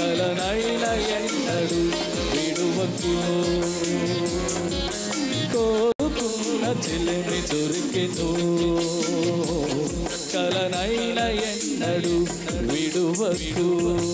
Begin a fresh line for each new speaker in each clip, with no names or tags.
కలనైన ఎన్నడు విడువకు కోరుకున్న చెల్లెని దొరికెను కలనైన ఎన్నడు విడువకు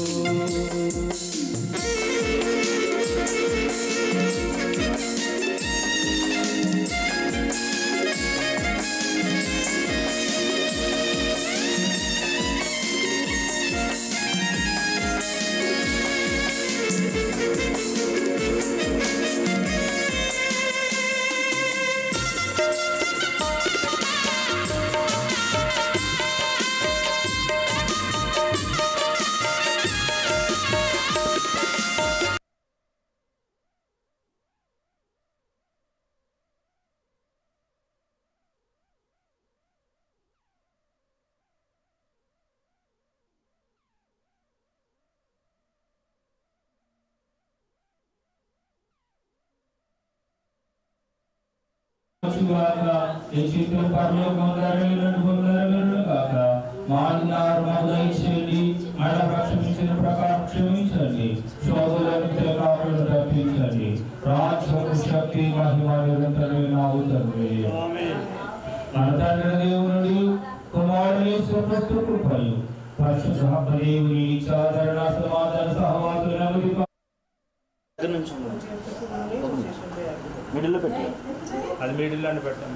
శుభాక ఈ చిత్రం పరలోకం నెరవేరును నెరవేరును కాక మాదినారు మాకు దయచేయండి మళ్ళ ప్రక్షమించిన ప్రకారం క్షమించండి శోధులను తిరకాకులను తప్పించండి రాజ్యము శక్తి మహిమ నిరంతరమే నావు తండ్రి మన తండ్రి దేవుని కుమారుని స్వప్రస్తు కృపయు పరిశుద్ధ దేవుని చాదరణ సమాధాన సహవాసుల నమ్మకం
దగ్గర నుంచి మిడిల్లో పెట్టి
అది మిడిల్ అని పెట్టండి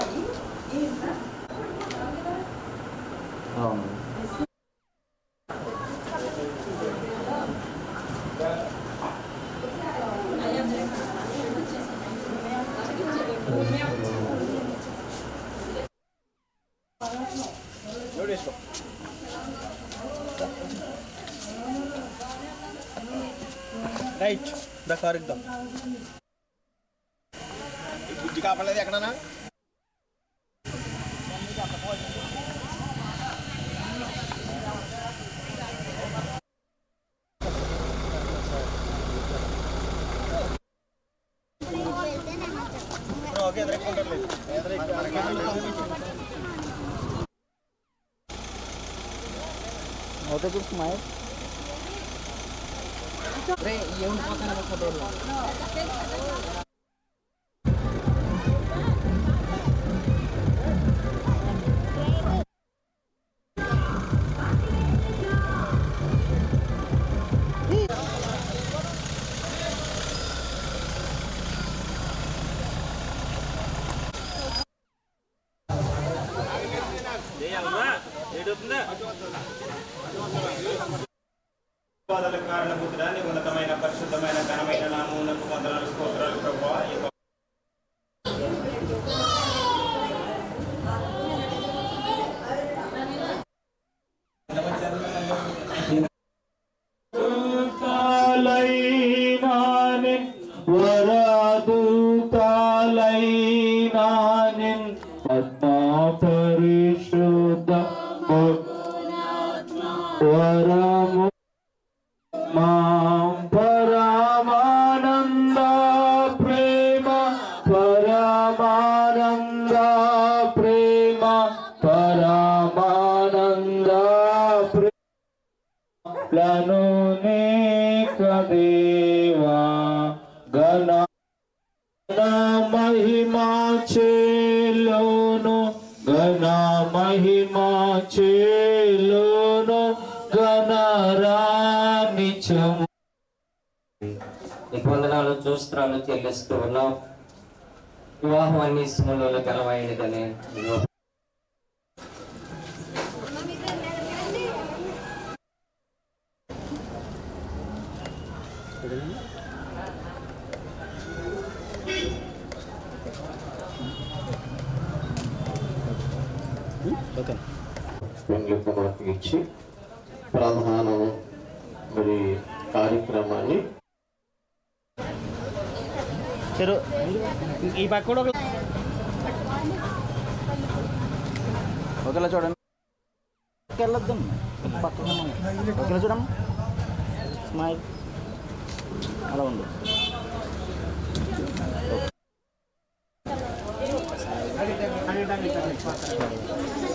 అవును రైట్ ద కార్ ఇద్దాం బుద్ధి కాపలేదు ఎక్కడనా ఓకే ఎదురెక్కుంటారులేదు ఓకే చూసి మాయ
పాదాలకు కారణభూతుడా నీ ఉన్నతమైన పరిశుద్ధమైన ఘనమైన నామమునకు వందనాలు స్తోత్రాలు ప్రభువా ఈ యొక్క
దూతాలైనానిన్ వరదూతాలైనానిన్ ఆత్మా పరిశుద్ధ వరము మాం పరమానంద ప్రేమ పరమానంద ప్రేమ పరమానంద ప్రేమ లను నీక దేవా గణ మహిమా చేలోను గణ మహిమా చేలోను గణరానిచం
నీకు వందనాలు చూస్త్రాలు చెల్లిస్తూ ఉన్నాం వివాహం అన్ని సమయంలో ఘనమైనదని ఇదిగో
వెంగళ మనకు ఇచ్చి ప్రధానం మరి కార్యక్రమాన్ని
చెరు ఈ పక్క కూడా ఒక ఒకేలా చూడండి వెళ్ళొద్దాం పక్కన ఒకేలా చూడమ్మా స్మైల్ అలా ఉంది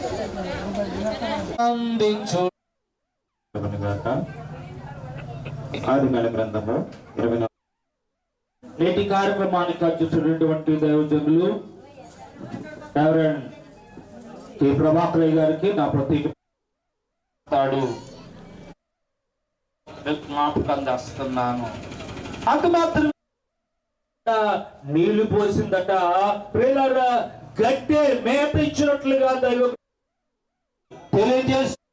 అందించు
కనుగాక
ఆదికాల గ్రంథము ఇరవై నాలుగు నేటి కార్యక్రమానికి అధ్యక్షుడైనటువంటి దైవజనులు రెవరెండ్ కె ప్రభాకరయ్య గారికి నా ప్రత్యేక తాడు జ్ఞాపకం చేస్తున్నాను అంత మాత్రం నీళ్లు పోసిందట ప్రియులారా గట్టే మేత ఇచ్చినట్లుగా దైవ తెలియజేసి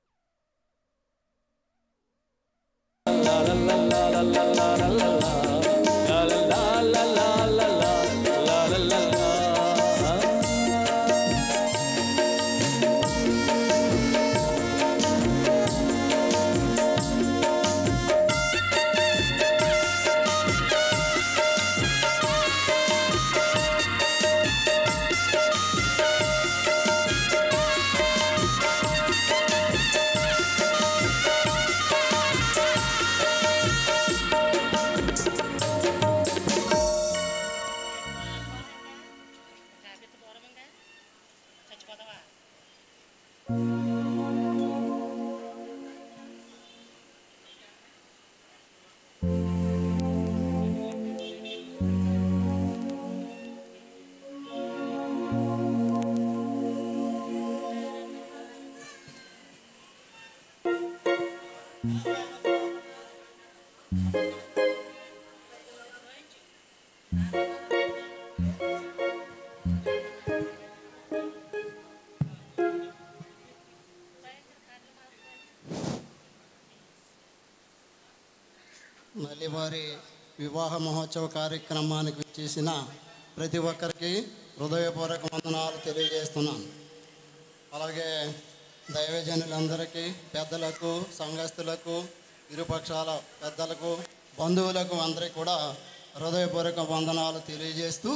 మళ్ళీ వారి వివాహ మహోత్సవ కార్యక్రమానికి విచ్చేసిన ప్రతి ఒక్కరికి హృదయపూర్వక వందనాలు తెలియజేస్తున్నాను అలాగే దైవజనులందరికీ పెద్దలకు సంఘస్థులకు ఇరుపక్షాల పెద్దలకు బంధువులకు అందరికీ కూడా హృదయపూర్వక వందనాలు తెలియజేస్తూ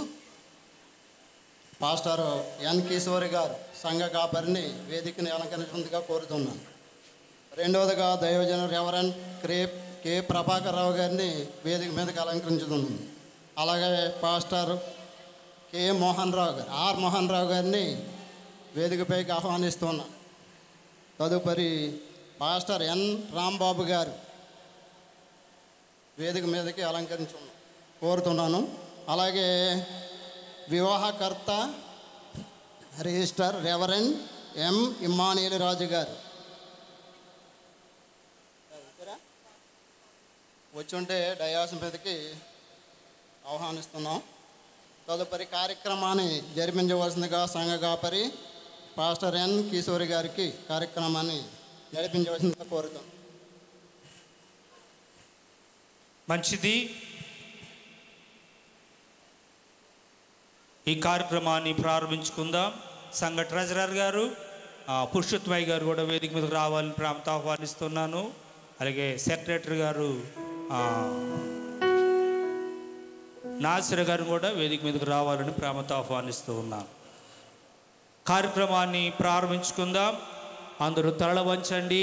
పాస్టర్ ఎన్ కిషోరి గారు సంఘ కాపరిని వేదికని అలంకరించిందిగా కోరుతున్నాను రెండవదిగా దైవజన రెవరెండ్ క్రే కె ప్రభాకర్ రావు గారిని వేదిక మీదకి అలంకరించుతున్నాను అలాగే పాస్టర్ కె మోహన్ రావు గారు ఆర్ మోహన్ రావు గారిని వేదికపైకి ఆహ్వానిస్తున్నాను తదుపరి పాస్టర్ ఎన్ రాంబాబు గారు వేదిక మీదకి అలంకరించు కోరుతున్నాను అలాగే వివాహకర్త రిజిస్టర్ రెవరెండ్ ఎం ఇమ్మానీయులు రాజు గారు వచ్చుంటే డయాస్ మీదకి ఆహ్వానిస్తున్నాం తదుపరి కార్యక్రమాన్ని జరిపించవలసిందిగా సంఘ కాపరి పాస్టర్ ఎన్ కిషోరి గారికి కార్యక్రమాన్ని జరిపించవలసిందిగా కోరుతాం
మంచిది ఈ కార్యక్రమాన్ని ప్రారంభించుకుందాం సంఘ ట్రెజరర్ గారు ఆ, పురుషోత్తమయ్య గారు కూడా వేదిక మీదకి రావాలని ప్రేమతో ఆహ్వానిస్తున్నాను అలాగే సెక్రటరీ గారు ఆ, నాసిర్ గారు కూడా వేదిక మీదకి రావాలని ప్రేమతో ఆహ్వానిస్తూ ఉన్నాను కార్యక్రమాన్ని ప్రారంభించుకుందాం అందరూ తరల వంచండి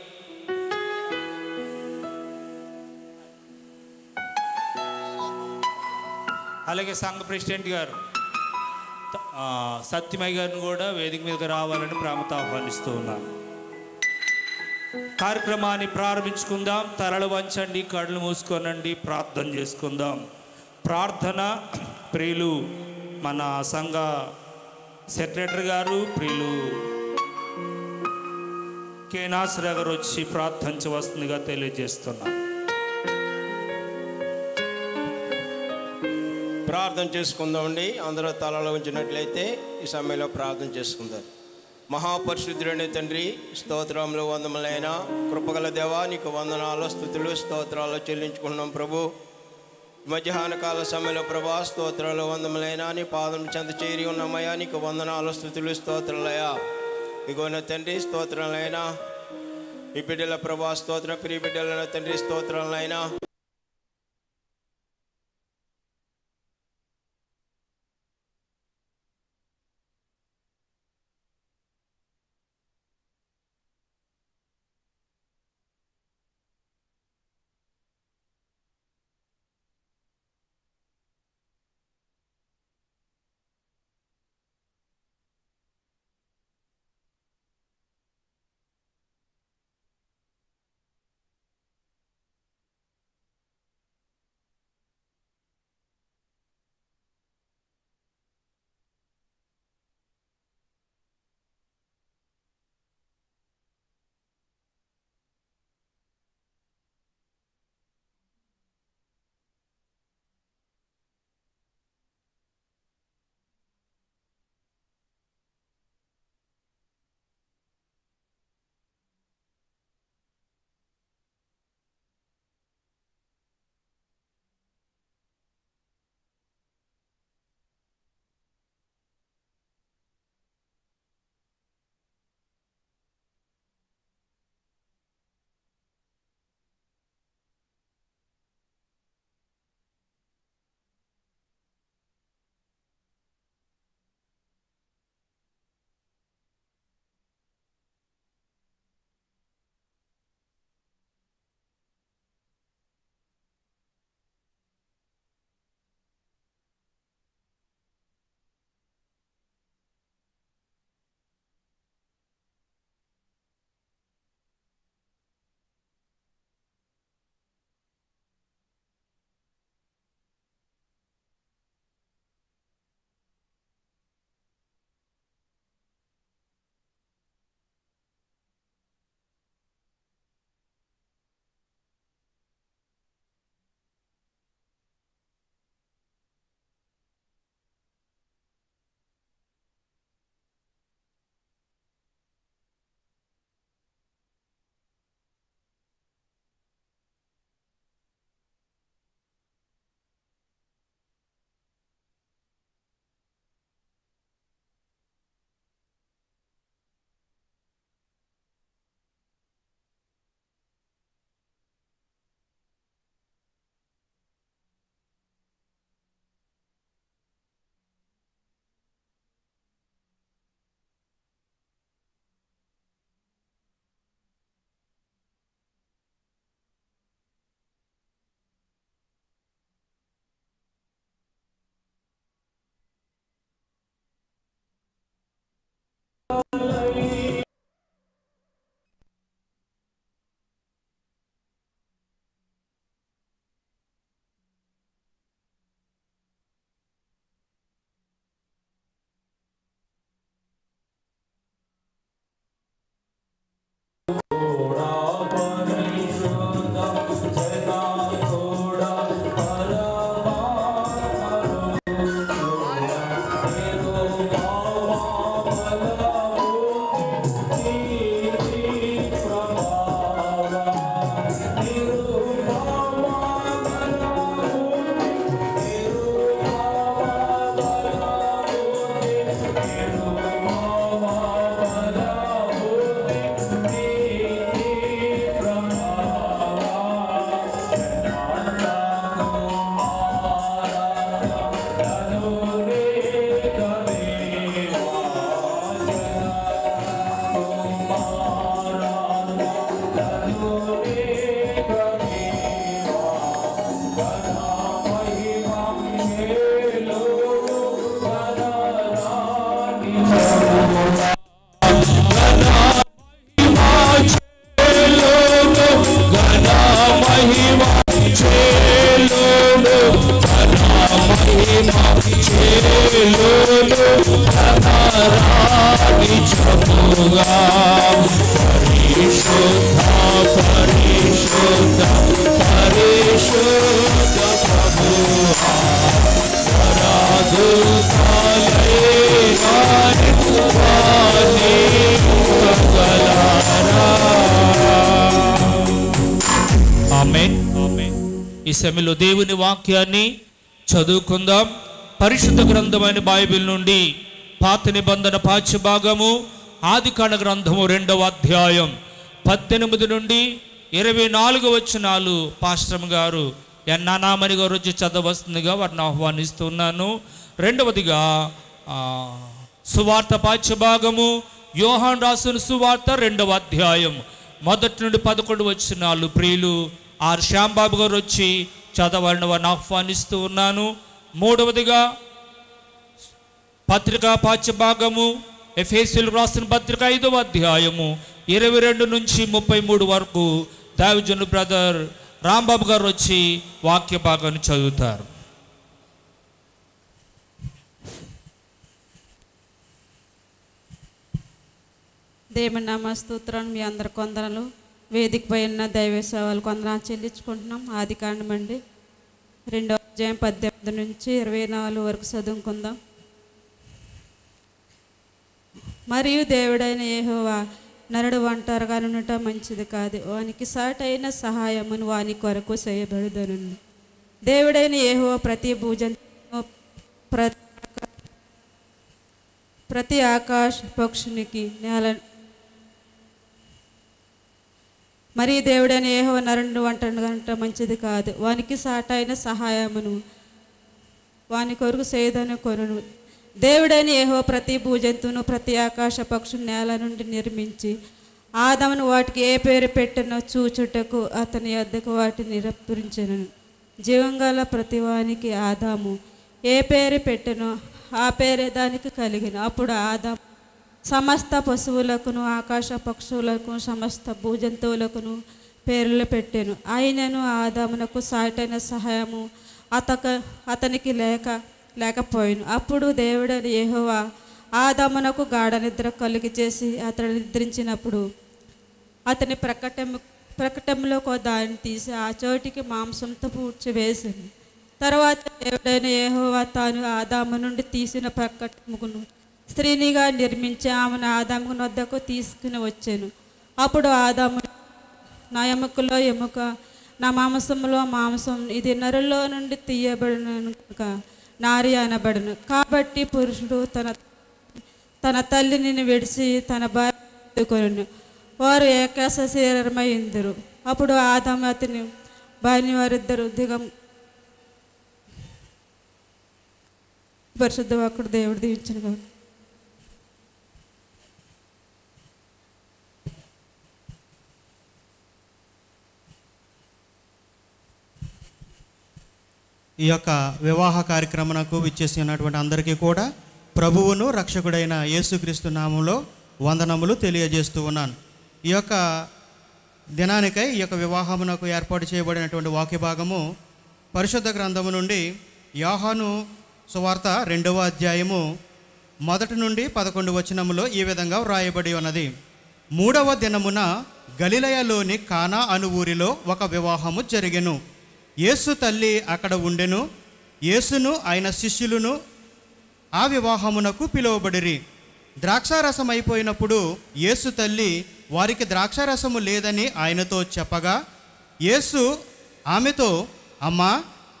అలాగే సంఘ ప్రెసిడెంట్ గారు ఆ, సత్యమయ్య గారిని కూడా వేదిక మీదకి రావాలని ప్రేమతో ఆహ్వానిస్తూ ఉన్నాను కార్యక్రమాన్ని ప్రారంభించుకుందాం తరలు వంచండి కళ్ళు మూసుకోనండి ప్రార్థన చేసుకుందాం ప్రార్థన ప్రియులు మన సంఘ సెక్రటరీ గారు ప్రియులు కేనాశ్ర గారు వచ్చి ప్రార్థించవలసిందిగా తెలియజేస్తున్నాం
ప్రార్థన చేసుకుందామండి అందరూ తలలో ఉంచినట్లయితే ఈ సమయంలో ప్రార్థన చేసుకుందాం మహాపరిశుద్ధుడైన తండ్రి స్తోత్రంలో వందములైన కృపగల దేవా నీకు వందనాలు స్థుతులు స్తోత్రాలు చెల్లించుకుంటున్నాం ప్రభు ఈ మధ్యాహ్న కాల సమయంలో ప్రభా స్తోత్రాలు వందములైన నీ పాదం చెంత చేరి ఉన్నామయ్యా నీకు వందనాలు స్థుతులు స్తోత్రాలయ్యా ఇగో నా తండ్రి స్తోత్రాలైనా ఈ బిడ్డల ప్రభా స్తోత్ర ప్రియ బిడ్డలైన తండ్రి స్తోత్రాలైనా
ఆమెన్ ఆమెన్ ఈ సమయంలో దేవుని వాక్యాన్ని చదువుకుందాం పరిశుద్ధ గ్రంథమైన బైబిల్ నుండి పాత నిబంధన పాఠ్య భాగము ఆదికాండ గ్రంథము రెండవ అధ్యాయం పద్దెనిమిది నుండి ఇరవై నాలుగు వచనాలు పాస్టమ్ గారు ఎన్నానామని గారు వచ్చి చదవస్తుందిగా వారిని ఆహ్వానిస్తున్నాను రెండవదిగా ఆ, సువార్త పాఠ్య భాగము యోహాన్ రాసిన సువార్త రెండవ అధ్యాయం మొదటి నుండి పదకొండు వచ్చినాలు ప్రియులు ఆర్ శ్యాంబాబు గారు వచ్చి చదవాలని వారిని ఆహ్వానిస్తూ ఉన్నాను మూడవదిగా పత్రికా పాఠ్య భాగము ఎఫ్ఎస్సీలు రాసిన పత్రిక ఐదవ అధ్యాయము ఇరవై రెండు నుంచి ముప్పై మూడు వరకు దావిజను బ్రదర్ రాంబాబు గారు వచ్చి వాక్య భాగాన్ని చదువుతారు
దేవుని నామ స్తోత్రాలు మీ అందరి కొందరలు వేదిక పైన దైవ సేవలు కొందరు చెల్లించుకుంటున్నాం ఆది కాండమండి రెండో అధ్యాయం పద్దెనిమిది నుంచి ఇరవై నాలుగు వరకు చదువుకుందాం మరియు దేవుడైన యెహోవా నరుడు ఒంటరిగా ఉండటం మంచిది కాదు వానికి సాటైన సహాయమును వాని కొరకు చేయబడుదను దేవుడైన యెహోవా ప్రతి భూజంతు ప్రతి ప్రతి ఆకాశ పక్షునికి నేల మరి దేవుడైన ఏహో నరుడు వంటను గంట మంచిది కాదు వానికి సాటైన సహాయమును వాని కొరకు సేదను కొనును దేవుడైన ఏహో ప్రతి భూజంతువును ప్రతి ఆకాశ పక్షు నేల నుండి నిర్మించి ఆదమును వాటికి ఏ పేరు పెట్టినో చూచుటకు అతని వద్దకు వాటిని రప్పించను జీవంగల ప్రతి వానికి ఆదాము ఏ పేరు పెట్టినో ఆ పేరే దానికి కలిగిన అప్పుడు ఆదాము సమస్త పశువులకును ఆకాశ పక్షువులకు సమస్త భూజంతువులకును పేర్లు పెట్టాను ఆయనను ఆదామునకు సాటైన సహాయము అతక అతనికి లేక లేకపోయాను అప్పుడు దేవుడని యెహోవా ఆదామునకు గాఢ నిద్ర కలిగి చేసి అతడు నిద్రించినప్పుడు అతని ప్రకటన ప్రకటనలో ఒక దాన్ని తీసి ఆ చోటికి మాంసంతో పూడ్చి వేసింది తర్వాత దేవుడైన యెహోవా తాను ఆదాము నుండి తీసిన ప్రకటమును స్త్రీనిగా నిర్మించి ఆమెను ఆదాము వద్దకు తీసుకుని వచ్చాను అప్పుడు ఆదాము నా ఎముకలో ఎముక నా మాంసంలో మాంసం ఇది నరులో నుండి తీయబడిన కనుక నారి అనబడను కాబట్టి పురుషుడు తన తన తల్లిని విడిచి తన భార్య కొను వారు ఏకాశ శరీరమై ఇందరు అప్పుడు ఆదాము అతని భార్య వారిద్దరు దిగం పరిశుద్ధ వాకుడు దేవుడు దీవించిన కాక
ఈ యొక్క వివాహ కార్యక్రమనకు విచ్చేసి ఉన్నటువంటి అందరికీ కూడా ప్రభువును రక్షకుడైన యేసుక్రీస్తు నామంలో వందనములు తెలియజేస్తూ ఉన్నాను ఈ యొక్క దినానికై ఈ యొక్క వివాహమునకు ఏర్పాటు చేయబడినటువంటి వాక్య భాగము పరిశుద్ధ గ్రంథము నుండి యోహాను సువార్త రెండవ అధ్యాయము మొదటి నుండి పదకొండు వచనములో ఈ విధంగా వ్రాయబడి ఉన్నది మూడవ దినమున గలిలయలోని కానా అను ఊరిలో ఒక వివాహము జరిగెను యేసు తల్లి అక్కడ ఉండెను యేసును ఆయన శిష్యులను ఆ వివాహమునకు పిలువబడిరి ద్రాక్షారసం అయిపోయినప్పుడు యేసు తల్లి వారికి ద్రాక్షారసము లేదని ఆయనతో చెప్పగా యేసు ఆమెతో అమ్మా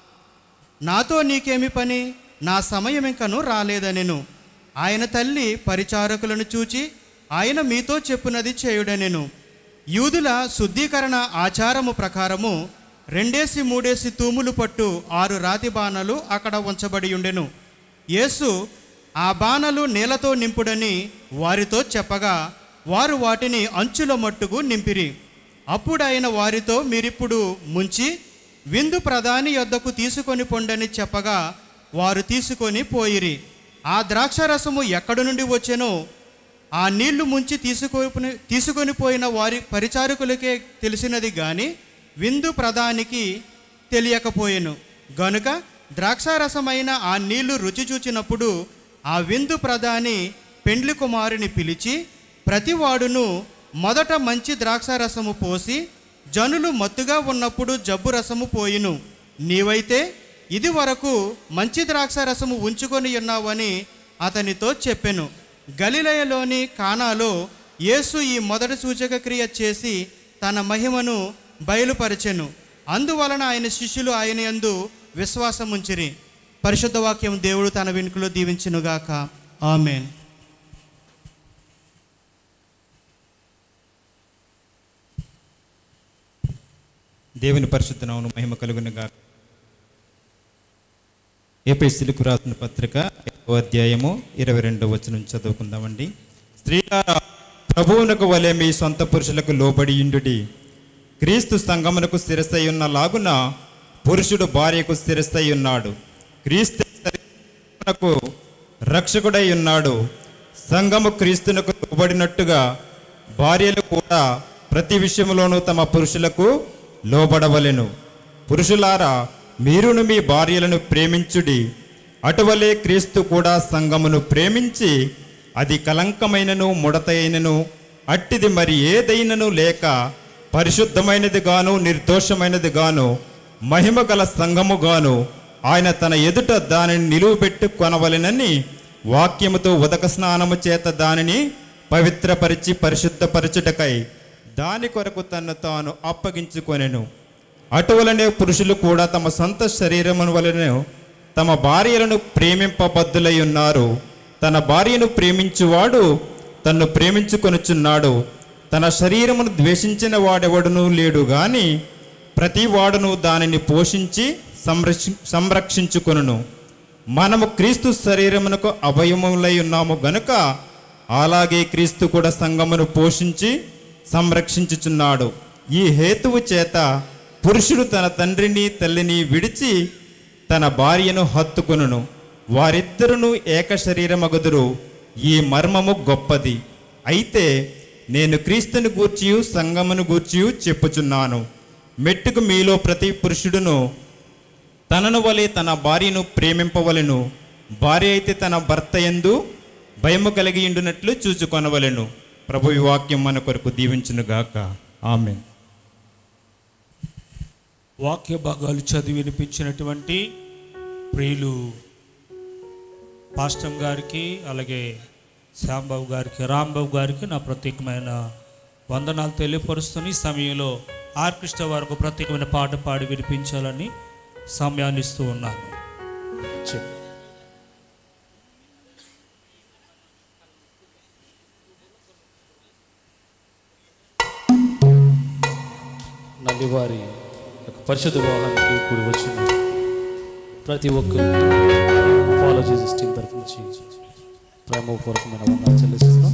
నాతో నీకేమి పని నా సమయం ఇంకను రాలేదనెను ఆయన తల్లి పరిచారకులను చూచి ఆయన మీతో చెప్పునది చేయుడనెను యూదుల శుద్ధీకరణ ఆచారము ప్రకారము రెండేసి మూడేసి తూములు పట్టు ఆరు రాతి బాణలు అక్కడ ఉంచబడి ఉండెను యేసు ఆ బాణలు నీళ్లతో నింపుడని వారితో చెప్పగా వారు వాటిని అంచుల మట్టుకు నింపిరి అప్పుడు ఆయన వారితో మీరిప్పుడు ముంచి విందు ప్రధాని యొద్దకు తీసుకొని పొండని చెప్పగా వారు తీసుకొని పోయిరి ఆ ద్రాక్షారసము ఎక్కడి నుండి వచ్చెనో ఆ నీళ్లు ముంచి తీసుకొని తీసుకొని పోయిన వారి పరిచారకులకే తెలిసినది గాని విందు ప్రధానికి తెలియకపోయెను గనుక ద్రాక్షారసమైన ఆ నీళ్లు రుచి చూచినప్పుడు ఆ విందు ప్రధాని పెండ్లి కుమారుని పిలిచి ప్రతివాడును మొదట మంచి ద్రాక్షారసము పోసి జనులు మత్తుగా ఉన్నప్పుడు జబ్బు రసము పోయిను నీవైతే ఇది వరకు మంచి ద్రాక్షారసము ఉంచుకొని ఉన్నావని అతనితో చెప్పెను గలిలయలోని కానాలో యేసు ఈ మొదటి సూచక క్రియ చేసి తన మహిమను బయలుపరచెను అందువలన ఆయన శిష్యులు ఆయన యందు విశ్వాసం ఉంచిరి పరిశుద్ధ వాక్యం దేవుడు తన వెనుకలో దీవించునుగాక ఆమెన్
దేవుని పరిశుద్ధ నామమున మహిమ కలుగునుగా ఏపీసీలకు రాసిన పత్రిక ఐదవ అధ్యాయము ఇరవై రెండవ వచనం చదువుకుందామండి స్త్రీలారా ప్రభువునకు వలె మీ సొంత పురుషులకు లోబడి ఇండుడి క్రీస్తు సంగమునకు స్థిరస్థై ఉన్న లాగున పురుషుడు భార్యకు స్థిరస్థై ఉన్నాడు క్రీస్తు శరీరమునకు రక్షకుడై ఉన్నాడు సంఘము క్రీస్తునకు లోబడినట్టుగా భార్యలు కూడా ప్రతి విషయంలోనూ తమ పురుషులకు లోబడవలెను పురుషులారా మీరును మీ భార్యలను ప్రేమించుడి అటువలే క్రీస్తు కూడా సంఘమును ప్రేమించి అది కలంకమైనను ముడతైనను అట్టిది మరి ఏదైనను లేక పరిశుద్ధమైనది గాను నిర్దోషమైనది గాను మహిమ గల సంఘము గాను ఆయన తన ఎదుట దానిని నిలువబెట్టు కొనవలెనని వాక్యముతో ఉదక స్నానము చేత దానిని పవిత్రపరిచి పరిశుద్ధపరచుటకై దాని కొరకు తన్ను తాను అప్పగించుకొనెను అటువలనే పురుషులు కూడా తమ సొంత శరీరమును వలన తమ భార్యలను ప్రేమింపబద్దులై ఉన్నారు తన భార్యను ప్రేమించువాడు తన్ను ప్రేమించుకొనుచున్నాడు తన శరీరమును ద్వేషించిన వాడెవడునూ లేడు గాని ప్రతి వాడును దానిని పోషించి సంరక్షి సంరక్షించుకొనును మనము క్రీస్తు శరీరమునకు అవయములై ఉన్నాము గనుక అలాగే క్రీస్తు కూడా సంఘమును పోషించి సంరక్షించుచున్నాడు ఈ హేతువు చేత పురుషుడు తన తండ్రిని తల్లిని విడిచి తన భార్యను హత్తుకొనును వారిద్దరును ఏక శరీరమగుదురు ఈ మర్మము గొప్పది అయితే నేను క్రీస్తుని గూర్చియు సంగమును గూర్చియు చెప్పుచున్నాను మెట్టుకు మీలో ప్రతి పురుషుడును తనను వలె తన భార్యను ప్రేమింపవలెను భార్య అయితే తన భర్త ఎందు భయము కలిగి ఉండునట్లు చూచుకొనవలెను ప్రభు ఈ వాక్యం మన కొరకు దీవించునుగాక ఆమె
వాక్య భాగాలు చదివి వినిపించినటువంటి ప్రియులు పాస్టమ్ గారికి అలాగే శ్యాంబాబు గారికి రాంబాబు గారికి నా ప్రత్యేకమైన వందనాలు తెలియపరుస్తున్న ఈ సమయంలో ఆర్కెస్ట్రా వారికి ప్రత్యేకమైన పాట పాడి వినిపించాలని సమయాన్ని ఇస్తూ ఉన్నాను చెప్పు
నల్లివారి యొక్క పరిశుద్ధ వివాహానికి కూడి వచ్చిన ప్రతి ఒక్కరు ఫాలో చేసే టీం తరఫు నుంచి ప్రేమపూర్వకమైన వందనాలు చెల్లిస్తున్నాం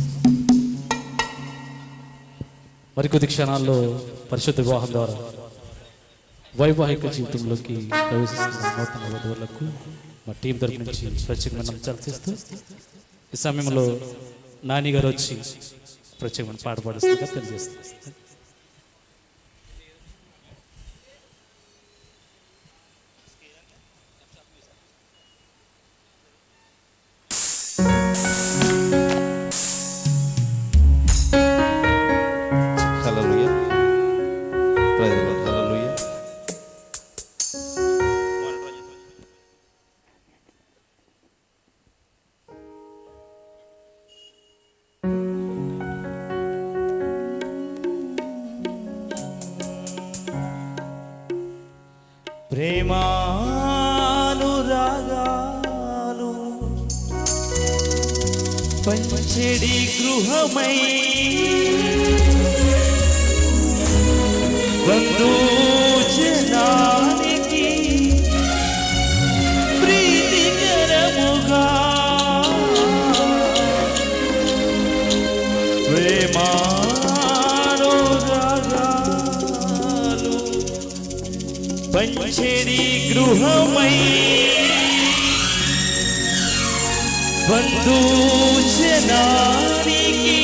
మరికొద్ది క్షణాల్లో పరిశుద్ధ వివాహం ద్వారా వైవాహిక జీవితంలోకి ప్రవేశిస్తున్న నూతన వధువులకు మా టీం తరఫు నుంచి ప్రత్యేకమైన అంశాలు చేస్తూ ఈ సమయంలో నాని గారు వచ్చి ప్రత్యేకమైన పాట పాడుస్తుందిగా తెలియజేస్తారు
Hallelujah. Praise the Lord. Hallelujah.
ప్రేమానురాగాలు పంచడి గృహమై బంధుజనానికి ప్రీతికరముగా ప్రేమానురాగాలు పంచడి గృహమై బంధుజనానికి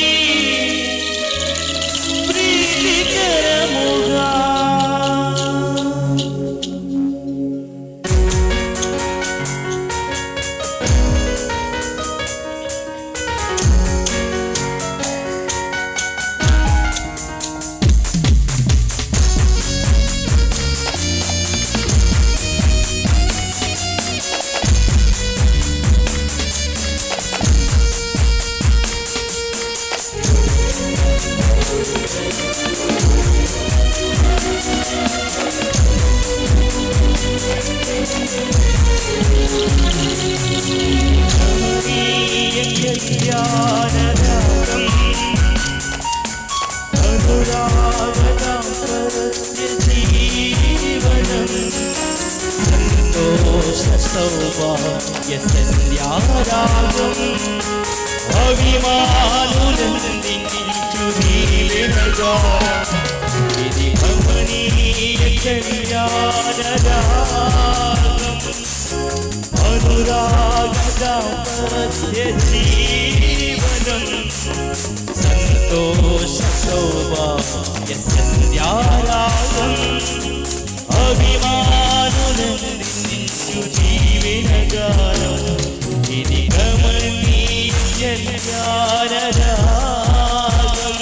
ప్రీతికరముగా సౌభాగ్య సంధ్యారాగం అభిమానులందించు నీవెనగా ఇది గమనీయ కళ్యాణరాగం అనురాగ దాంపత్య జీవనం సంతోష సౌభాగ్య సంధ్యారాగం అభిమానులందించు జీవనగానం ఇది గమనీయ జ్ఞానరాగం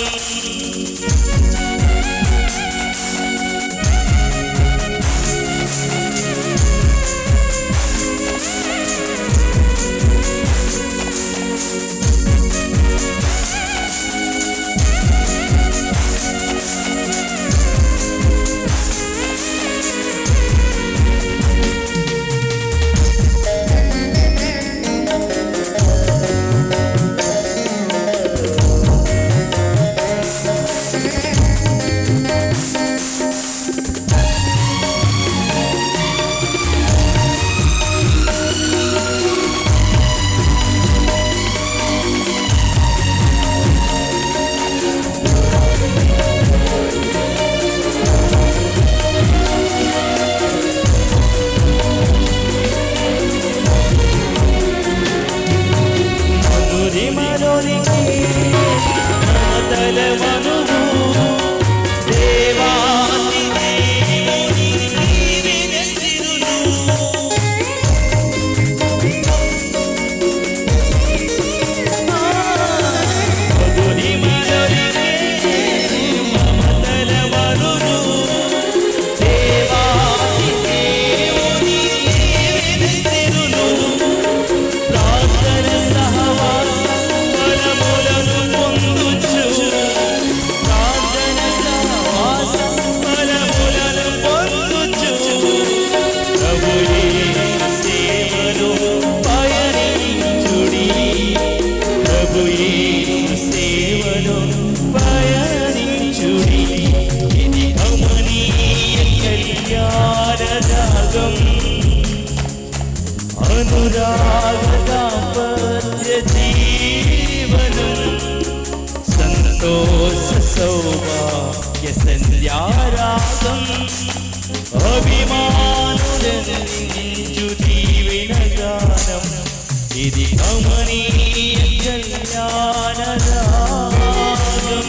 మధురిమలోనికి మమతల మనువు దేవాతి దేవుని దీవెన సిరులు మధురిమలోనికి మమతల మనువు దేవాతి దేవుని దీవెన సిరులు ప్రార్థన సహవాస ఫలములను పొందుచు ప్రార్థన సహవాస ఫలములను పొందుచు ప్రభు యేసు సేవలో పయనించుడి ప్రభు యేసు సేవలో పయనించుడి ఇది గమనీయ కళ్యాణ రాగం అనురాగ దాంపత్య జీవనం సంతోష సౌభాగ్య సంధ్యారాగం అభిమానులందించు దీవెన గానం ఇది గమనీయ కళ్యాణ రాగం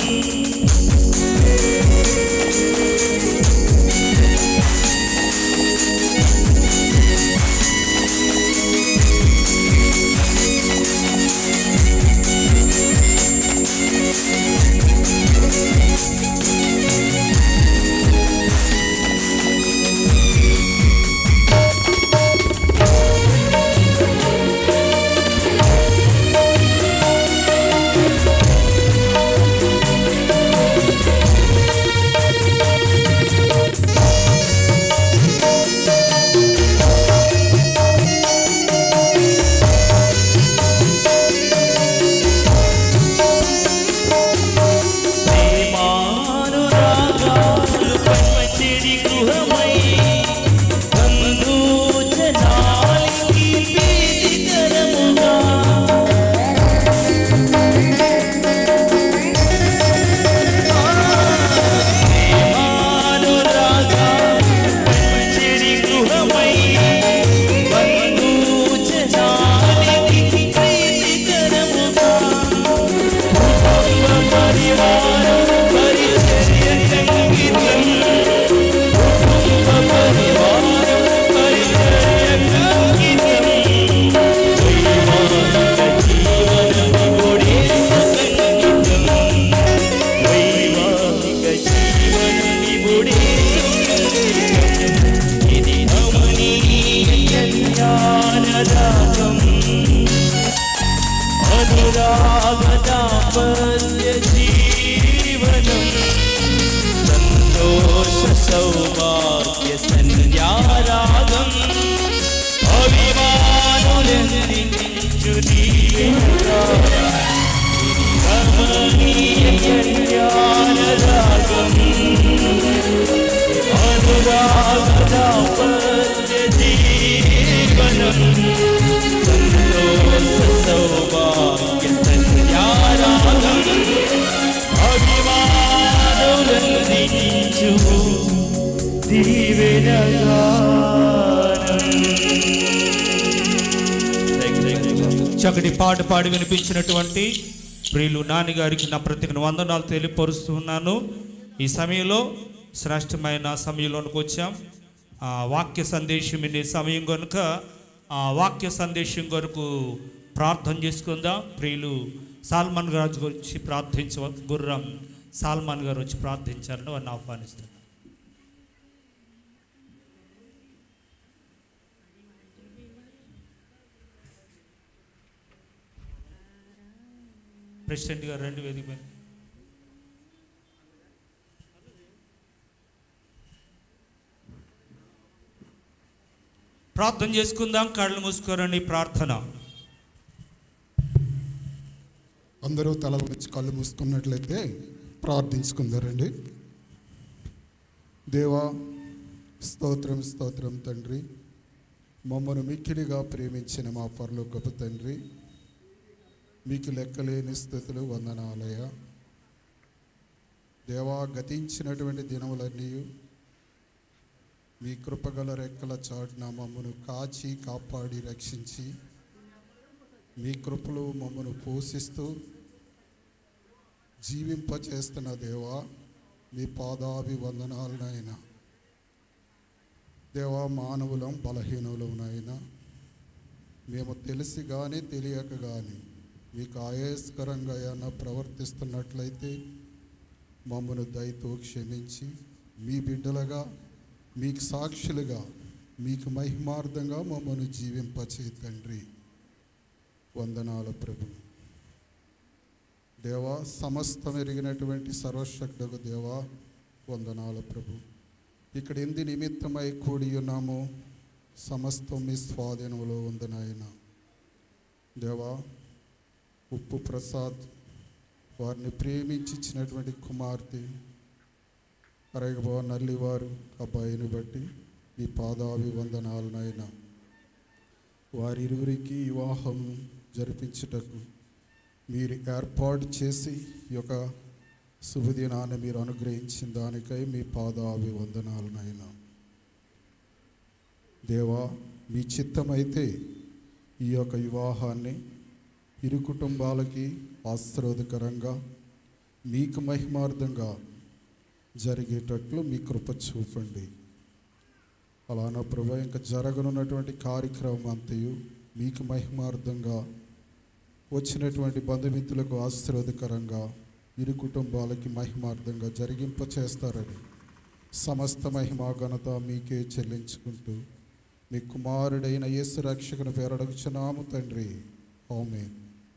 ప్రేమానురాగాలు పంచడి గృహమై బంధు జనాలికి ప్రీతికరముగా ప్రేమానురాగాలు పంచడి గృహమై బంధు జనాలికి ప్రీతికరముగా కుటుంబ పరివారం పరిచర్య సంగీతం కుటుంబ పరివారం పరిచర్య సంగీతం వైవాహిక జీవన విగుడే సంగీతం వైవాహిక జీవన విగుడే ఇది రమణీయ కళ్యాణ రాగం అనురాగ దాంపత్య జీవనం సంతోష సౌభాగ్య సంధ్యారాగం అభిమానులందించు రమణీయ కళ్యాణ రాగం అనురాగ దాంపత్య జీవనం
చక్కటి పాట పాడి వినిపించినటువంటి ప్రియులు నాన్నగారికి నా ప్రత్యేక వందనాలు తెలియపరుస్తున్నాను ఈ సమయంలో శ్రేష్టమైన సమయంలోనికి వచ్చాం ఆ వాక్య సందేశం వినే సమయం కనుక ఆ వాక్య సందేశం కొరకు ప్రార్థన చేసుకుందాం ప్రియులు సాల్మాన్ గారు గురించి ప్రార్థించ గుర్రం సాల్మాన్ గారు వచ్చి ప్రార్థించారని వారిని ఆహ్వానిస్తున్నాను ప్రెసిడెంట్ గారు రెండు వేదిక మీద ప్రార్థన చేసుకుందాం కళ్ళు మూసుకోరండి ప్రార్థన
అందరూ తల వచ్చి కళ్ళు మూసుకున్నట్లయితే ప్రార్థించుకుందారండి దేవా స్తోత్రం స్తోత్రం తండ్రి మమ్మను మిక్కిలిగా ప్రేమించిన మా పరలోకపు తండ్రి మీకు లెక్కలేని స్థితులు వందనాలయ దేవా గతించినటువంటి దినములన్నీ మీ కృపగల రెక్కల చాటున మమ్మను కాచి కాపాడి రక్షించి మీ కృపలో మమ్మను పోషిస్తూ జీవింపచేస్తున్న దేవా మీ పాదాభివందనాలనైనా దేవా మానవులం బలహీనులం నాయనా మేము తెలిసి కానీ తెలియక కానీ మీకు ఆయాస్కరంగా ఏమైనా ప్రవర్తిస్తున్నట్లయితే మమ్మను దయతో క్షమించి మీ బిడ్డలుగా మీకు సాక్షులుగా మీకు మహిమార్థంగా మమ్మను జీవింపచే తండ్రి వందనాల ప్రభు దేవా సమస్తం ఎరిగినటువంటి సర్వశక్తుకు దేవా వందనాల ప్రభు ఇక్కడ ఎందు నిమిత్తమై కూడి ఉన్నామో సమస్తం మీ స్వాధీనంలో ఉంది నాయన దేవా ఉప్పు ప్రసాద్ వారిని ప్రేమించి ఇచ్చినటువంటి కుమార్తె అరగబో నల్లివారు అబ్బాయిని బట్టి మీ పాదాభివందనాలనైనా వారిరువురికి వివాహం జరిపించుటకు మీరు ఏర్పాటు చేసి ఈ యొక్క శుభదినాన్ని మీరు అనుగ్రహించిన దానికై మీ పాదాభివందనాలనైనా దేవా మీ చిత్తమైతే ఈ యొక్క వివాహాన్ని ఇరు కుటుంబాలకి ఆశీర్వాదకరంగా మీకు మహిమార్థంగా జరిగేటట్లు మీ కృప చూపండి అలానా ప్రభా ఇంకా జరగనున్నటువంటి కార్యక్రమం అంతయు మీకు మహిమార్థంగా వచ్చినటువంటి బంధుమిత్రులకు ఆశీర్వాదకరంగా ఇరు కుటుంబాలకి మహిమార్థంగా జరిగింప చేస్తారని సమస్త మహిమా ఘనత మీకే చెల్లించుకుంటూ మీ కుమారుడైన యేసు రక్షకుని పేరడుగుచున్నాము తండ్రి ఆమెన్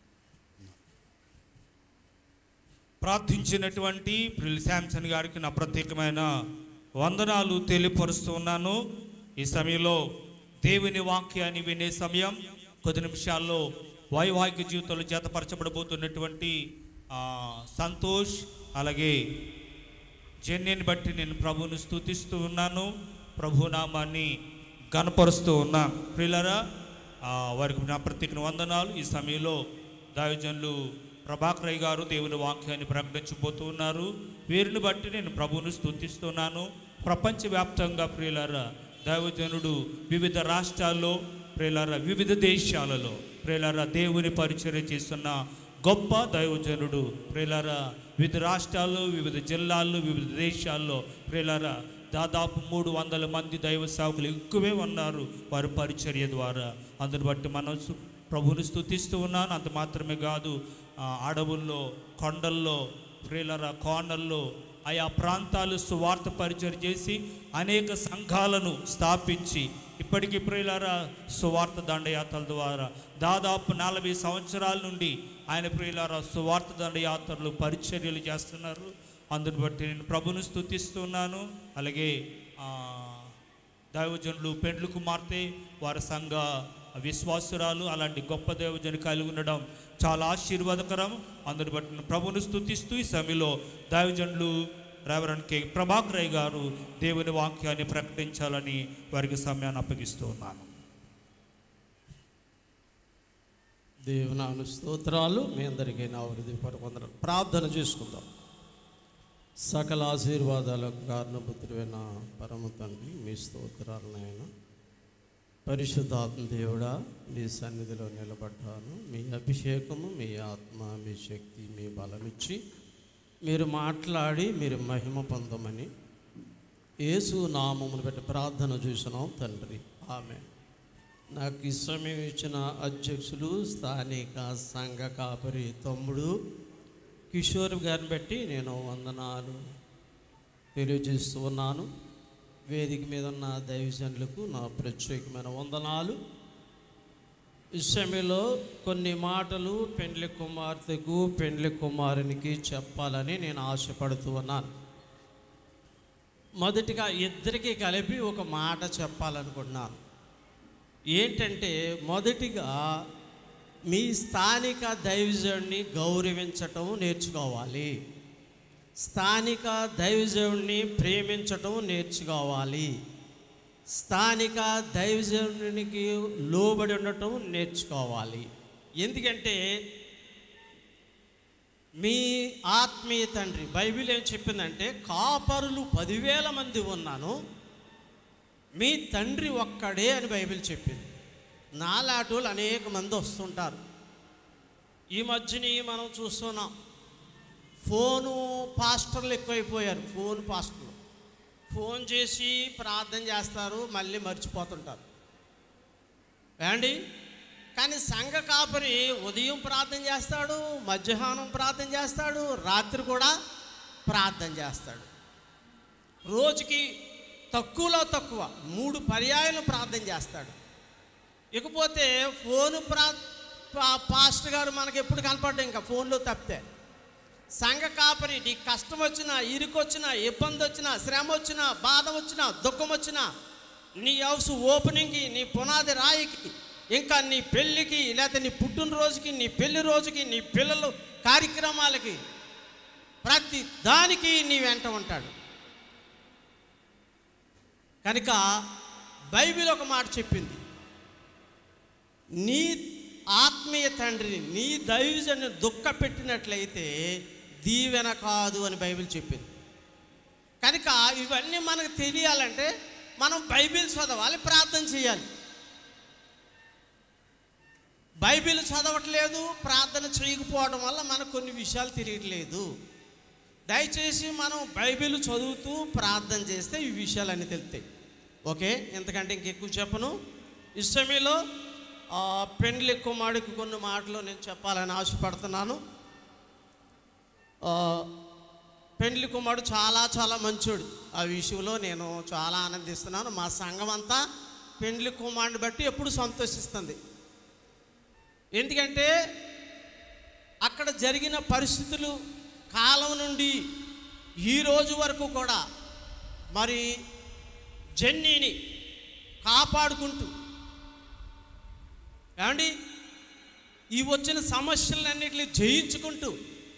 ప్రార్థించినటువంటి ప్రిల్ శాంసన్ గారికి నా ప్రత్యేకమైన వందనాలు తెలియపరుస్తూ ఉన్నాను ఈ సమయంలో దేవుని వాక్యాన్ని వినే సమయం కొద్ది నిమిషాల్లో వైవాహిక జీవితంలో జతపరచబడబోతున్నటువంటి ఆ, సంతోష్ అలాగే జన్యని బట్టి నేను ప్రభువుని స్తుతిస్తూ ఉన్నాను ప్రభు నామాన్ని గనపరుస్తూ ఉన్నా ప్రియులరా ఆ, వారికి నా ప్రత్యేక వందనాలు ఈ సమయంలో దావిజనులు ప్రభాకరయ్య గారు దేవుని వాక్యాన్ని ప్రకటించబోతూ ఉన్నారు వీరిని బట్టి నేను ప్రభువుని స్తుతిస్తున్నాను ప్రపంచవ్యాప్తంగా ప్రియులారా దైవజనుడు వివిధ రాష్ట్రాల్లో ప్రియులారా వివిధ దేశాలలో ప్రియులారా దేవుని పరిచర్య చేస్తున్న గొప్ప దైవజనుడు ప్రియులారా వివిధ రాష్ట్రాల్లో వివిధ జిల్లాల్లో వివిధ దేశాల్లో ప్రియులారా దాదాపు మూడు వందల మంది దైవ సేవకులు ఎక్కువే ఉన్నారు వారి పరిచర్య ద్వారా అందుని బట్టి మనం సు- ప్రభువుని స్తుతిస్తూ ఉన్నాను అంత మాత్రమే కాదు ఆ, అడవుల్లో కొండల్లో ప్రియులర కోనల్లో ఆయా ప్రాంతాలు సువార్త పరిచయం చేసి అనేక సంఘాలను స్థాపించి ఇప్పటికీ ప్రియులారా సువార్త దండయాత్రల ద్వారా దాదాపు నలభై సంవత్సరాల నుండి ఆయన ప్రియులారా సువార్త దండయాత్రలు పరిచర్యలు చేస్తున్నారు అందుని బట్టి నేను ప్రభుని స్తుతిస్తున్నాను అలాగే ఆ, దైవజనులు పెండ్లు కుమార్తె వారి సంఘ విశ్వాసురాలు అలాంటి గొప్ప దైవజను కలిగి ఉండడం చాలా ఆశీర్వాదకరం అందుని బట్టి నేను ప్రభుని స్తుతిస్తూ ఈ సమయంలో దైవజనులు రెవరెండ్ కె ప్రభాకర్ రాయ్ గారు దేవుని వాక్యాన్ని ప్రకటించాలని వారికి సమయాన్ని అప్పగిస్తూ ఉన్నాను
దేవునాను స్తోత్రాలు మీ అందరికీ నా హృదయపూర్వక వందనాలు ప్రార్థన చేసుకుందాం సకల ఆశీర్వాదాలకు కారణపుత్రుడైన పరమ తండ్రి మీ స్తోత్రాలు నాయన పరిశుద్ధాత్మ దేవుడా మీ సన్నిధిలో నిలబడ్డాను మీ అభిషేకము మీ ఆత్మ మీ శక్తి మీ బలమిచ్చి మీరు మాట్లాడి మీరు మహిమ పొందమని యేసు నామమును పెట్టి ప్రార్థన చూసినాం తండ్రి ఆమె నాకు ఈ సమయం ఇచ్చిన అధ్యక్షులు స్థానిక సంఘ కాపరి తమ్ముడు కిషోర్ గారిని బట్టి నేను వందనాలు తెలియజేస్తూ ఉన్నాను వేదిక మీద ఉన్న దైవజనులకు నా ప్రత్యేకమైన వందనాలు ఈ సమయంలో కొన్ని మాటలు పెండ్లి కుమార్తెకు పెండ్లి కుమారునికి చెప్పాలని నేను ఆశపడుతూ ఉన్నాను మొదటిగా ఇద్దరికి కలిపి ఒక మాట చెప్పాలనుకుంటున్నాను ఏంటంటే మొదటిగా మీ స్థానిక దైవజుడిని గౌరవించటం నేర్చుకోవాలి స్థానిక దైవజనుడిని ప్రేమించటం నేర్చుకోవాలి స్థానిక దైవజనునికి లోబడి ఉండటం నేర్చుకోవాలి ఎందుకంటే మీ ఆత్మీయ తండ్రి బైబిల్ ఏం చెప్పిందంటే కాపరులు పదివేల మంది ఉన్నాను మీ తండ్రి ఒక్కడే అని బైబిల్ చెప్పింది నాలాటోళ్ళు అనేక మంది వస్తుంటారు ఈ మధ్యని మనం చూస్తున్నాం ఫోను పాస్టర్లు ఎక్కువైపోయారు ఫోన్ పాస్టర్లు ఫోన్ చేసి ప్రార్థన చేస్తారు మళ్ళీ మర్చిపోతుంటారు ఏమండి కానీ సంఘ కాపరి ఉదయం ప్రార్థన చేస్తాడు మధ్యాహ్నం ప్రార్థన చేస్తాడు రాత్రి కూడా ప్రార్థన చేస్తాడు రోజుకి తక్కువలో తక్కువ మూడు పర్యాయాలు ప్రార్థన చేస్తాడు ఇకపోతే ఫోను ప్రా పా- పాస్టర్ గారు మనకి ఎప్పుడు కనపడ్డా ఇంకా ఫోన్లో తప్పితే సంఘ కాపరి నీకు కష్టం వచ్చినా ఇరుకు వచ్చినా ఇబ్బంది వచ్చినా శ్రమ వచ్చినా బాధ వచ్చినా దుఃఖం వచ్చినా నీ హౌస్ ఓపెనింగ్కి నీ పునాది రాయికి ఇంకా నీ పెళ్ళికి లేకపోతే నీ పుట్టినరోజుకి నీ పెళ్లి రోజుకి నీ పిల్లలు కార్యక్రమాలకి ప్రతి దానికి నీ వెంట ఉంటాడు కనుక బైబిల్ ఒక మాట చెప్పింది నీ ఆత్మీయ తండ్రిని నీ దైవజన్ని దుఃఖ పెట్టినట్లయితే దీవెన కాదు అని బైబిల్ చెప్పింది కనుక ఇవన్నీ మనకు తెలియాలంటే మనం బైబిల్ చదవాలి ప్రార్థన చేయాలి బైబిల్ చదవట్లేదు ప్రార్థన చేయకపోవడం వల్ల మనకు కొన్ని విషయాలు తెలియట్లేదు దయచేసి మనం బైబిల్ చదువుతూ ప్రార్థన చేస్తే ఈ విషయాలన్నీ తెలుస్తాయి ఓకే ఎంతకంటే ఇంకెక్కువ చెప్పను ఈ సమయంలో ఆ, పెండ్లి కుమారుడికి కొన్ని మాటలు నేను చెప్పాలని ఆశపడుతున్నాను ఆ, పెండ్లి కుమారుడు చాలా చాలా మంచోడు ఆ విషయంలో నేను చాలా ఆనందిస్తున్నాను మా సంఘం అంతా పెండ్లి కుమారుడిని బట్టి ఎప్పుడు సంతోషిస్తుంది ఎందుకంటే అక్కడ జరిగిన పరిస్థితులు కాలం నుండి ఈ రోజు వరకు కూడా మరి జెన్నీని కాపాడుకుంటూ ఏమండి ఈ వచ్చిన సమస్యలన్నిటిని జయించుకుంటూ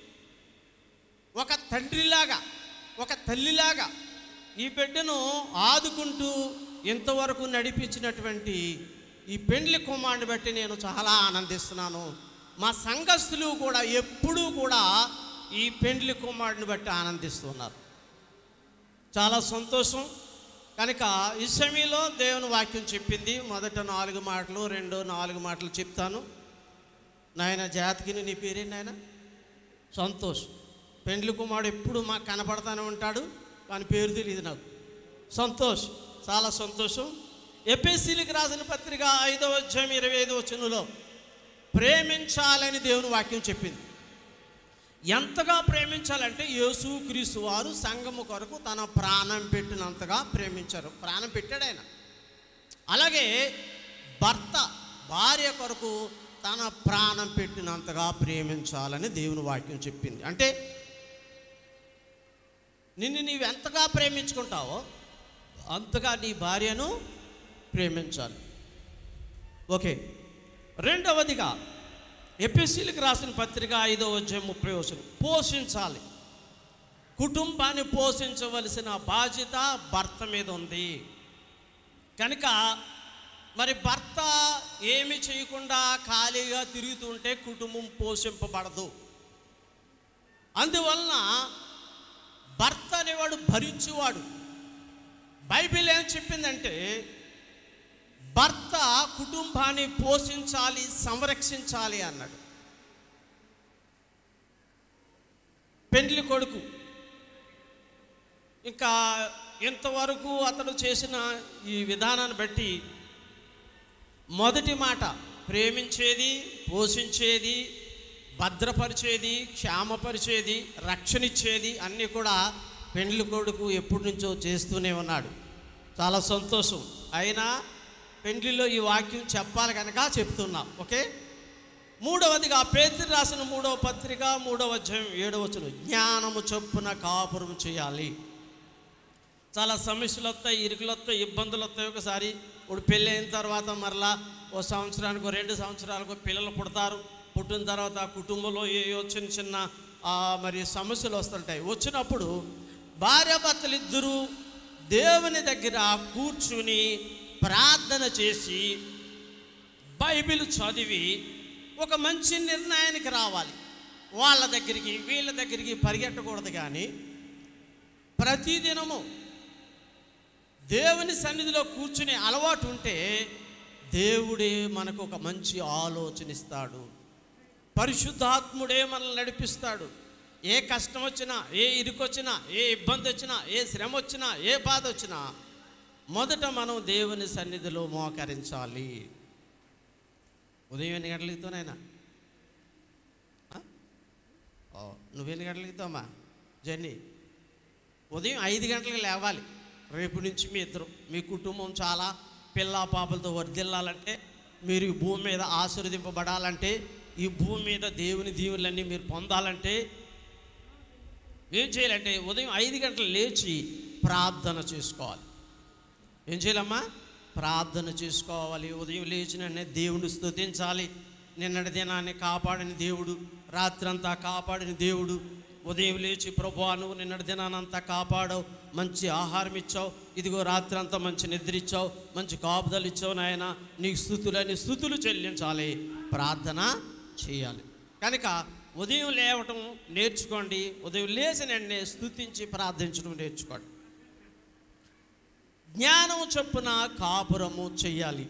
ఒక తండ్రిలాగా ఒక తల్లిలాగా ఈ బిడ్డను ఆదుకుంటూ ఇంతవరకు నడిపించినటువంటి ఈ పెండ్లి కుమారుని బట్టి నేను చాలా ఆనందిస్తున్నాను మా సంఘస్థులు కూడా ఎప్పుడూ కూడా ఈ పెండ్లి కుమారుడిని బట్టి ఆనందిస్తున్నారు చాలా సంతోషం కనుక ఈ సమయంలో దేవుని వాక్యం చెప్పింది మొదట నాలుగు మాటలు రెండో నాలుగు మాటలు చెప్తాను నాయన జాతికిని నీ పేరేంటి నాయన సంతోష్ పెండ్లి కుమారుడు ఎప్పుడు మాకు కనపడతానే ఉంటాడు వాని పేరు తెలియదు నాకు సంతోష్ చాలా సంతోషం ఎపిఎస్సీలకు రాసిన పత్రిక ఐదవ అధ్యాయం ఇరవై ఐదవ వచనంలో ప్రేమించాలని దేవుని వాక్యం చెప్పింది ఎంతగా ప్రేమించాలంటే యేసు క్రీస్తు వారు సంఘము కొరకు తన ప్రాణం పెట్టినంతగా ప్రేమించారు ప్రాణం పెట్టాడు ఆయన అలాగే భర్త భార్య కొరకు తన ప్రాణం పెట్టినంతగా ప్రేమించాలని దేవుని వాక్యం చెప్పింది అంటే నిన్ను నీవు ఎంతగా ప్రేమించుకుంటావో అంతగా నీ భార్యను ప్రేమించాలి ఓకే రెండవదిగా ఎపిసిలకు రాసిన పత్రిక ఐదో అధ్యాయం ముప్పై వచనం పోషించాలి కుటుంబాన్ని పోషించవలసిన బాధ్యత భర్త మీద ఉంది కనుక మరి భర్త ఏమి చేయకుండా ఖాళీగా తిరుగుతుంటే కుటుంబం పోషింపబడదు అందువలన భర్త అనేవాడు భరించువాడు బైబిల్ ఏం చెప్పిందంటే భర్త కుటుంబాన్ని పోషించాలి సంరక్షించాలి అన్నాడు పెండ్లి కొడుకు ఇంకా ఇంతవరకు అతడు చేసిన ఈ విధానాన్ని బట్టి మొదటి మాట ప్రేమించేది పోషించేది భద్రపరిచేది క్షేమపరిచేది రక్షణ ఇచ్చేది అన్నీ కూడా పెండ్లి కొడుకు ఎప్పటి నుంచో చేస్తూనే ఉన్నాడు చాలా సంతోషం అయినా పెండ్లిలో ఈ వాక్యం చెప్పాలి కనుక చెప్తున్నాం ఓకే మూడవదిగా పేతురు రాసిన మూడవ పత్రిక మూడవ అధ్యాయం ఏడవ వచనం జ్ఞానము చొప్పున కాపురం చేయాలి చాలా సమస్యలు వస్తాయి ఇరుకులు వస్తాయి ఇబ్బందులు వస్తాయి ఒకసారి ఇప్పుడు పెళ్ళి అయిన తర్వాత మరలా ఓ సంవత్సరానికి రెండు సంవత్సరాలకు పిల్లలు పుడతారు పుట్టిన తర్వాత ఆ కుటుంబంలో ఏయో చిన్న చిన్న ఆ, మరి సమస్యలు వస్తుంటాయి వచ్చినప్పుడు భార్యాభర్తలు ఇద్దరూ దేవుని దగ్గర కూర్చుని ప్రార్థన చేసి బైబిల్ చదివి ఒక మంచి నిర్ణయానికి రావాలి వాళ్ళ దగ్గరికి వీళ్ళ దగ్గరికి పరిగెట్టకూడదు కానీ ప్రతిదినము దేవుని సన్నిధిలో కూర్చునే అలవాటు ఉంటే దేవుడే మనకు ఒక మంచి ఆలోచన ఇస్తాడు పరిశుద్ధాత్ముడే మనల్ని నడిపిస్తాడు ఏ కష్టం వచ్చినా ఏ ఇరుకు వచ్చినా ఏ ఇబ్బంది వచ్చినా ఏ శ్రమ వచ్చినా ఏ బాధ వచ్చినా మొదట మనం దేవుని సన్నిధిలో మోకరించాలి ఉదయం ఎన్ని గంటలకు ఎత్తానైనా నువ్వెన్ని గంటలకు ఎత్తావమ్మా జర్నీ ఉదయం ఐదు గంటలకు లేవాలి రేపు నుంచి మీ ఇద్దరు మీ కుటుంబం చాలా పిల్ల పాపలతో వర్ధిల్లాలంటే మీరు ఈ భూమి మీద ఆశీర్వదింపబడాలంటే ఈ భూమి మీద దేవుని దీవులన్నీ మీరు పొందాలంటే ఏం చేయాలంటే ఉదయం ఐదు గంటలు లేచి ప్రార్థన చేసుకోవాలి ఏం చేయాలమ్మా ప్రార్థన చేసుకోవాలి ఉదయం లేచిన దేవుని స్తుతించాలి నిన్నటి దినాన్ని కాపాడిన దేవుడు రాత్రంతా కాపాడిన దేవుడు ఉదయం లేచి ప్రభు నువ్వు నిన్నటి దినానంతా కాపాడావు మంచి ఆహారం ఇచ్చావు ఇదిగో రాత్రంతా మంచి నిద్ర ఇచ్చావు మంచి కాపుదలు ఇచ్చావు నాయన నీకు స్థుతులని స్థుతులు చెల్లించాలి ప్రార్థన చేయాలి కనుక ఉదయం లేవటం నేర్చుకోండి ఉదయం లేచిన వెంటనే స్థుతించి ప్రార్థించడం నేర్చుకోండి జ్ఞానం చొప్పున కాపురము చెయ్యాలి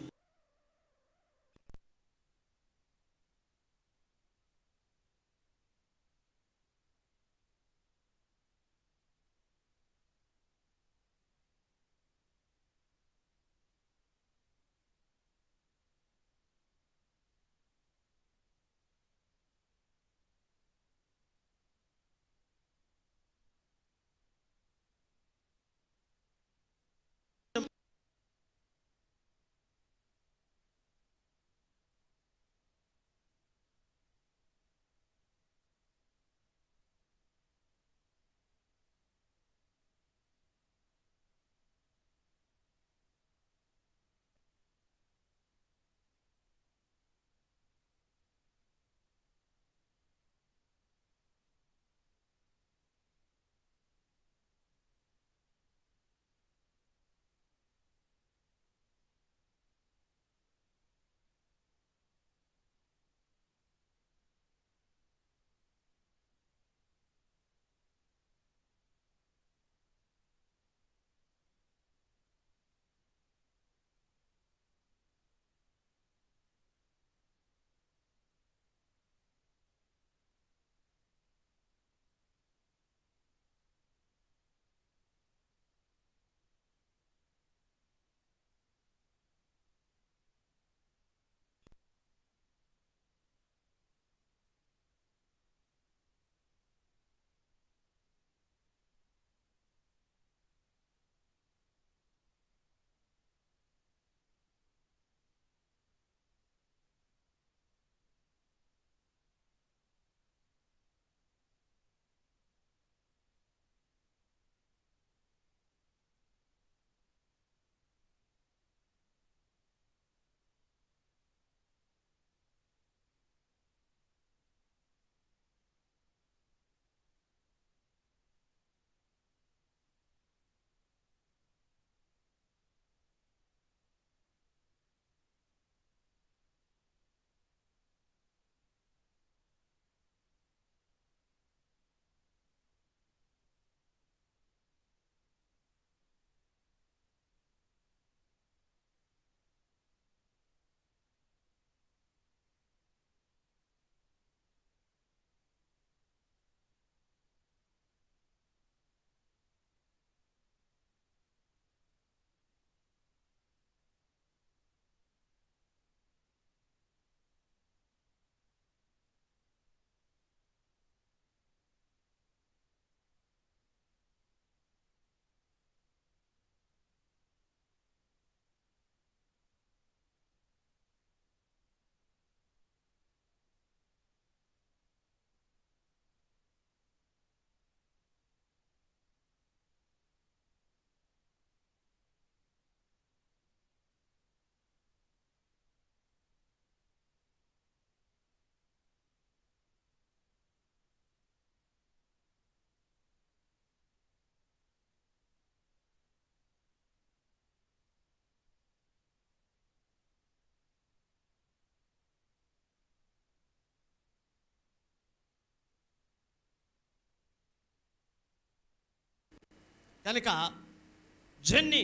కనుక జన్ని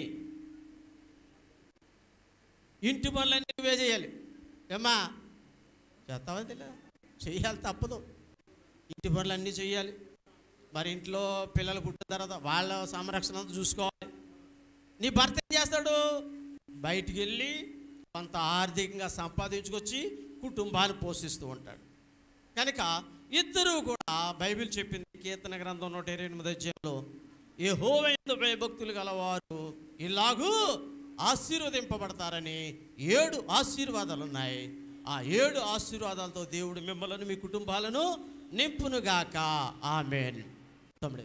ఇంటి పనులన్నీ నువ్వే చేయాలి ఏమ్మా చేస్తావా తెలియదా చెయ్యాలి తప్పదు ఇంటి పనులన్నీ చెయ్యాలి మరి ఇంట్లో పిల్లలు పుట్టిన తర్వాత వాళ్ళ సంరక్షణ అంతా చూసుకోవాలి నీ భర్త ఏం చేస్తాడు బయటికి వెళ్ళి కొంత ఆర్థికంగా సంపాదించుకొచ్చి కుటుంబాన్ని పోషిస్తూ ఉంటాడు కనుక ఇద్దరూ కూడా బైబిల్ చెప్పింది కీర్తన గ్రంథం నూట ఇరవై ఎనిమిది అధ్యాయంలో ఏ హోవైన భక్తులు గలవారు ఇలాగూ ఆశీర్వదింపబడతారని ఏడు ఆశీర్వాదాలు ఉన్నాయి ఆ ఏడు ఆశీర్వాదాలతో దేవుడు మిమ్మల్ని మీ కుటుంబాలను నింపునుగాక ఆమెన్ తమ్ముడే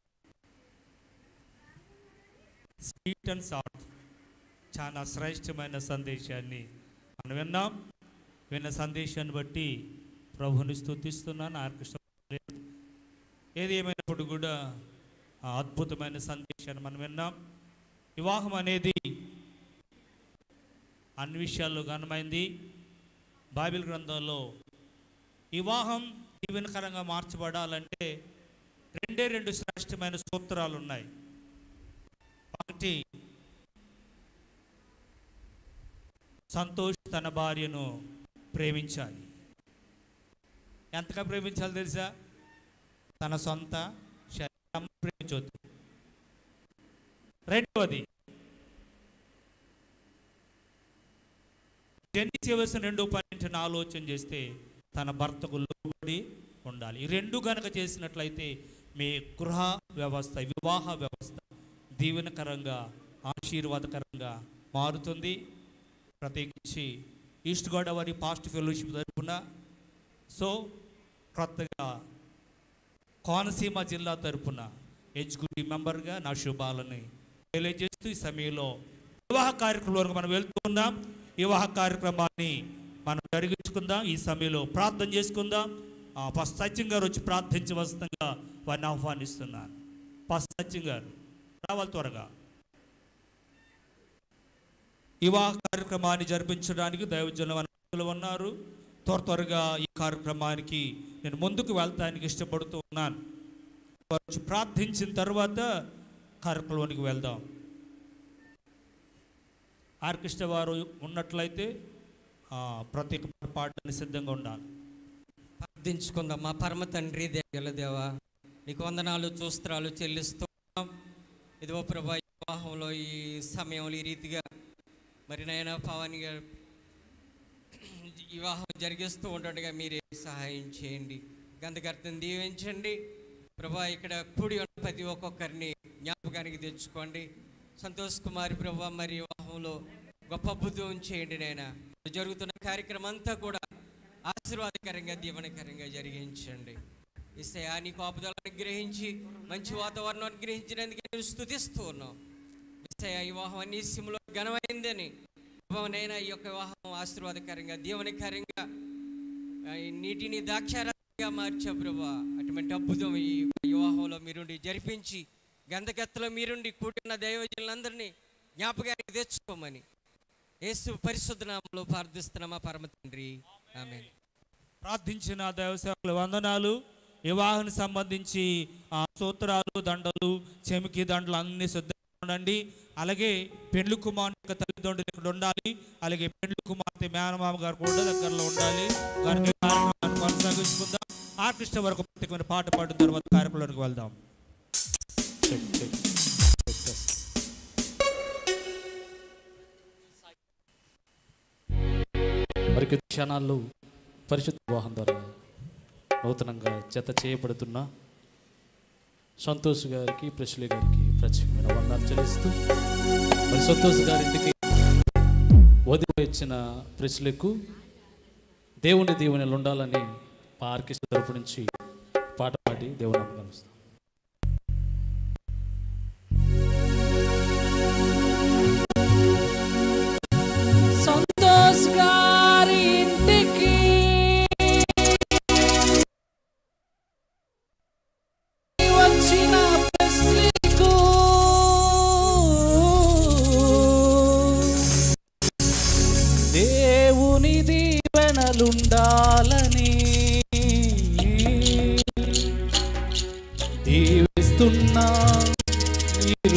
స్వీట్ అండ్ సాల్ట్ చాలా శ్రేష్టమైన సందేశాన్ని మనం విన్నాం విన్న సందేశాన్ని బట్టి ప్రభుని స్తుతిస్తున్నాను ఆర్కృష్ణ ఏది ఏమైనప్పుడు కూడా ఆ అద్భుతమైన సందేశాన్ని మనం విన్నాం వివాహం అనేది అన్ని విషయాల్లో ఘనమైంది బైబిల్ గ్రంథంలో వివాహం దీవెనకరంగా మార్చబడాలంటే రెండే రెండు శ్రేష్టమైన సూత్రాలు ఉన్నాయి ఒకటి సంతోష్ తన భార్యను ప్రేమించాలి ఎంతగా ప్రేమించాలి తెలుసా తన సొంత శరీరం ప్రేమించవద్దు రెండవది జన్ని చేయవలసిన రెండో పన్నెండుని ఆలోచన చేస్తే తన భర్తకు లోబడి ఉండాలి ఈ రెండు గనక చేసినట్లయితే మీ గృహ వ్యవస్థ వివాహ వ్యవస్థ దీవెనకరంగా ఆశీర్వాదకరంగా మారుతుంది ప్రత్యేకించి ఈస్ట్ గోదావరి పాస్ట్ ఫెలోషిప్ తరఫున సో కొత్తగా కోనసీమ జిల్లా తరఫున ఎగ్జిక్యూటివ్ మెంబర్గా నా శుభాలని తెలియజేస్తూ ఈ సమయంలో వివాహ కార్యక్రమం వరకు మనం వెళ్తూ ఉన్నాం వివాహ కార్యక్రమాన్ని మనం జరిగించుకుందాం ఈ సమయంలో ప్రార్థన చేసుకుందాం ఆ ఫస్ట్ సత్యం గారు వచ్చి ప్రార్థించవలసిందిగా వారిని ఆహ్వానిస్తున్నాను ఫస్ట్ సత్యం గారు రావాలి త్వరగా వివాహ కార్యక్రమాన్ని జరిపించడానికి దైవజనులు అనుమతులు ఉన్నారు త్వర త్వరగా ఈ కార్యక్రమానికి నేను ముందుకు వెళ్తానికి ఇష్టపడుతూ ఉన్నాను వారు వచ్చి ప్రార్థించిన తర్వాత కార్యక్రమానికి వెళ్దాం ఆర్కెస్ట్రా వారు ఉన్నట్లయితే ఆ, ప్రత్యేక పాడడానికి సిద్ధంగా ఉండాలి
ప్రార్థించుకుందాం మా పరమ తండ్రి దేవల దేవ నీకు వందనాలు చూస్త్రాలు చెల్లిస్తున్నాం ఇదిగో ప్రభా ఈ వివాహంలో ఈ సమయంలో ఈ రీతిగా మరి నాయన పవన్ గారు వివాహం జరిగిస్తూ ఉండగా మీరే సహాయం చేయండి గంధకర్తను దీవించండి ప్రభా ఇక్కడ కూడి ఉన్న ప్రతి ఒక్కొక్కరిని జ్ఞాపకానికి తెచ్చుకోండి సంతోష్ కుమారి ప్రభా మరి వివాహంలో గొప్ప అద్భుతం చేయండి నాయన జరుగుతున్న కార్యక్రమం అంతా కూడా ఆశీర్వాదకరంగా దీవనకరంగా జరిగించండి ఇసయా నీ కాపుదలను అనుగ్రహించి మంచి వాతావరణం అనుగ్రహించినందుకు నేను స్థుతిస్తూ ఉన్నాం ఇసయా వివాహం అన్ని సిమ్లో ఘనమైందని ప్రభావనైనా ఈ యొక్క వివాహం ఆశీర్వాదకరంగా దీవనకరంగా ఆ, ఈ నీటిని ద్రాక్షారంగా మార్చా ప్రభా అటువంటి అద్భుతం ఈ వివాహంలో మీరుండి జరిపించి గంధకత్తలో మీరుండి కూడిన దైవజనులందరినీ జ్ఞాపకానికి తెచ్చుకోమని యేసు పరిశుద్ధ నామంలో ప్రార్థిస్తున్న మా పరమ తండ్రి ఆమె
ప్రార్థించిన దైవసేవకుల వందనాలు వివాహానికి సంబంధించి ఆ సూత్రాలు దండలు చెమికి దండలు అన్ని సిద్ధంగా ఉండండి అలాగే పెండ్లి కుమార్ యొక్క తల్లిదండ్రులు ఇక్కడ ఉండాలి అలాగే పెండ్లి కుమార్తె మేనమామ గారు కూడా దగ్గరలో ఉండాలి వారికి కార్యక్రమాన్ని కొనసాగించుకుందాం ఆర్కెస్ట్రా వరకు ప్రత్యేకమైన పాట పాడిన తర్వాత కార్యక్రమానికి వెళ్దాం
మరికొద్ది క్షణాల్లో పరిశుద్ధ వివాహం ద్వారా నూతనంగా జత చేయబడుతున్న సంతోష్ గారికి ప్రశ్లే గారికి ప్రత్యేకమైన వందనాలు చెల్లిస్తూ మరి సంతోష్ గారింటికి వదిలి ఇచ్చిన ప్రశ్లకు దేవుని దీవెనలు ఉండాలని మా ఆర్కెస్ట్రా తరపు నుంచి పాట పాడి దేవుని కలుస్తాం
సంతోష్ గారి ఇంటికి వచ్చిన ప్రెస్లీకు దేవుని దీవెనలుండాలని దీవిస్తున్నా ఈ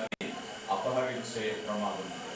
వారిని అపహరించే ప్రమాదం ఉంది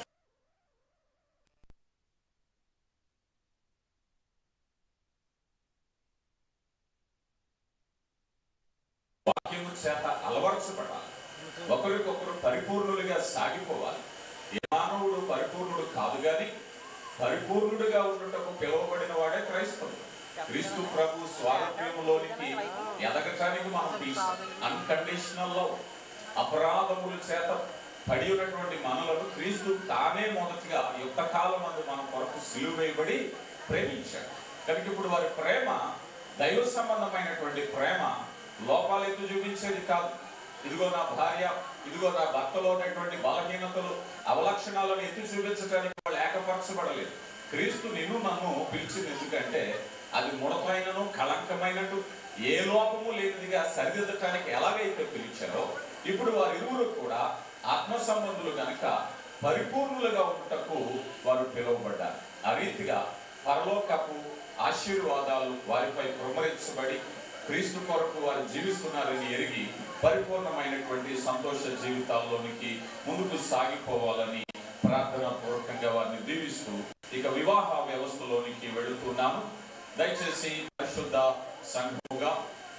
వాక్యము చేత అలవర్చబడాలి ఒకరికొకరు పరిపూర్ణులుగా సాగిపోవాలి ఏ మానవుడు పరిపూర్ణుడు కాదు గాని పరిపూర్ణుడిగా ఉండుటకు పిలువబడిన వాడే క్రైస్తవుడు క్రీస్తు ప్రభు స్వాతంత్ర్యంలోనికి ఎదగటానికి మనం పిలిచాం అన్కండిషనల్ లవ్ అపరాధముల చేత పడి ఉన్నటువంటి మనలను క్రీస్తు తానే మొదటిగా యుద్ధ కాలం అందు మన కొరకు సిలువ వేయబడి ప్రేమించాడు కనుక ఇప్పుడు వారి ప్రేమ దైవ సంబంధమైనటువంటి ప్రేమ లోపాలు ఎత్తు చూపించేది కాదు ఇదిగో నా భార్య ఇదిగో నా భర్తలో ఉన్నటువంటి బలహీనతలు అవలక్షణాలను ఎత్తి చూపించడానికి వాళ్ళు ఏకపరచబడలేదు క్రీస్తు నిన్ను నన్ను పిలిచింది ఎందుకంటే అది ముడతైనను కళంకమైనట్టు ఏ లోపము లేనిదిగా సరిదిద్దటానికి ఎలాగైతే పిలిచారో ఇప్పుడు వారిరువురు కూడా ఆత్మ సంబంధులు గనక పరిపూర్ణులుగా ఉంటకు వారు పిలువబడ్డారు ఆ రీతిగా పరలోకపు ఆశీర్వాదాలు వారిపై కుమరించబడి క్రీస్తు కొరకు వారు జీవిస్తున్నారని ఎరిగి పరిపూర్ణమైనటువంటి సంతోష జీవితాల్లోనికి ముందుకు సాగిపోవాలని ప్రార్థన పూర్వకంగా వారిని దీవిస్తూ ఇక వివాహ వ్యవస్థలోనికి వెళుతున్నాను దయచేసి పరిశుద్ధ సంఘముగా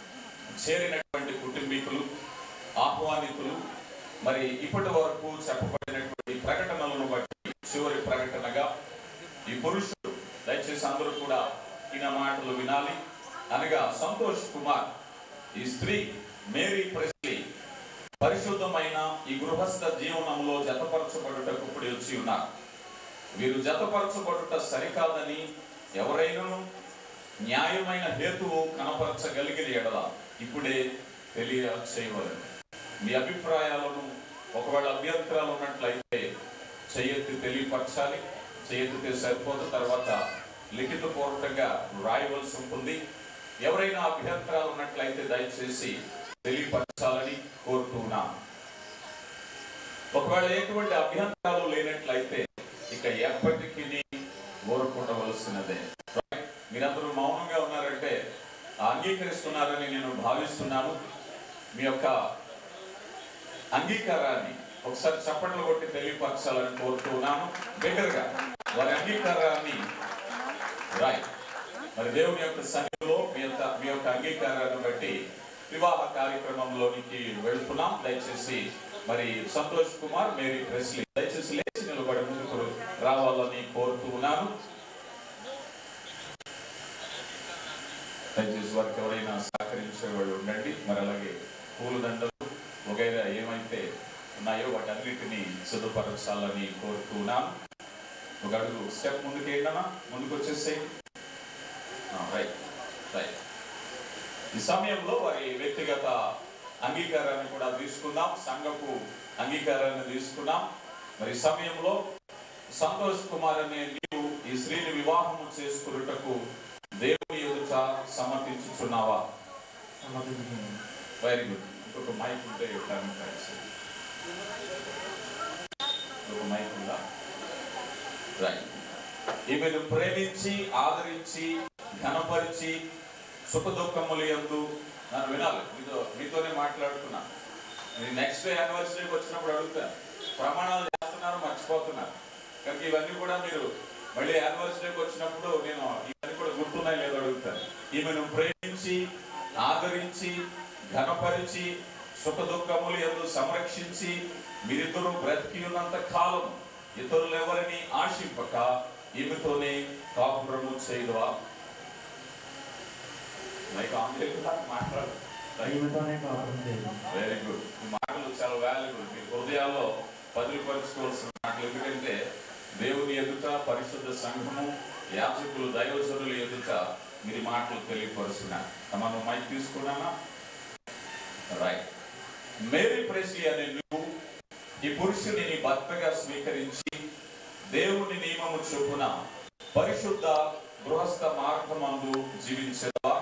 చేరినటువంటి కుటుంబీకులు ఆహ్వానితులు మరి ఇప్పటి వరకు చెప్పబడినటువంటి ప్రకటనలను బట్టి చివరి ప్రకటనగా ఈ పురుషుడు దయచేసి అందరూ కూడా ఈయన మాటలు వినాలి అనగా సంతోష్ కుమార్ ఈ స్త్రీ మేరీ ప్రెస్లీ పరిశుద్ధమైన ఈ గృహస్థ జీవనంలో జతపరచబడుటకు ఇప్పుడు వచ్చి ఉన్నారు వీరు జతపరచబడుట సరికాదని ఎవరైనాను న్యాయమైన హేతువు కనపరచగలిగిన ఎడల ఇప్పుడే తెలియ చేయవలను మీ అభిప్రాయాలను ఒకవేళ అభ్యంతరాలు ఉన్నట్లయితే చేయెత్తి తెలియపరచాలి చేయెత్తితే సరిపోదు తర్వాత లిఖిత పూర్వకంగా రాయవలసి ఉంటుంది ఎవరైనా అభ్యంతరాలు ఉన్నట్లయితే దయచేసి తెలియపరచాలని కోరుతున్నాం ఒకవేళ ఎటువంటి అభ్యంతరాలు లేనట్లయితే ఇక ఎప్పటికీ కోరుకుంటవలసినదే మీరందరూ మౌనంగా ఉన్నారంటే అంగీకరిస్తున్నారని నేను భావిస్తున్నాను మీ యొక్క అంగీకారాన్ని ఒకసారి చప్పట్లు కొట్టి తెలియపరచాలని కోరుతున్నాను బిగ్గరగా వారి అంగీకారాన్ని రాయ్ మరి దేవుని యొక్క సన్నిధిలో మీ యొక్క మీ యొక్క అంగీకారాన్ని బట్టి వివాహ కార్యక్రమంలోనికి వెళ్తున్నాం దయచేసి మరి సంతోష్ కుమార్ మేరీ ప్రెస్లీ దయచేసి లేచి నిలబడి ముందుకు రావాలని కోరుతూ ఉన్నాను దయచేసి వారికి ఎవరైనా సహకరించే వాళ్ళు ఉండండి మరి అలాగే పూలదండలు వగైరా ఏమైతే ఉన్నాయో వాటన్నిటిని సిద్ధపరచాలని కోరుతున్నాను ఒక అడుగు స్టెప్ ముందుకు ఏంటన్నా ముందుకు వచ్చేసేయండి రైట్ రైట్ ఈ సమయంలో వారి వ్యక్తిగత అంగీకారాన్ని కూడా తీసుకుందాం సంఘపు అంగీకారాన్ని తీసుకున్నాం మరి ఈ సమయంలో సంతోష్ కుమార్ అనే నీవు ఈ స్త్రీని వివాహము చేసుకున్నటకు దేవుని ఎదుట సమర్పించుచున్నావా వెరీ గుడ్ ఇంకొక మైక్ ఉంటే టర్న్ ఇంకొక మైక్ ఉందా రైట్ ఈమెను ప్రేమించి ఆదరించి ఘనపరిచి సుఖ దుఃఖములు ఎందు నన్ను వినాలి మీతో మీతోనే మాట్లాడుతున్నా నేను నెక్స్ట్ డే యానివర్సరీకి వచ్చినప్పుడు అడుగుతాను ప్రమాణాలు చేస్తున్నారు మర్చిపోతున్నారు కనుక ఇవన్నీ కూడా మీరు మళ్ళీ యానివర్సరీకి వచ్చినప్పుడు నేను ఇవన్నీ కూడా గుర్తున్నాయి లేదో అడుగుతాను ఈమెను ప్రేమించి ఆదరించి ఘనపరిచి సుఖ దుఃఖములు ఎందు సంరక్షించి మీరిద్దరూ బ్రతికి ఉన్నంత కాలం ఇతరులు ఎవరిని ఆశింపక ఈమెతోనే కాపురము చేయదువా మైక్ ఆన్ చేయకుండా మాట్లాడు వెరీ గుడ్ ఈ మాటలు చాలా వాల్యుబుల్ మీ హృదయాల్లో పదిలిపరచుకోవాల్సిన మాటలు ఎందుకంటే దేవుని ఎదుట పరిశుద్ధ సంఘము యాజకులు దైవజనుల ఎదుట మీరు ఈ మాటలు తెలియపరుస్తున్నారు మనం మైక్ తీసుకున్నామా రైట్ మేరీ ప్రెస్లీ అనే నువ్వు ఈ పురుషుని నీ భర్తగా స్వీకరించి దేవుని నియమము చొప్పున పరిశుద్ధ గృహస్థ మార్గమందు జీవించదా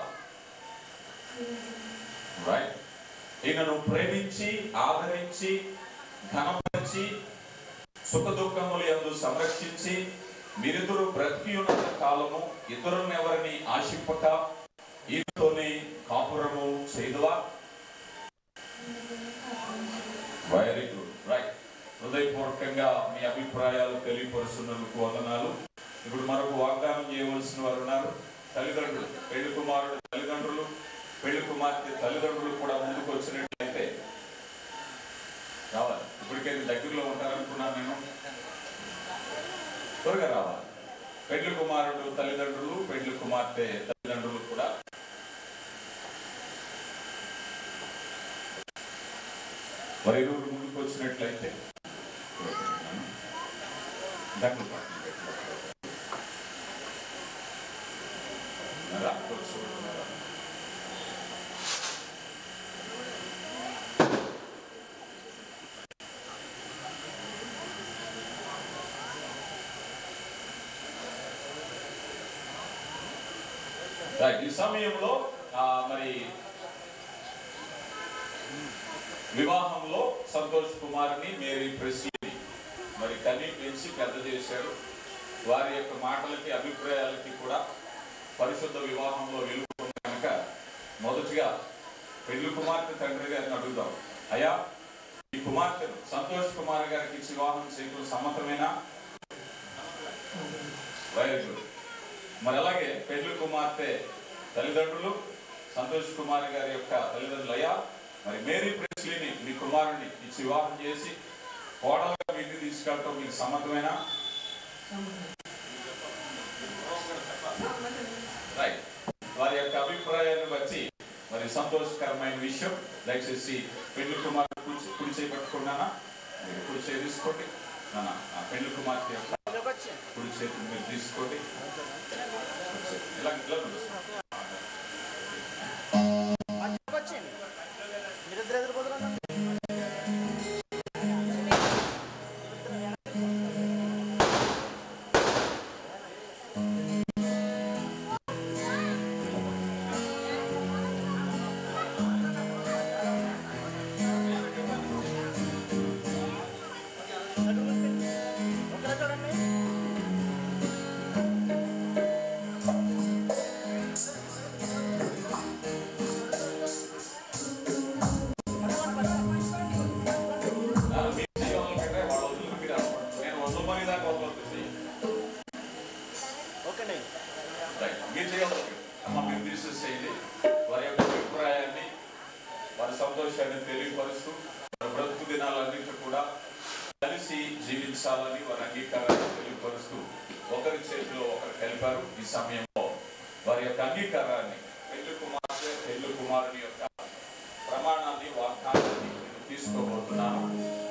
రైట్ ఈయనను ప్రేమించి ఆదరించి ఘనపరిచి సుఖ దుఃఖములు ఎందు సంరక్షించి మీరిద్దరు బ్రతికి ఉన్నంత కాలము ఇతరులను ఎవరిని ఆశింపక ఈతోనే కాపురము చేయదువా వెరీ గుడ్ రైట్ హృదయపూర్వకంగా మీ అభిప్రాయాలు తెలియపరుస్తున్నందుకు వందనాలు ఇప్పుడు మనకు వాగ్దానం చేయవలసిన వారు ఉన్నారు తల్లిదండ్రులు పెళ్లి కుమారుడు తల్లిదండ్రులు పెళ్లి కుమార్తె తల్లిదండ్రులు కూడా ముందుకు వచ్చినట్లయితే రావాలి ఇప్పటికే దగ్గరలో ఉంటారనుకున్నాను నేను త్వరగా రావాలి పెళ్లి కుమారుడు తల్లిదండ్రులు పెళ్లి కుమార్తె తల్లిదండ్రులు కూడా మరి ఇరువురు ముందుకు వచ్చినట్లయితే దగ్గర పడుతుంది. రా, కూర్చో. రైట్, ఈ సమయంలో ఆ, మరి వివాహంలో సంతోష్ కుమార్ని మేరీ ప్రెస్లీని మరి కని పెంచి పెద్ద చేశారు వారి యొక్క మాటలకి అభిప్రాయాలకి కూడా పరిశుద్ధ వివాహంలో విలువ ఉంది కనుక మొదటిగా పెళ్లి కుమార్తె తండ్రి గారిని అడుగుదాం అయ్యా ఈ కుమార్తెను సంతోష్ కుమార్ గారికి ఇచ్చి వివాహం చేయడం సమ్మతమేనా వెరీ గుడ్ మరి అలాగే పెళ్లి కుమార్తె తల్లిదండ్రులు సంతోష్ కుమార్ గారి యొక్క తల్లిదండ్రులు అయ్యా మరి మేరీ ప్రెస్లీని మీ కుమారుని ఇచ్చి వివాహం చేసి కోడలుగా మీ ఇంటికి తీసుకెళ్ళటం మీకు సమ్మతమేనా రైట్ వారి యొక్క అభిప్రాయాన్ని బట్టి మరి సంతోషకరమైన విషయం దయచేసి పెళ్లి కుమార్ కుడి కుడి చేయి పట్టుకున్నానా మీరు కుడి చేయి తీసుకోండి నాన్న, ఆ పెళ్లి కుమార్తె యొక్క కుడి చేతి మీరు తీసుకోండి కుడి చేతి. ఇలా ఇలా కూర్చో.
మీరిద్దరు ఎదురుపోతున్నారు
నాన్న, మీరు చేయి వదలు పెట్టే వాళ్ళు వదులు మీరు అనుకోండి. నేను వదలమని దాకా వదలొద్దు చెయ్యి. రైట్, మీరు చేయి వదలు పెట్టండి. అమ్మ మీరు తీసేసేయండి వారి యొక్క అభిప్రాయాన్ని వారి సంతోషాన్ని తెలియపరుస్తూ వారి బ్రతుకు దినాలన్నింటి కూడా కలిసి జీవించాలని వారి అంగీకారాన్ని తెలియపరుస్తూ ఒకరి చేతిలో ఒకరు కలిపారు ఈ సమయంలో వారి యొక్క అంగీకారాన్ని పెళ్లి కుమార్తె పెళ్లి కుమారుని యొక్క ప్రమాణాన్ని వాగ్దానాన్ని నేను తీసుకోబోతున్నాను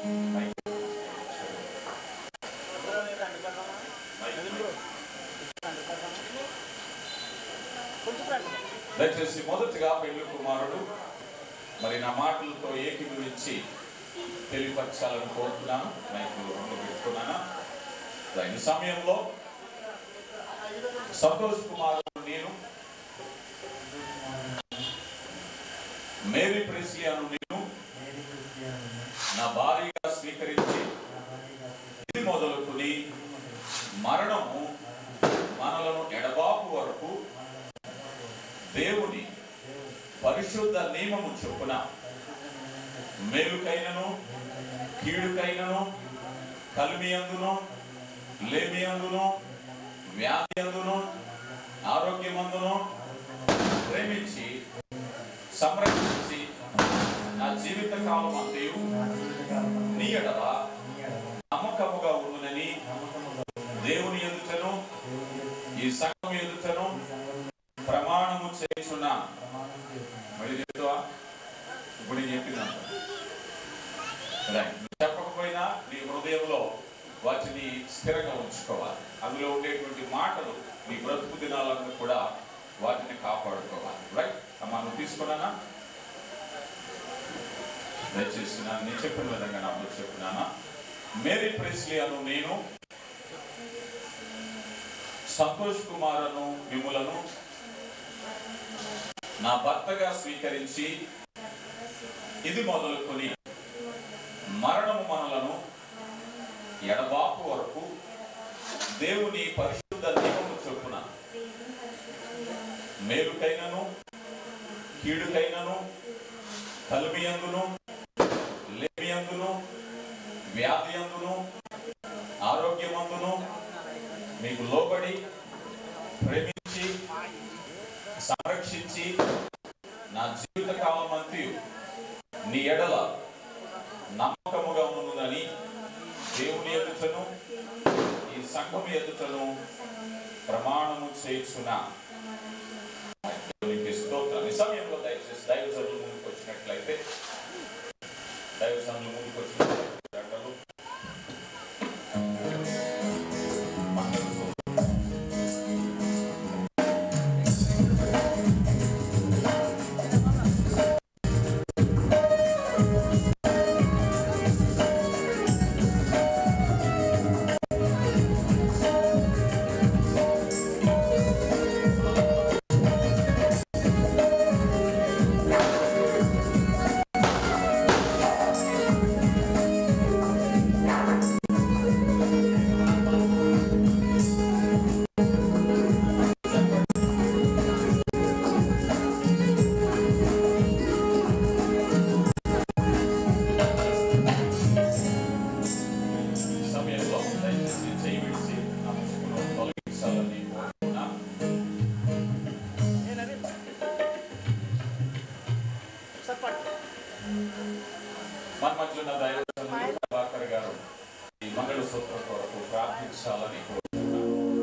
దయచేసి మొదటిగా పెళ్లి కుమారుడు మరి నా మాటలతో ఏకీభవించి తెలియపరచాలని కోరుతున్నాను మైకు రెండు పెట్టుకున్నాను ఈ సమయంలో సంతోష్ కుమార్ నేను మేరీ ప్రెస్లీ అను నేను నా భార్యగా స్వీకరించి ఇది మొదలుకుని మరణము మనలను ఎడబాపు వరకు దేవుని పరిశుద్ధ నియమము చొప్పున మేలుకైనను కీడుకైనను కలిమియందును లేమియందును వ్యాధియందును ఆరోగ్యమందును ప్రేమించి సంరక్షించి నా జీవిత కాలం అంతయు నీ ఎడల నమ్మకముగా ఉండునని దేవుని ఎదుటను ఈ సంఘం ఎదుటను ప్రమాణము చేస్తున్నా మళ్ళీ చెప్తావా ఇప్పుడు నేను చెప్పినంత రైట్. నువ్వు చెప్పకపోయినా నీ హృదయంలో వాటిని స్థిరంగా ఉంచుకోవాలి అందులో ఉండేటువంటి మాటలు నీ బ్రతుకు దినాలను కూడా వాటిని కాపాడుకోవాలి రైట్ అమ్మా నువ్వు తీసుకున్నానా దయచేసి నా- నేను చెప్పిన విధంగా నా ముందు చెప్తున్నానా మేరీ ప్రెస్లీ అను నేను సంతోష్ కుమార్ అను మిమ్ములను నా భర్తగా స్వీకరించి ఇది మొదలుకొని మరణము మనలను ఎడబాపు వరకు దేవుని పరిశుద్ధ నియమము చొప్పున మేలుకైనను కీడుకైనను కలుమియందును లేమియందును వ్యాధి అందును ఆరోగ్యమందును మీకు లోబడి ప్రేమించి సంరక్షించి నా జీవిత కాలం అంతయు నీ ఎడల నమ్మకముగా ఉన్నదని దేవుని ఎదుటను ఈ సంఘం ఎదుటను ప్రమాణము చేయుచున్నా దేవునికి స్తోత్రం ఈ సమయంలో దయచేసి దైవజనులు ముందుకు వచ్చినట్లయితే దైవజనులు ముందుకు వచ్చినట్లయితే గంటలు ఈ సమయంలో దయచేసి చేయి విడిచి నా ముసుగును తొలగించాలని కోరుతున్నా మన మధ్య ఉన్న దైవజనులు ప్రభాకర్ గారు ఈ మంగళ సూత్రం కొరకు ప్రార్థించాలని కోరుతున్నా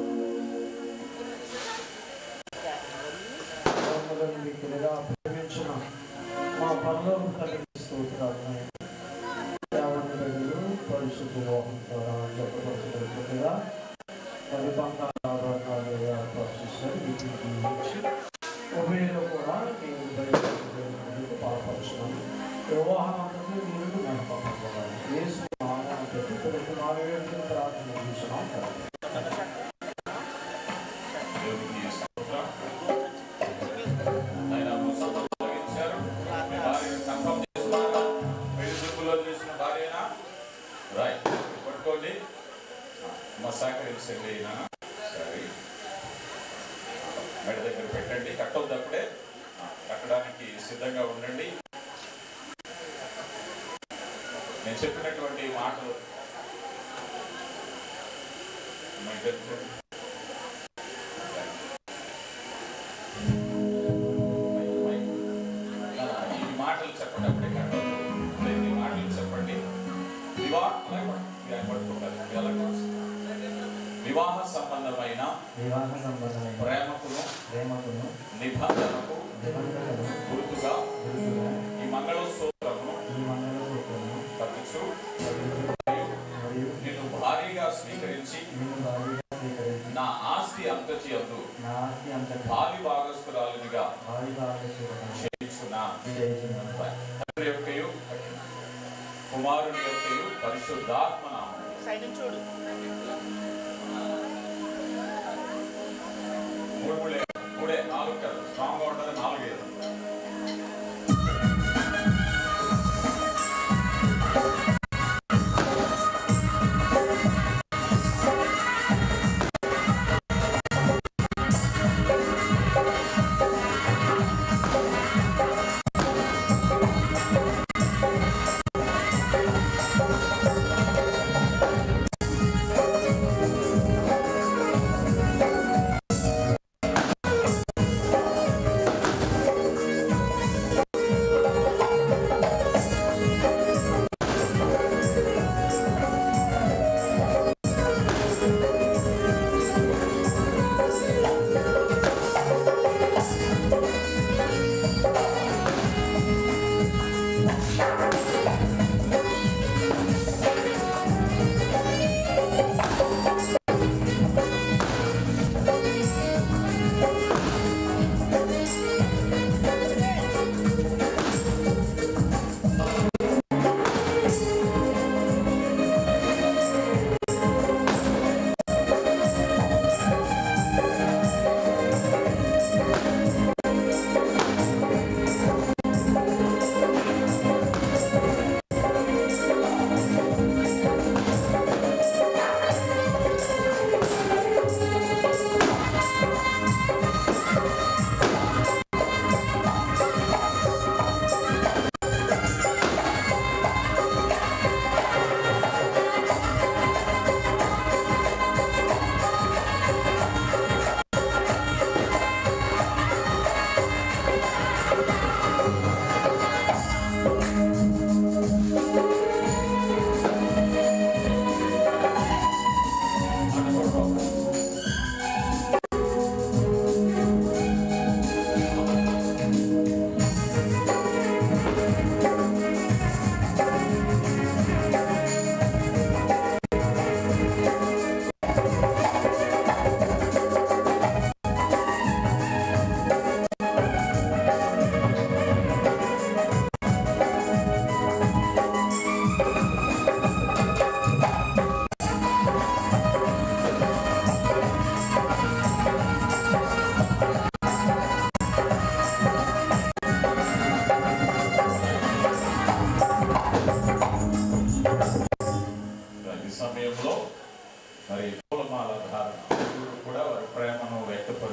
మిక్కిలిగా ప్రేమించిన మా పరలోక తల్లికి స్తోత్రాలు నాయన. దేవుని ప్రజలు పరిశుద్ధ మోహం ద్వారా చెప్పబడుతున్నట్టుగా మరి బంగారాలు ఏర్పరుస్తారు వీటిని దీవించి ఉభయలో కూడా నేను బయటకు పాల్పరచడం వివాహానందరూ మీరు నడపబడాలి యేసు నామాన్ని పెట్టి కొరకు నాలుగేళ్ళకి ప్రార్థన చేస్తున్నాం
దేవునికి స్తోత్రం. ఆయన ముసుగును తొలగించారు. మీ భార్యను కన్ఫర్మ్ చేస్తున్నారా? పెళ్లి చూపులో చేసిన భార్యనా? రైట్. పట్టుకోండి. మా సహకరించండి అయినా సరే మెడ దగ్గర పెట్టండి కట్టొద్దప్పుడే కట్టడానికి సిద్ధంగా ఉండండి నేను చెప్పినటువంటి మాటలు మీకు తెలుసు. ఈ మాటలు చెప్పండి అప్పుడే కట్టొద్దు ఈ మాటలు చెప్పండి వివాహ వివాహ సంబంధమైన
వివాహ సంబంధమైన
ప్రేమకును
ప్రేమకును
నిబంధనకు
నిబంధనలు
గుర్తుగా
గుర్తుగా
ఈ మంగళసూత్రమును
ఈ మంగళసూత్రమును
కట్టుచు
మరియు
నేను భారీగా స్వీకరించి
నేను భారీగా స్వీకరించి
నా ఆస్తి అంతచియందు
నా ఆస్తి అంతటి
భావి భాగస్థురాలునిగా
భారీ భాగస్వామ్యం
చేయించున్నా
చేయించున్నాను.
తండ్రి యొక్కయు కుమారుని యొక్కయు పరిశుద్ధాత్మ నామం
చూడు
మూడు మూడే మూడే నాలుగు కదా స్ట్రాంగ్ గా ఉంటుంది నాలుగే
Thank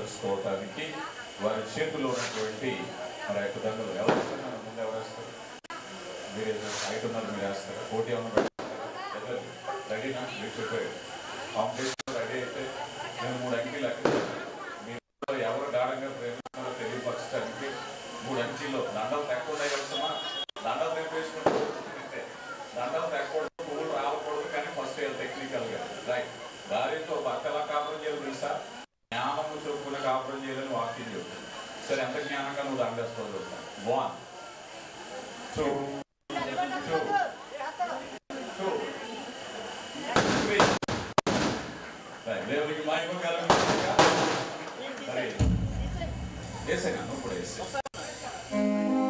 భద్రపరచుకోవటానికి వారి చేతిలో ఉన్నటువంటి మరి ఆ యొక్క దండలు ఎవరు వేస్తున్నారు ముందు ఎవరు వేస్తారు మీరు ఏదైనా హైట్ ఉన్నారు మీరు వేస్తారా పోటీ ఏమన్నా పెడతారా రెడీనా మీరు చెప్పారు కాంపిటీషన్ రెడీ అయితే నేను మూడు అంకెలు అక్కడ మీరు ఎవరు గాఢంగా ప్రేమిస్తున్నారో తెలియపరచడానికి మూడు అంకెల్లో దండలు తక్కువ ఉన్నాయి కలుస్తామా దండలు తెప్పేసుకుంటూ కూర్చుంటే దండలు తక్కువ పువ్వులు రావకూడదు కానీ ఫస్ట్ టెక్నికల్ గా రైట్ దారితో భర్త ఎలా కాపురం చేయాలి తెలుసా జ్ఞానము చొప్పున కాపురం చేయాలని వాక్యం చెబుతుంది సరే ఎంత జ్ఞానంగా నువ్వు దండేస్తావు తెలుసా one two two two three right దేవునికి మహిమ కలుగుతుందిగా సరే వేసాను నువ్వు కూడా వేసా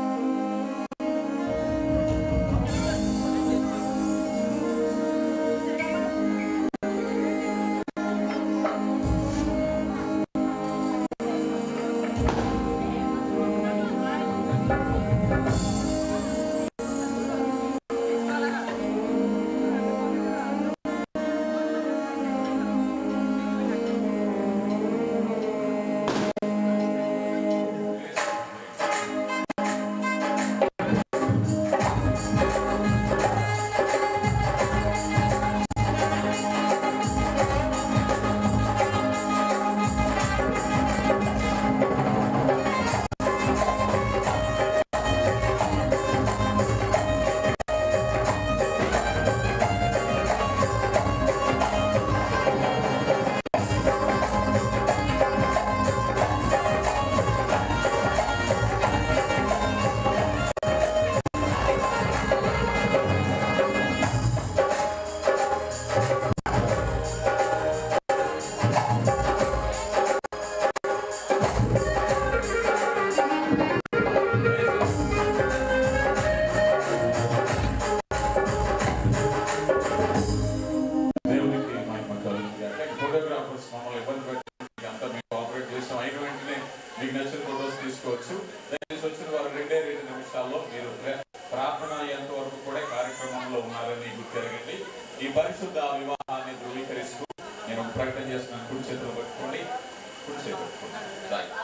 దేవునికి మహిమ కలుగుతుంది అంటే ఫోటోగ్రాఫర్స్ మమ్మల్ని ఇబ్బంది పెట్టి అంతా మీకు ఆపరేట్ చేస్తాం అయిన వెంటనే మీకు నచ్చిన ఫోటోస్ తీసుకోవచ్చు దయచేసి వచ్చిన వారు రెండే రెండు నిమిషాల్లో మీరు ప్ర- ప్రార్థన అయ్యేంత వరకు కూడా కార్యక్రమంలో ఉన్నారని గుర్తెరగండి ఈ పరిశుద్ధ వివాహాన్ని ధృవీకరిస్తూ నేను ఒక ప్రకటన చేస్తున్నాను కుడి చేతులు పట్టుకోండి కుడి చేతులు పట్టుకోండి Right.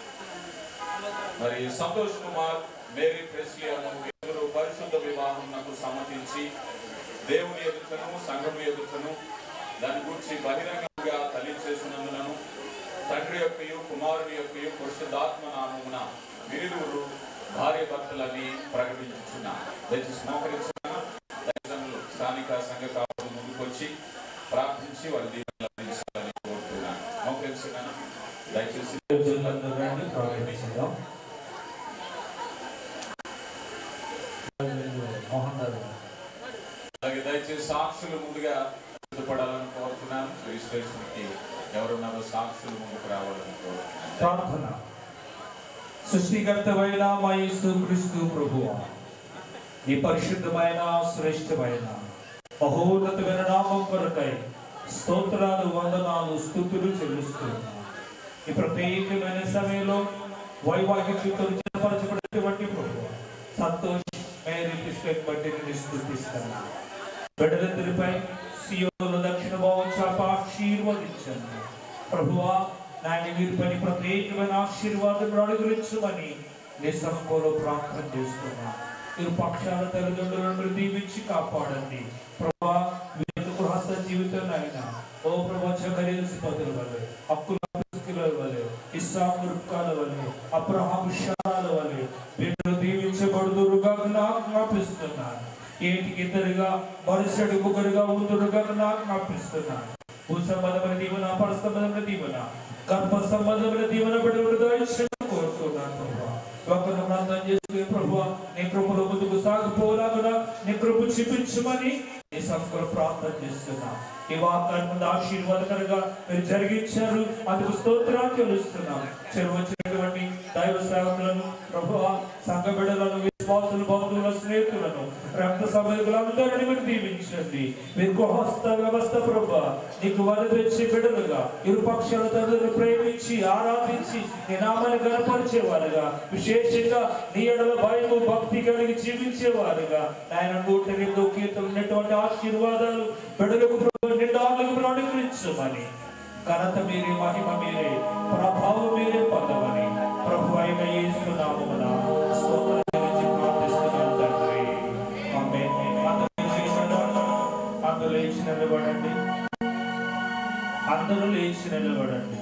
మరి సంతోష్ కుమార్ మేరీ ప్రెస్లీ అను ఇద్దరు పరిశుద్ధ వివాహం నాకు సమ్మతించి దేవుని ఎదుటను సంఘం ఎదుటను దాని గురించి బహిరంగంగా తెలియచేసినందునను తండ్రి యొక్కయు కుమారుని యొక్కయు పరిశుద్ధాత్మ నామమున విరువురు భార్య భర్తలని ప్రకటించుచున్నా దయచేసి మోకరించిన దైవజనులు స్థానిక సంఘ కాపులు ముందుకొచ్చి ప్రార్థించి వారి దీవెనలు అందించాలని కోరుతున్నాను మోకరించిన దయచేసి
రండి ప్రారంభించుదాం మోహన్ రావు గారు.
అలాగే దయచేసి సాక్షులు ముందుగా సిద్ధపడాలని కోరుతున్నాను రిజిస్ట్రేషన్ కి ఎవరున్నారో సాక్షులు ముందుకు రావాలని కోరుతున్నాను
ప్రార్థన సృష్టికర్తమైన మా యేసు క్రీస్తు ప్రభువ నీ పరిశుద్ధమైన శ్రేష్టమైన మహోన్నతమైన నామం కొరకై స్తోత్రాలు వందనాలు స్థుతులు చెల్లిస్తున్నా ఈ ప్రత్యేకమైన సమయంలో వైవాహిక జీవితం జనపరచబడినటువంటి ప్రభు సంతోష్ మేరీ కృష్ణ బట్టి నేను స్థుతిస్తాను బిడ్డలందరిపై సియోలో దక్షిణ భావం చాప ఆశీర్వదించండి ప్రభువా నాయన వీరిపై ప్రత్యేకమైన ఆశీర్వాదం అనుగ్రహించమని నిస్సంకోలో ప్రార్థన చేస్తున్నా ఇరు పక్షాల తల్లిదండ్రులను మీరు దీవించి కాపాడండి ప్రభా వీరికి హస్త జీవితం ఆయన ఓ ప్రభా చకరేసి పదుల వలె అక్కుల పిసుకుల వలె ఇస్సాకు రుక్కాల వలె అబ్రహాం షారాల వలె వీళ్ళు దీవించబడుదురుగా జ్ఞాపిస్తున్నాను ఏటికి ఇద్దరుగా మరుసటి ముగ్గురుగా ఉందురుగా జ్ఞాపిస్తున్నాను భూ సంబంధమైన దీవెన పర సంబంధమైన దీవెన గర్భ సంబంధమైన దీవెన బిడ్డలు దయచేసి కోరుతున్నాను ప్రభా ఒకరిని ప్రార్థన చేసుకునే ప్రభు నీ కృపలో ముందుకు సాగిపోలాగున నీ కృప చూపించమని నీ సంస్థలు ప్రార్థన చేస్తున్నా ఈ వాగ్దానం ముందు ఆశీర్వాదకరంగా మీరు జరిగించారు అందుకు స్తోత్రాలు తెలుస్తున్నాం చెరువు వచ్చినటువంటి దైవ సేవకులను ప్రభు సంఘ బిడ్డలను విశ్వాసులు బంధువుల స్నేహితులను రక్త సమయకులందరినీ మీరు దీవించండి మీకు హస్త వ్యవస్థ ప్రభు నీకు వల తెచ్చి బిడ్డలుగా ఇరు పక్షాల తల్లిని ప్రేమించి ఆరాధించి నీ నామాన్ని గనపరిచేవారుగా విశేషంగా నీ ఎడల భయము భక్తి కలిగి జీవించేవారుగా ఆయన నూట ఎనిమిదో కీర్తన ఉన్నటువంటి ఆశీర్వాదాలు బిడ్డలకు ప్రభు నిండాలకు అనుగ్రహించమని ఘనత మీరే మహిమ మీరే ప్రభావం లేచి నిలబడండి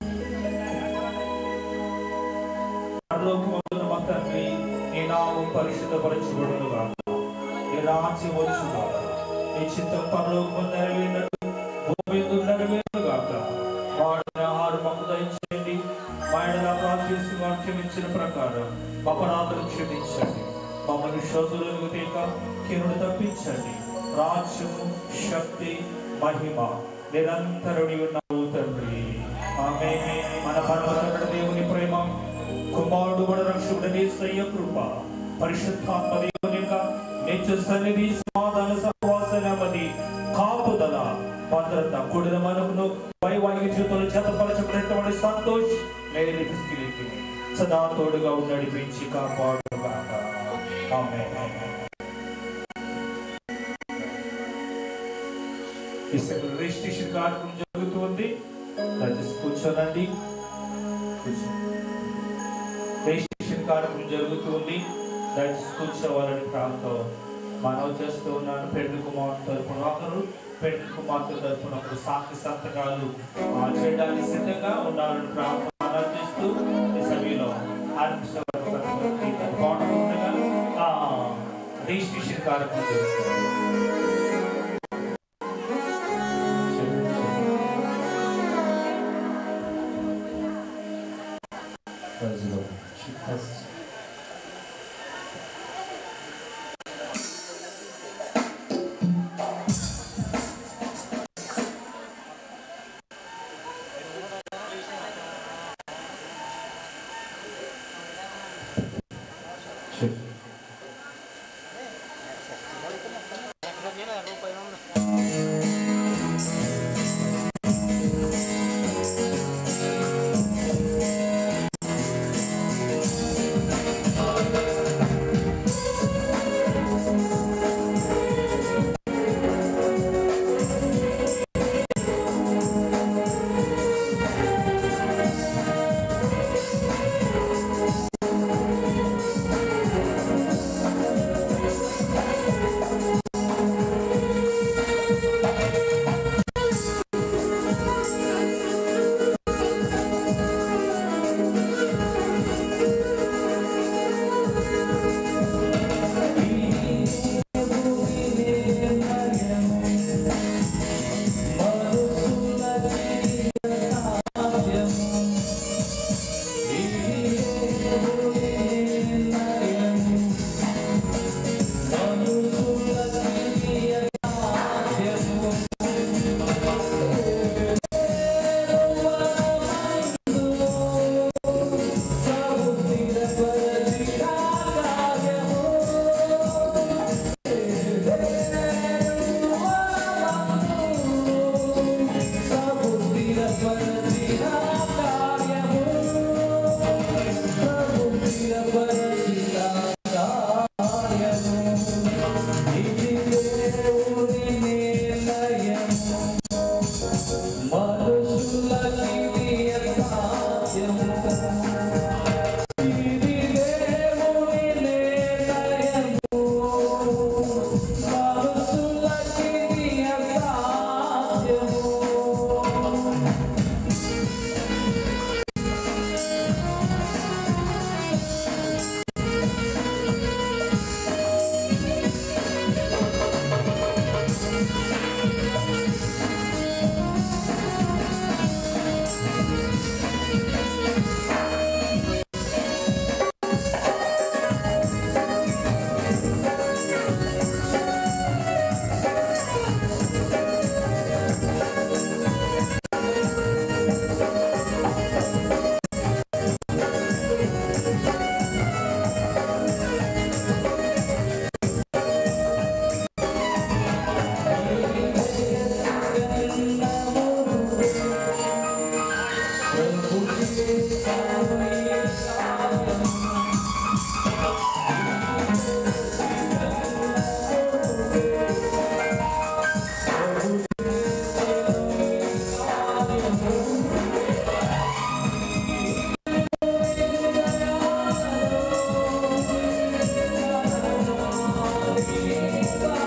పరలోకమందున మా తండ్రి నీ నామం పరిశుద్ధపరచబడును గాక నీ రాజ్యం వచ్చు గాక నీ చిత్తం పరలోకం నెరవేరినట్టు భూమి మీద నెరవేరును గాక వాడిన ఆహారం మాకు దయచేయండి మా ఎడల అపరాధం చేసి వారు క్షమించిన ప్రకారం మా అపరాధులు క్షమించండి మమ్మల్ని శోధులకు తీక కిరుడు తప్పించండి రాజ్యము శక్తి మహిమ నిరంతరుడి ఉన్నావు తండ్రి ఆమె మన పరమతండ్రి దేవుని ప్రేమ కుమారుడు మన రక్షకుడని సయ్య కృప పరిశుద్ధాత్మ దేవుని యొక్క నిత్య సన్నిధి సమాధాన సహవాసనమది కాపుదల భద్రత కూడిన మనకును వైవాహిక జీవితంలో జతపరచబడినటువంటి సంతోష్ మేరీ తీసుకెళ్ళి సదా తోడుగా ఉండి నడిపించి కాపాడు ఆమె ఈ సెకండ్ రిజిస్ట్రేషన్ కార్యక్రమం జరుగుతుంది దయచేసి కూర్చోనండి రిజిస్ట్రేషన్ కార్యక్రమం జరుగుతుంది దయచేసి కూర్చోవాలని ప్రాంతం మనవి చేస్తూ ఉన్నాను పెళ్లి కుమార్తె తరపున ఒకరు పెళ్లి కుమార్తె తరపున ఒకరు సాక్షి సంతకాలు ఆ, చేయడానికి సిద్ధంగా ఉండాలని ప్రార్థన చేస్తూ ఈ సమయంలో రిజిస్ట్రేషన్ కార్యక్రమం జరుగుతుంది Praise the Lord. Jesus.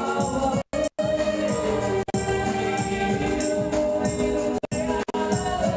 Thank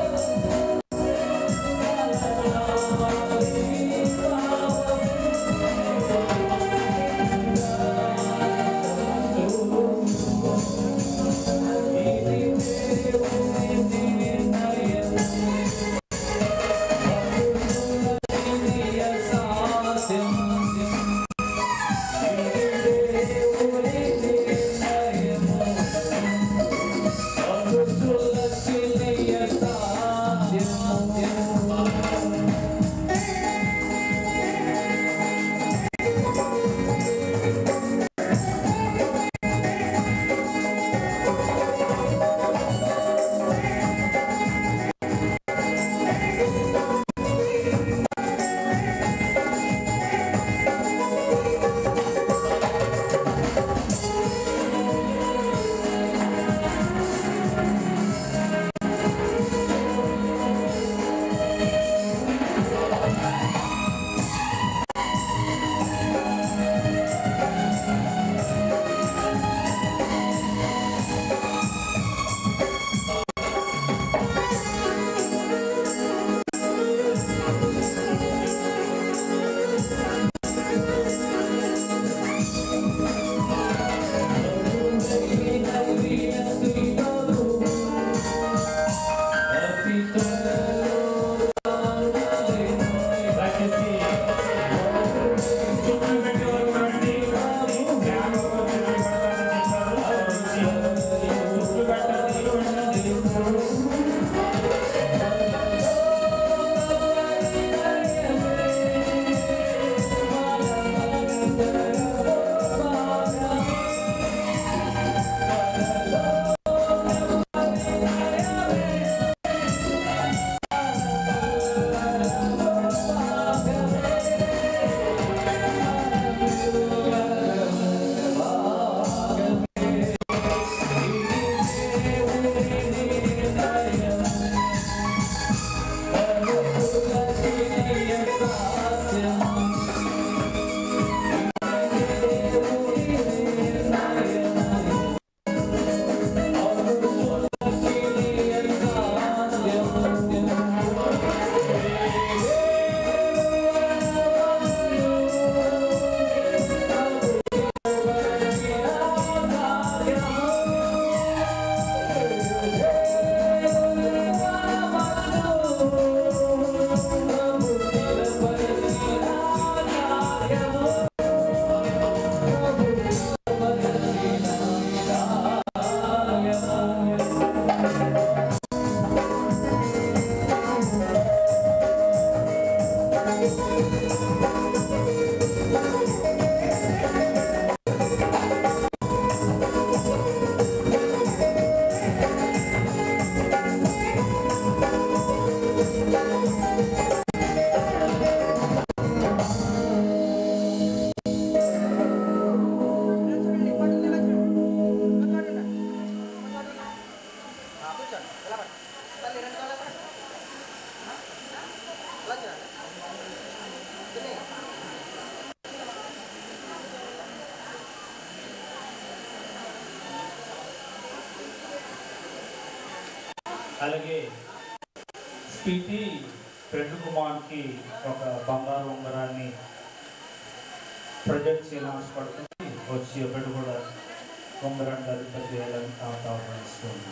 అలాగే స్పీతి ఫ్రెండ్ కుమార్కి ఒక బంగారు ఉంగరాన్ని ప్రొజెక్ట్ చేయాలని ఆశపడుతుంది వచ్చి ఎప్పుడు కూడా ఉంగరాన్ని ధరింప చేయాలని తాత ఆహ్వానిస్తుంది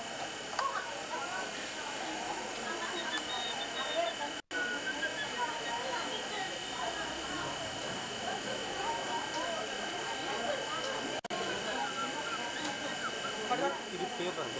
ఇది పేపర్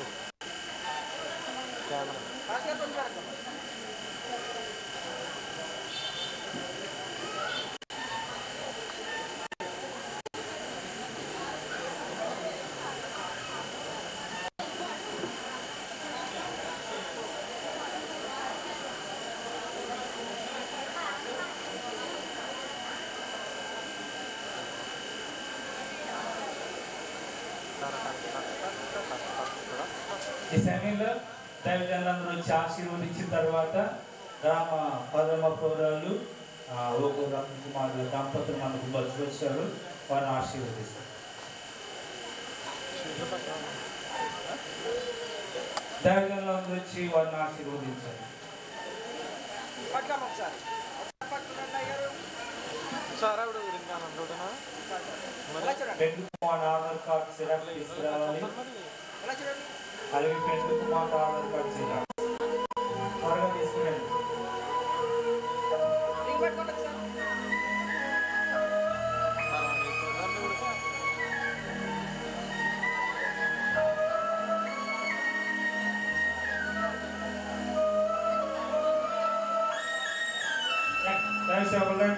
ఈ సమయంలో దైవజనులందరూ వచ్చి ఆశీర్వదించిన తర్వాత గ్రామ పదమ పౌరాలు ఒక కుమారుడు దంపతులు మనకు వచ్చి వచ్చారు వారిని ఆశీర్వదిస్తారు దైవజనులందరూ వచ్చి వారిని ఆశీర్వదించారు
సార్ ఆవిడ ఇంకా అందుడునా
పెండు కుమార్ ఆధార్ కార్డ్ సిరాక్ తీసుకురావాలి అలాగే పెండు కుమార్ ఆధార్ కార్డ్ సిరాక్ త్వరగా తీసుకురండి Thanks, everyone.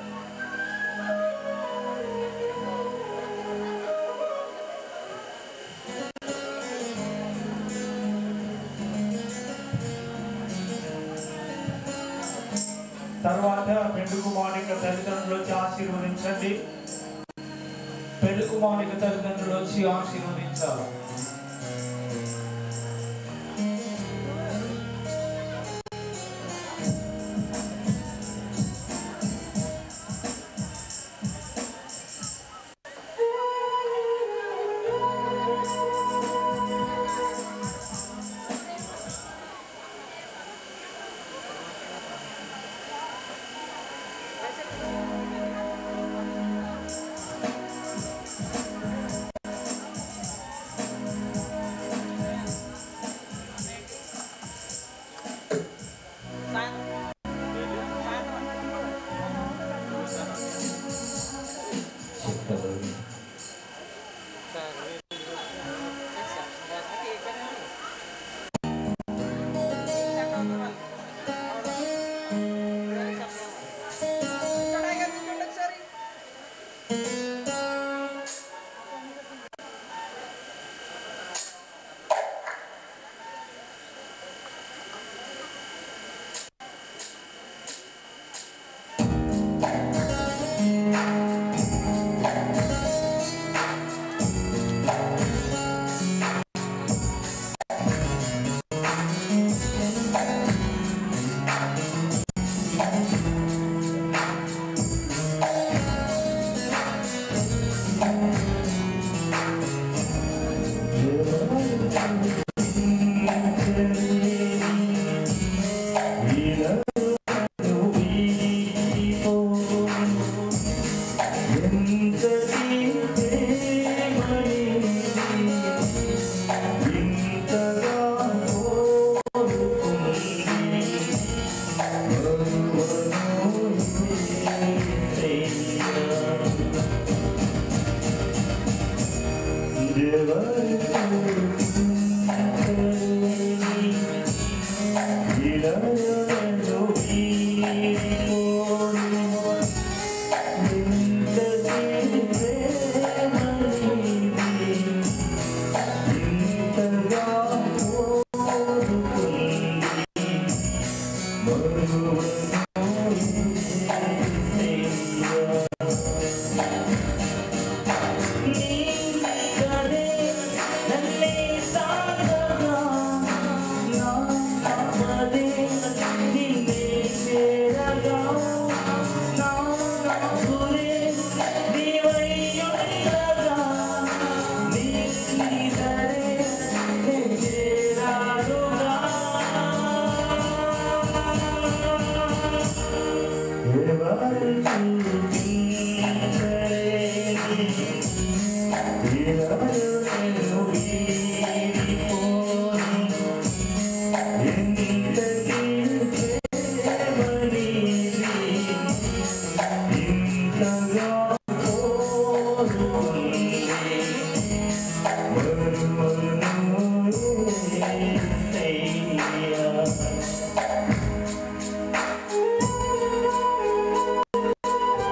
తర్వాత పెళ్లి కుమారుని తల్లిదండ్రులు వచ్చి ఆశీర్వదించండి పెళ్లి కుమారుని తల్లిదండ్రులు వచ్చి ఆశీర్వదించాలి
Yeah.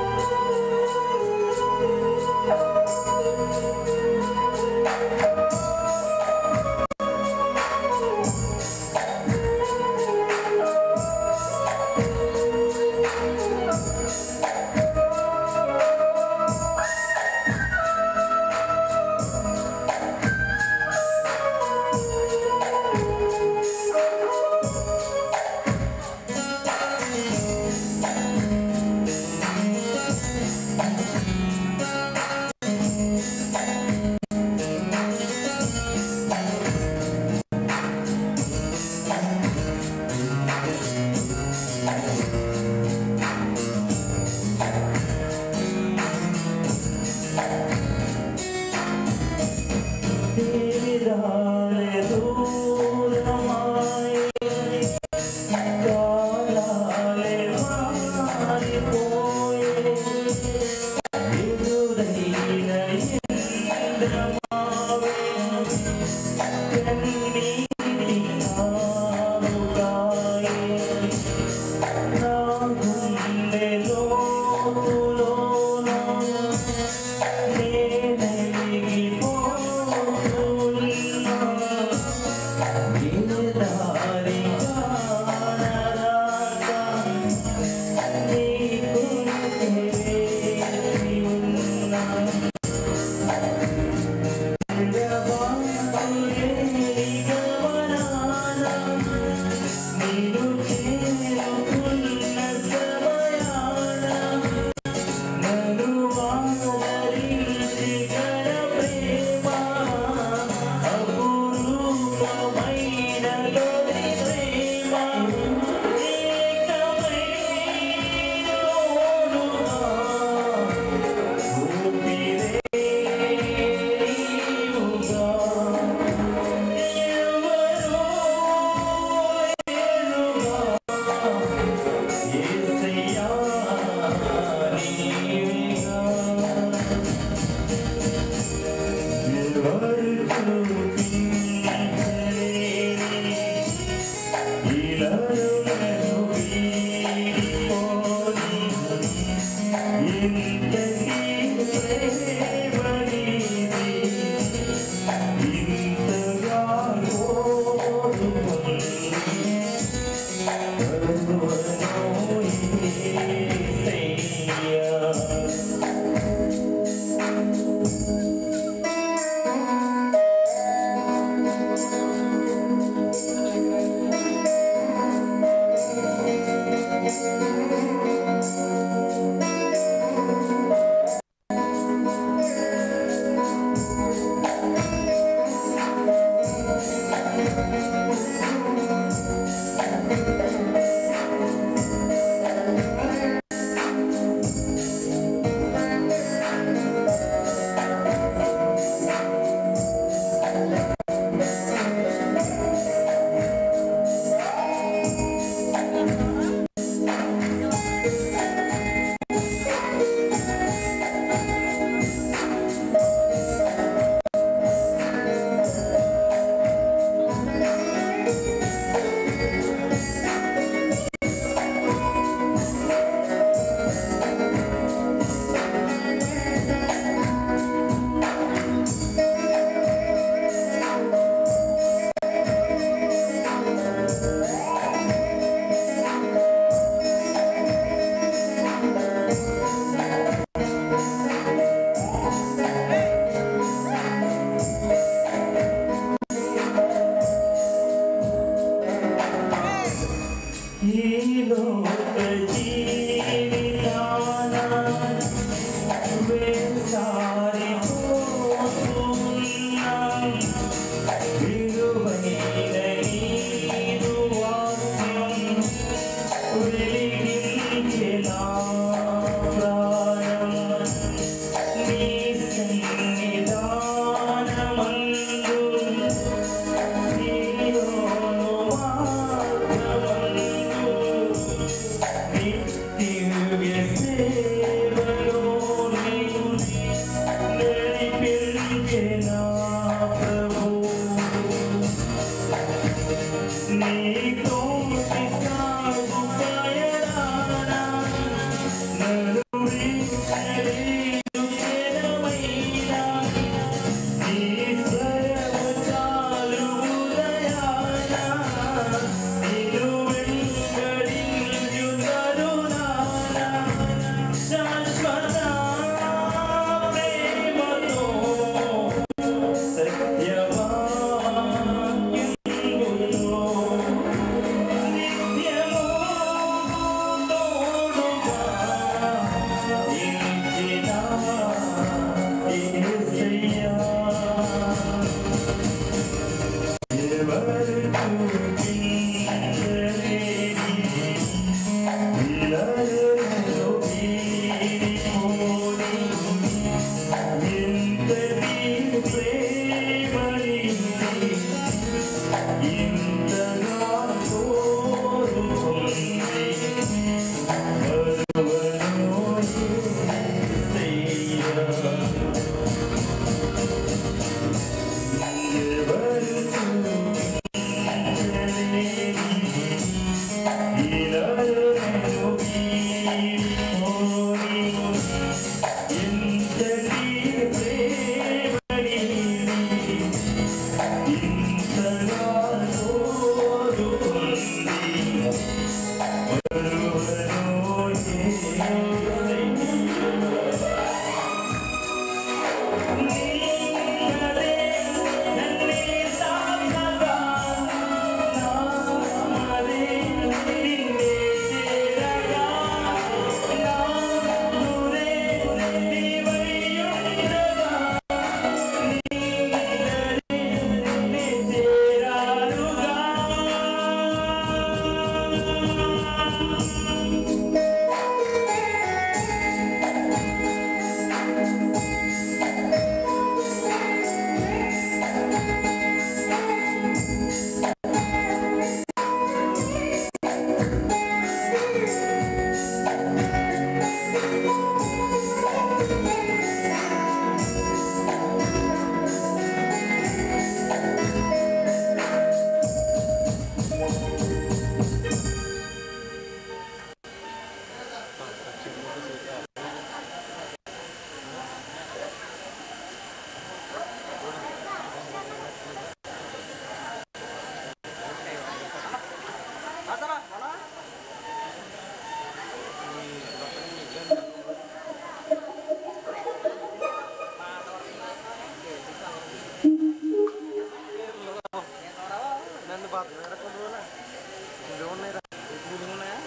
నన్ను బాధ ఎడకుండా ఇవి ఉన్నాయిరా ఇవి ఉన్నాయా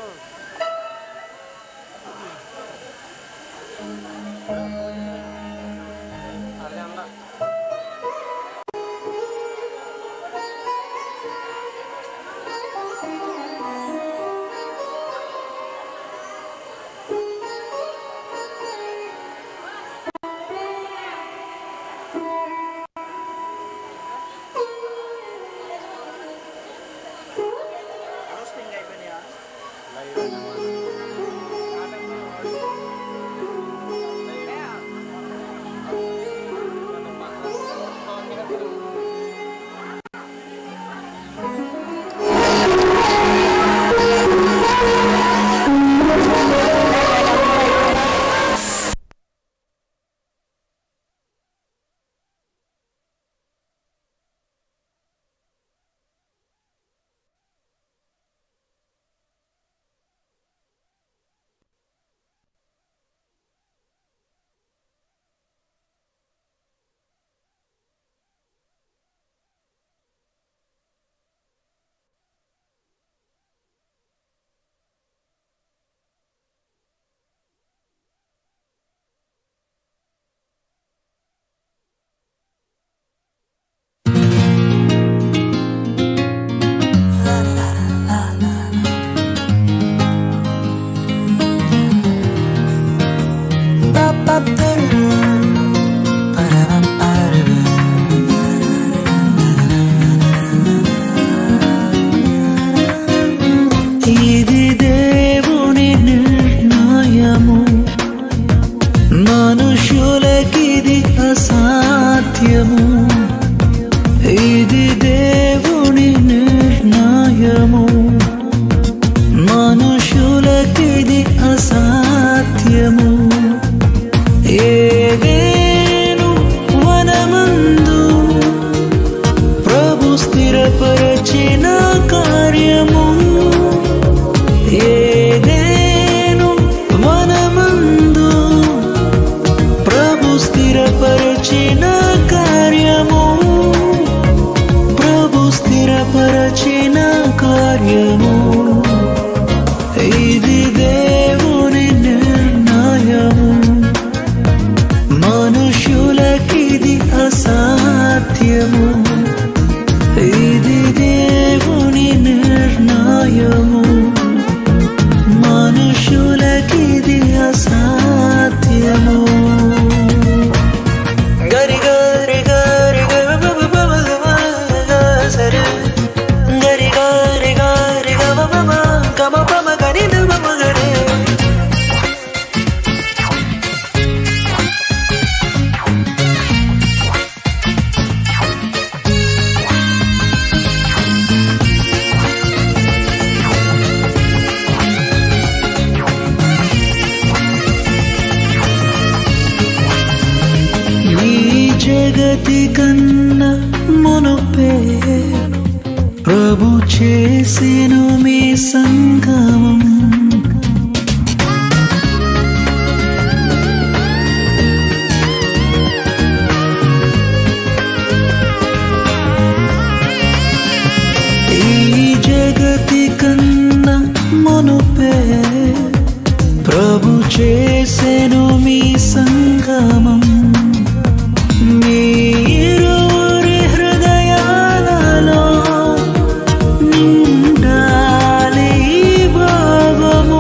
అదే అన్న
ఇది దేవుని నిర్ణయము మనుషులకిది అసాధ్యము ఇది దేవుని నిర్ణయము మనుషులకిది అసాధ్యము ఏదేను వనమందు ప్రభు స్థిరపరచిన కార్యము ఏదేను వనమందు ప్రభు స్థిరపరచిన కార్యము ప్రభు స్థిరపరచిన కార్యము ఇది దేవుని నిర్ణయము మనుషులకిది అసాధ్యము ఇది దేవుని నిర్ణయము మనుషులకిది అసాధ్యము గరి గరి గరి గరి బబ బబ గమ గ సరి గరి గరి గరి గమ బబ గమ బమ గరి ద బమ గరి ఈ జగతి కన్నా మునుపే ప్రభు చేసెను మీ సంగమం ఈ జగతి కన్నా మునుపే ప్రభు చేసెను మీ సంగమం మీరురి హృదయాలలో నిండాలి ఈ భావము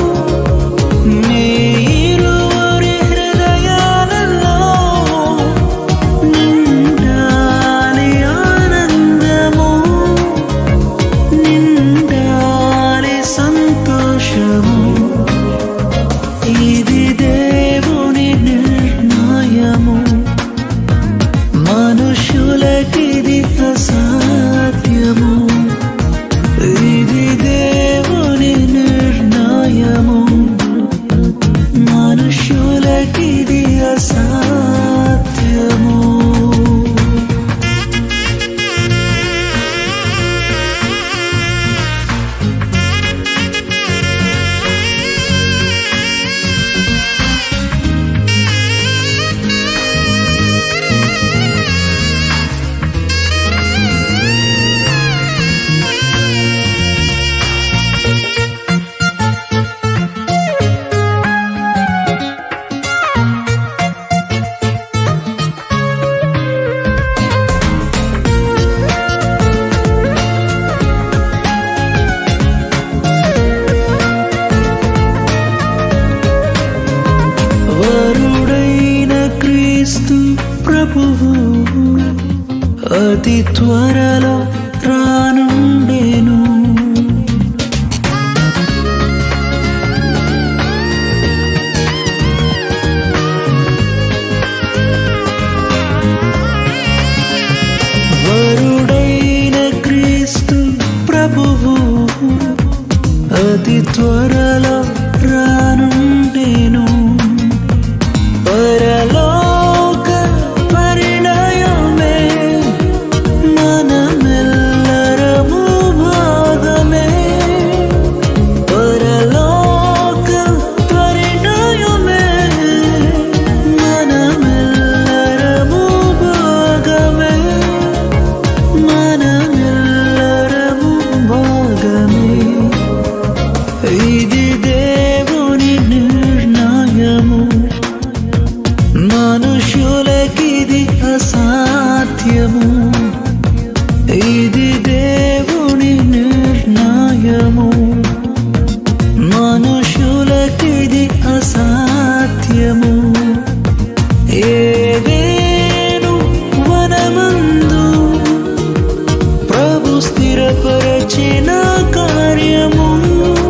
మీరురి హృదయాలలో నిండాలి ఆనందము నిండాలి సంతోషము ఇది దేవుని నిర్ణయము మనుషులకిది అసాధ్యము ఇది దేవుని నిర్ణయము మనుషులకిది అసాధ్యము వరుడైన క్రీస్తు ప్రభువు అతి త్వరలో రానుండేను వరుడైన క్రీస్తు ప్రభువు అతి త్వరలో రానుండేను పరలోక పరిణయమే మనమెల్లరము భాగమే పరలోక పరిణయమే మనమెల్లరము భాగమే మనమెల్లరము భాగమే ఇది దేవుని నిర్ణయము మనుషులకిది అసాధ్యము ఇది దేవుని నిర్ణయము మనుషులకిది అసాధ్యము ఏదేను వనమందు ప్రభు స్థిరపరచిన కార్యము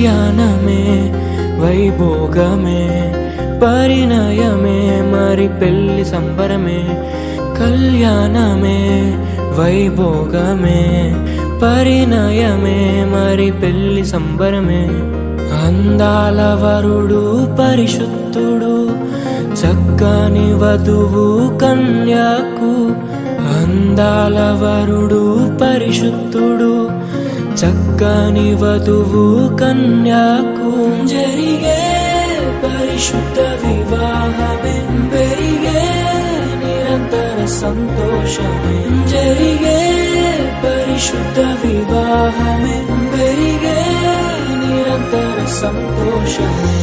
కళ్యాణమే వైభోగమే పరిణయమే మరి పెళ్లి సంబరమే కళ్యాణమే వైభోగమే పరిణయమే మరి పెళ్లి సంబరమే అందాల వరుడు పరిశుద్ధుడు చక్కని వధువు కన్యాకు అందాల వరుడు పరిశుద్ధుడు చక్కని వధువు కన్యాకు జరిగే పరిశుద్ధ వివాహమే పెరిగే నిరంతర సంతోషమే జరిగే పరిశుద్ధ వివాహమే పెరిగే నిరంతర సంతోషమే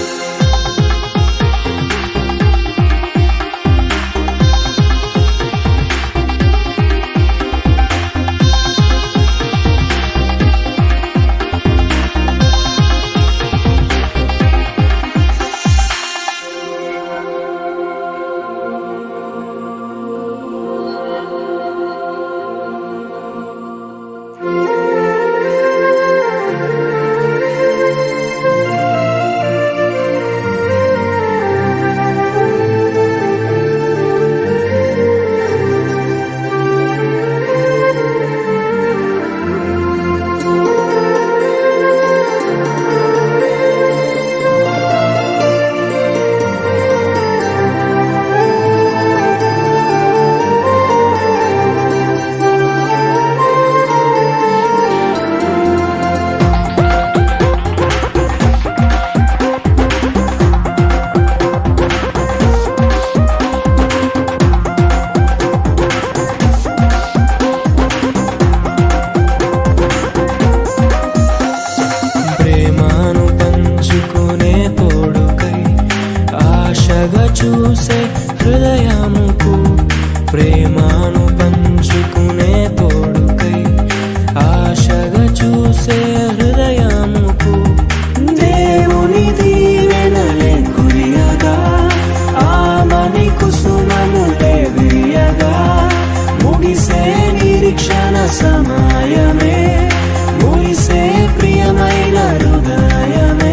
ప్రేమను పంచుకునే తోడుకై ఆశగా చూసే హృదయముకు ప్రేమను పంచుకునే తోడుకై ఆశగా చూసే హృదయముకు దేవుని దీవెనలే కురియగా ఆమని కుసుమములే విరియగా ముగిసే నిరీక్షణ సమయమే ముగిసే ప్రియమైన హృదయమే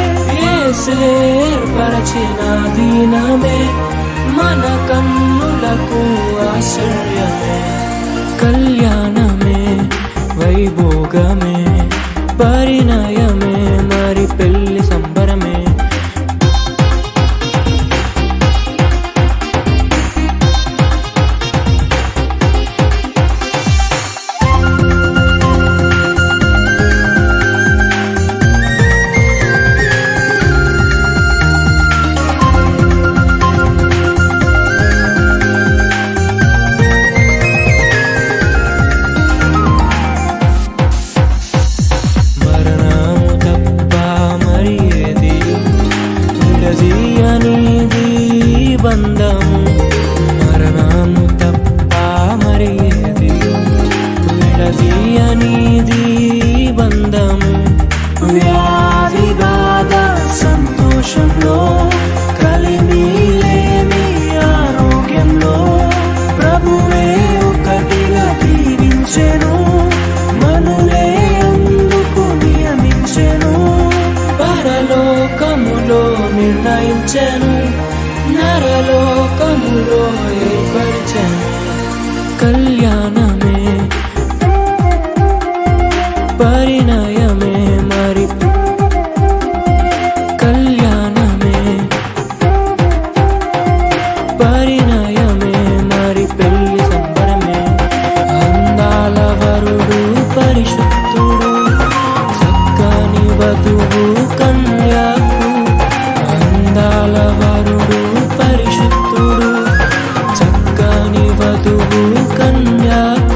ఏర్పరచిన దీనమే మన కన్నులకు ఆశ్చర్యమే కళ్యాణమే వైభోగమే పరిణయమే మరి పెళ్లి సంబరమే మరణము తప్ప మరి ఏది విడదీయనిది బంధము మరణము తప్ప మరి ఏది విడదీయనిది బంధము వ్యాధి బాధ సంతోషంలో కలిమి లేని ఆరోగ్యంలో ప్రభువే ఒకటిగా దీవించెను మనులే అందుకు నియమించెను పరలోకములో నిర్ణయించెను నరలోకములో ఏర్పరిచెను కళ్యాణమే పరిణయమే మరి కళ్యాణమే పరిణయమే మరి పెళ్లి సంబరమే అందాల వరుడు పరిశుద్ధుడు చక్కని వధువు కన్యాకు అందాల వరుడు పరిశుద్ధుడు చక్కని వధువు కన్యాకు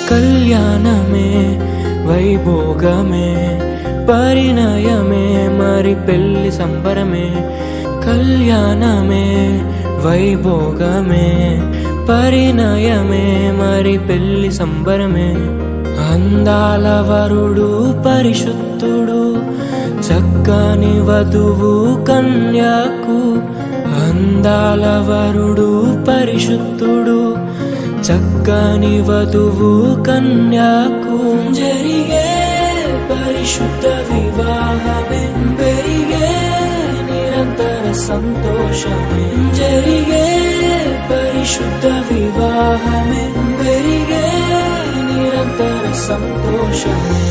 కళ్యాణమే వైభోగమే పరిణయమే మరి పెళ్లి సంబరమే కళ్యాణమే వైభోగమే పరిణయమే మరి పెళ్లి సంబరమే అందాల వరుడు పరిశుద్ధుడు చక్కని వధువు కన్యాకు అందాల వరుడు పరిశుద్ధుడు చక్కని వధువు కన్యాకు జరిగే పరిశుద్ధ వివాహమే పెరిగే నిరంతర సంతోషమే జరిగే పరిశుద్ధ వివాహమే పెరిగే నిరంతర సంతోషమే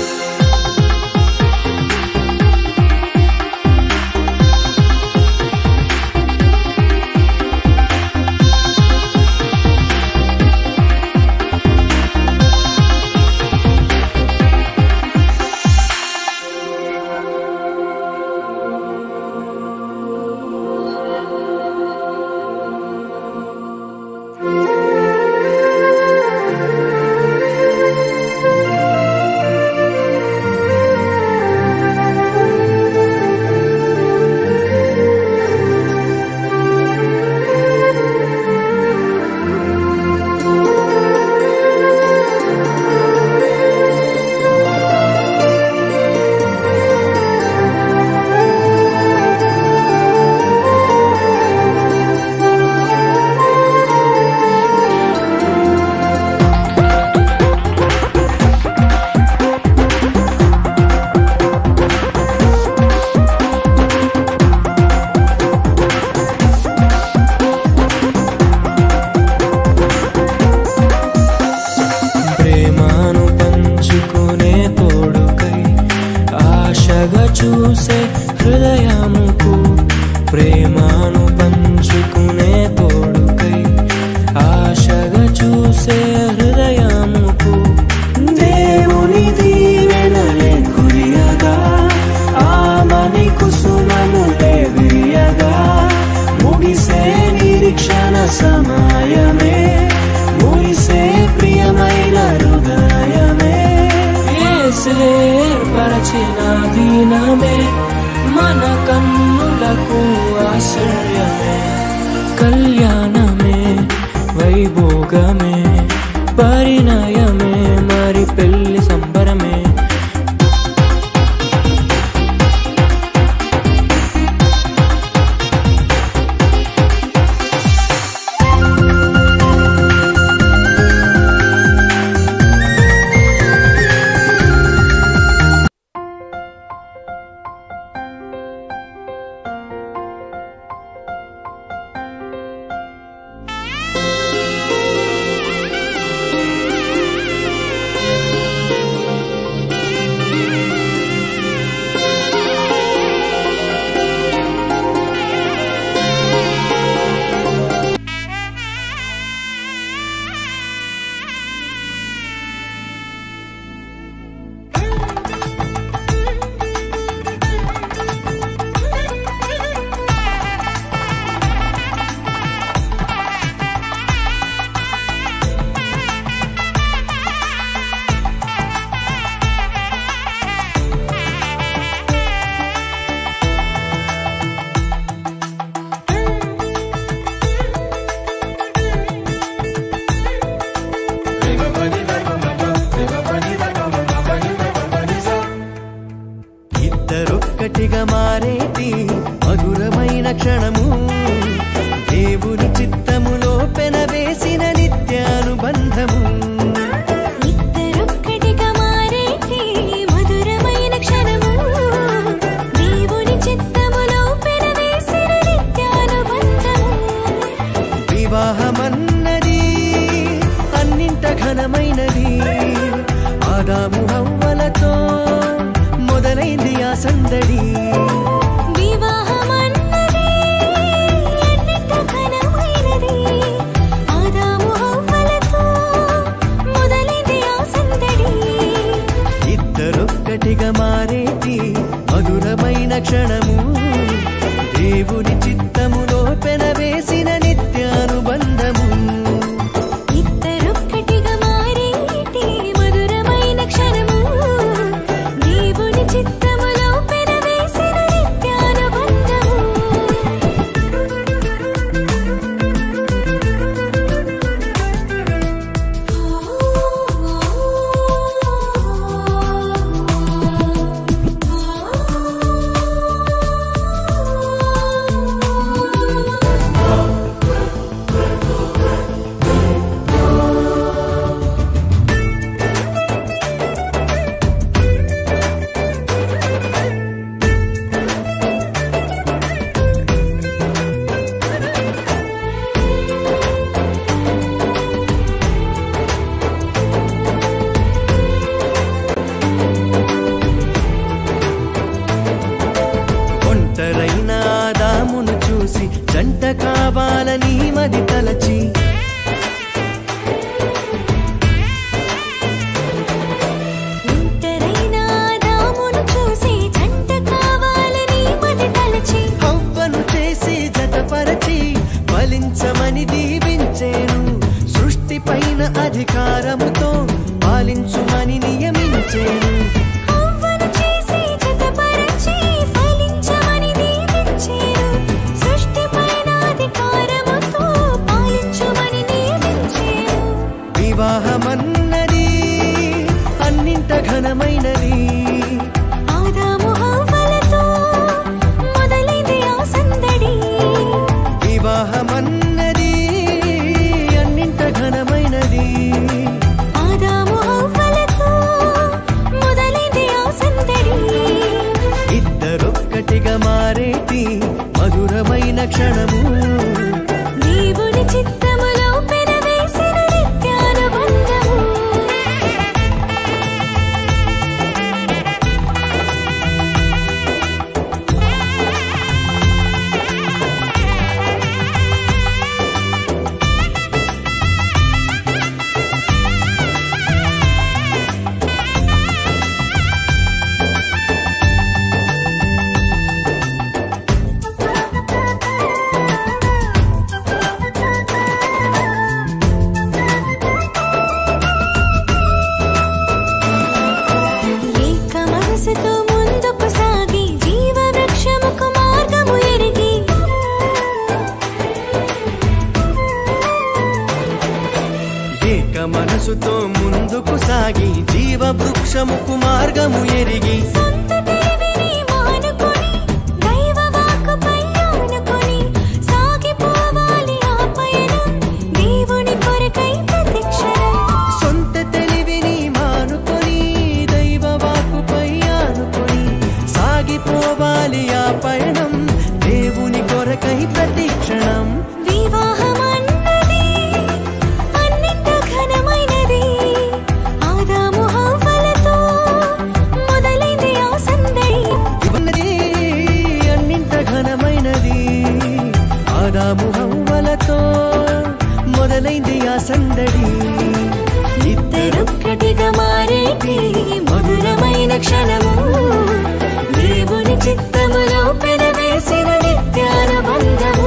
ప్రేమను పంచుకునే తోడుకై ఆశగా చూసే హృదయముకు ప్రేమను పంచుకునే తోడుకై ఆశగా చూసే హృదయముకు దేవుని దీవెనలే కురియగా ఆమని కుసుమములే విరియగా ముగిసే నిరీక్షణ సమయమే ముగిసే ప్రియమైన హృదయమే ఏసే ఏర్పరచిన దీనమే మన కన్నులకు ఆశ్చర్యమే కళ్యాణమే వైభోగమే పరిణయమే మరి పెళ్లి సంబరమే
ఇద్దరొక్కటిగా మారేటి మధురమైన క్షణము దేవుని చిత్తములో పెనవేసిన నిత్యానుబంధము
ఇద్దరొక్కటిగా మారేటి మధురమైన క్షణము దేవుని చిత్తములో పెనవేసిన నిత్యానుబంధము
వివాహమన్నది అన్నింట ఘనమైనది ఆదాము హవ్వలతో మొదలైంది ఆ సందడి
వివాహమన్నది అన్నింట ఘనమైనది ఆదాము హవ్వలతో మొదలైంది ఆ సందడి
ఇద్దరొక్కటిగా మారేటి మధురమైన క్షణము దేవుని చిత్తములో పెనవేసిన నిత్యానుబంధము
ఇద్దరొక్కటిగా మారేటి
మధురమైన అధికారముతో పాలించుమని నియమించేను
హవ్వను చేసి జతపరచి ఫలించమని దీవించేను. సృష్టిపైన అధికారముతో పాలించుమని నియమించేను.
వివాహమన్నది అన్నింట ఘనమైనది
ఆదాము హవ్వలతో మొదలైంది ఆ సందడి.
వివాహమన్నది అన్నింట ఘనమైనది
ఆదాము హవ్వలతో మొదలైంది ఆ సందడి.
ఇద్దరొక్కటిగా మారేటి మధురమైన క్షణము
దేవుని చిత్తములో పెనవేసిన నిత్యానుబంధము. ఏక మనసుతో ముందుకు సాగి జీవ వృక్షముకు మార్గము ఎరిగి
ఏక మనసుతో ముందుకు సాగి జీవ వృక్షముకు మార్గము ఎరిగి
సొంత తెలివిని మానుకొని దైవ వాక్కుపై ఆనుకొని సాగిపోవాలి ఆ పయనం దేవుని కొరకై ప్రతిక్షణం
సొంత తెలివిని మానుకొని దైవ వాక్కుపై ఆనుకొని సాగిపోవాలి ఆ పయనం దేవుని కొరకై ప్రతిక్షణం
వివాహమన్నది అన్నింట ఘనమైనది ఆదాము హవ్వలతో మొదలైంది ఆ సందడి
ఇవన్నది అన్నింట ఘనమైనది ఆదాము హవ్వలతో మొదలైంది ఆ సందడి
ఇద్దరొక్కటిగా మారేటి మధురమైన క్షణము దేవుని చిత్తములో పెనవేసిన నిత్యానుబంధము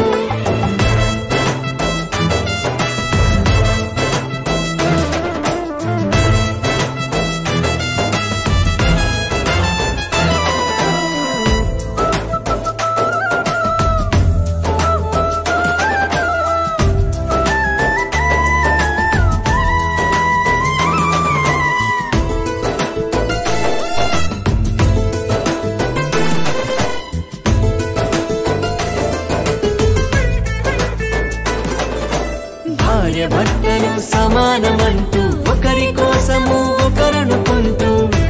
భార్య భర్తలు సమానమంటూ ఒకరి కోసము ఒకరనుకుంటూ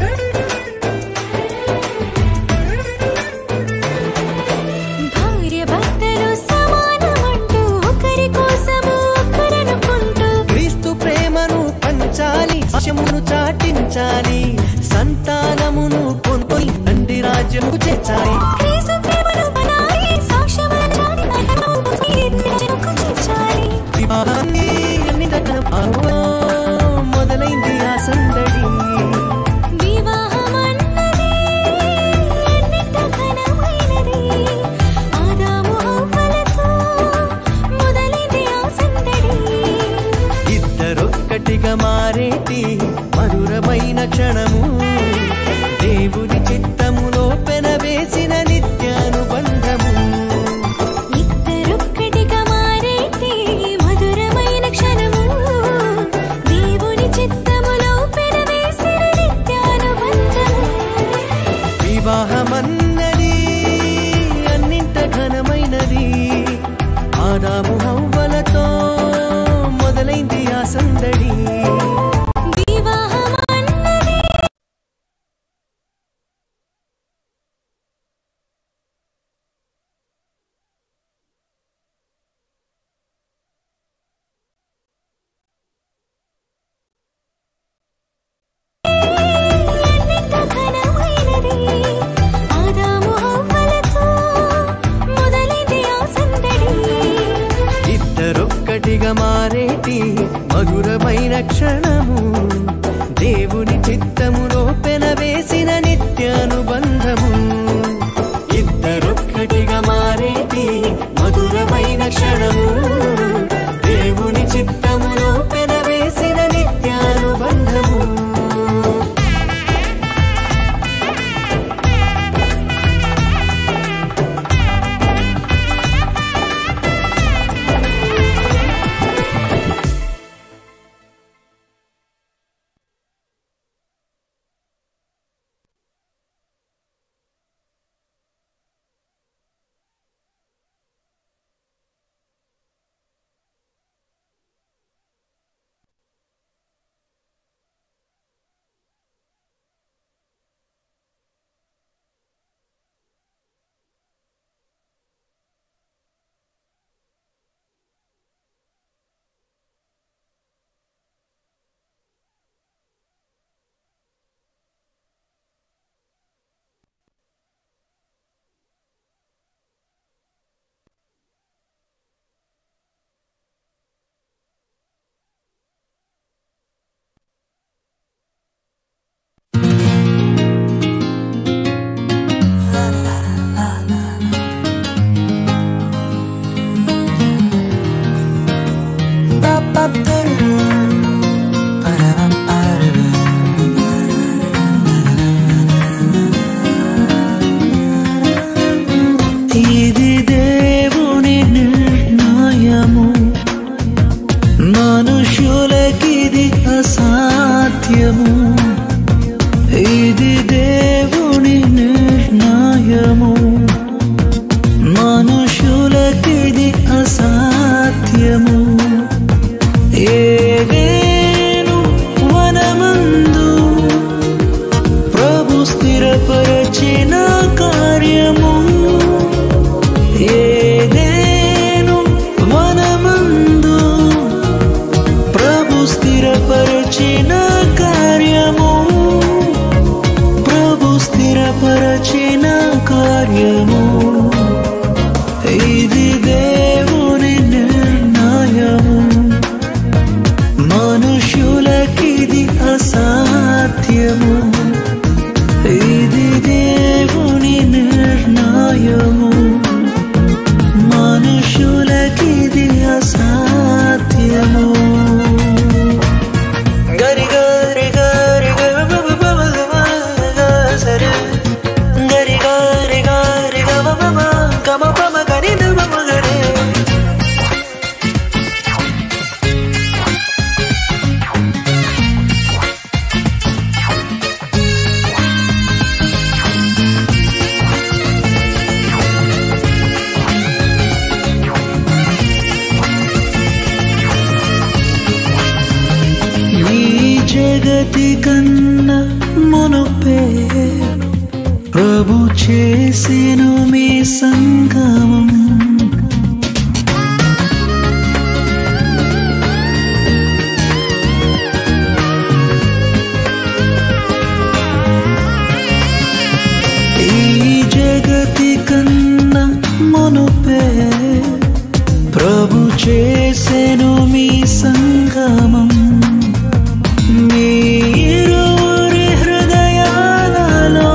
భార్య భర్తలు సమానమంటూ ఒకరి కోసము ఒకరనుకుంటూ
క్రీస్తు ప్రేమను పంచాలి సాక్ష్యమును చాటించాలి సంతానమును పొందుకొని తండ్రి రాజ్యము చేర్చాలి
క్రీస్తు ప్రేమను బలాయి సాక్ష్యమును చాటి మనము తీర్చుకు చేర్చాలి
వివాహాన్ని అన్ని దగ్గర పావో, మొదలైంది ఆ సందడి
వివాహమన్నది ఎన్నింట ఘనమైనది ఆదాము హవ్వలతో మొదలైంది ఆ సందడి
ఇద్దరొక్కటిగా మారేటి మధురమైన క్షణము దేవుని చిత్తములో పెనవేసిన నిత్యానుబంధము
ఇద్దరొక్కటిగా మారేటి మధురమైన క్షణము దేవుని చిత్తములో పెనవేసిన నిత్యానుబంధము
వివాహమన్నది అన్నింట ఘనమైనది ఆదాము హవ్వలతో మొదలైంది ఆ సందడి
వివాహమన్నది ఎన్నింట ఘనమైనది ఆదాము హవ్వలతో మొదలైంది ఆ సందడి
ఇద్దరొక్కటిగా మారేటి మధురమైన క్షణము దేవుని చిత్తములో పెనవేసిన నిత్యానుబంధము ఇద్దరొక్కటిగా మారేటి మధురమైన క్షణము దేవుని చిత్తములో పెనవేసిన మనుషులకిది అసాధ్యము ఇది దేవుని నిర్ణయము మనుషులకిది అసాధ్యము ఏదేను వనమందు ప్రభు స్థిరపరచిన కార్యము ఏదేను వనమందు ప్రభు స్థిరపరచిన కార్యము ప్రభు స్థిరపరచిన కార్యము ఇది దేవుని నిర్ణయము మనుషులకిది అసాధ్యము ఇది దేవుని నిర్ణయము మనుషులకిది అసాధ్యము గరి గరి గరి సరే గరి గరి గరి గమ గమ పమ గరి నమ గరే ఈ జగతి కన్నా మునుపే ప్రభు చేసెను మీ సంగమం ఈ జగతి కన్నా మునుపే ప్రభు చేసెను మీ సంగమం మీ ఇరువురి హృదయాలలో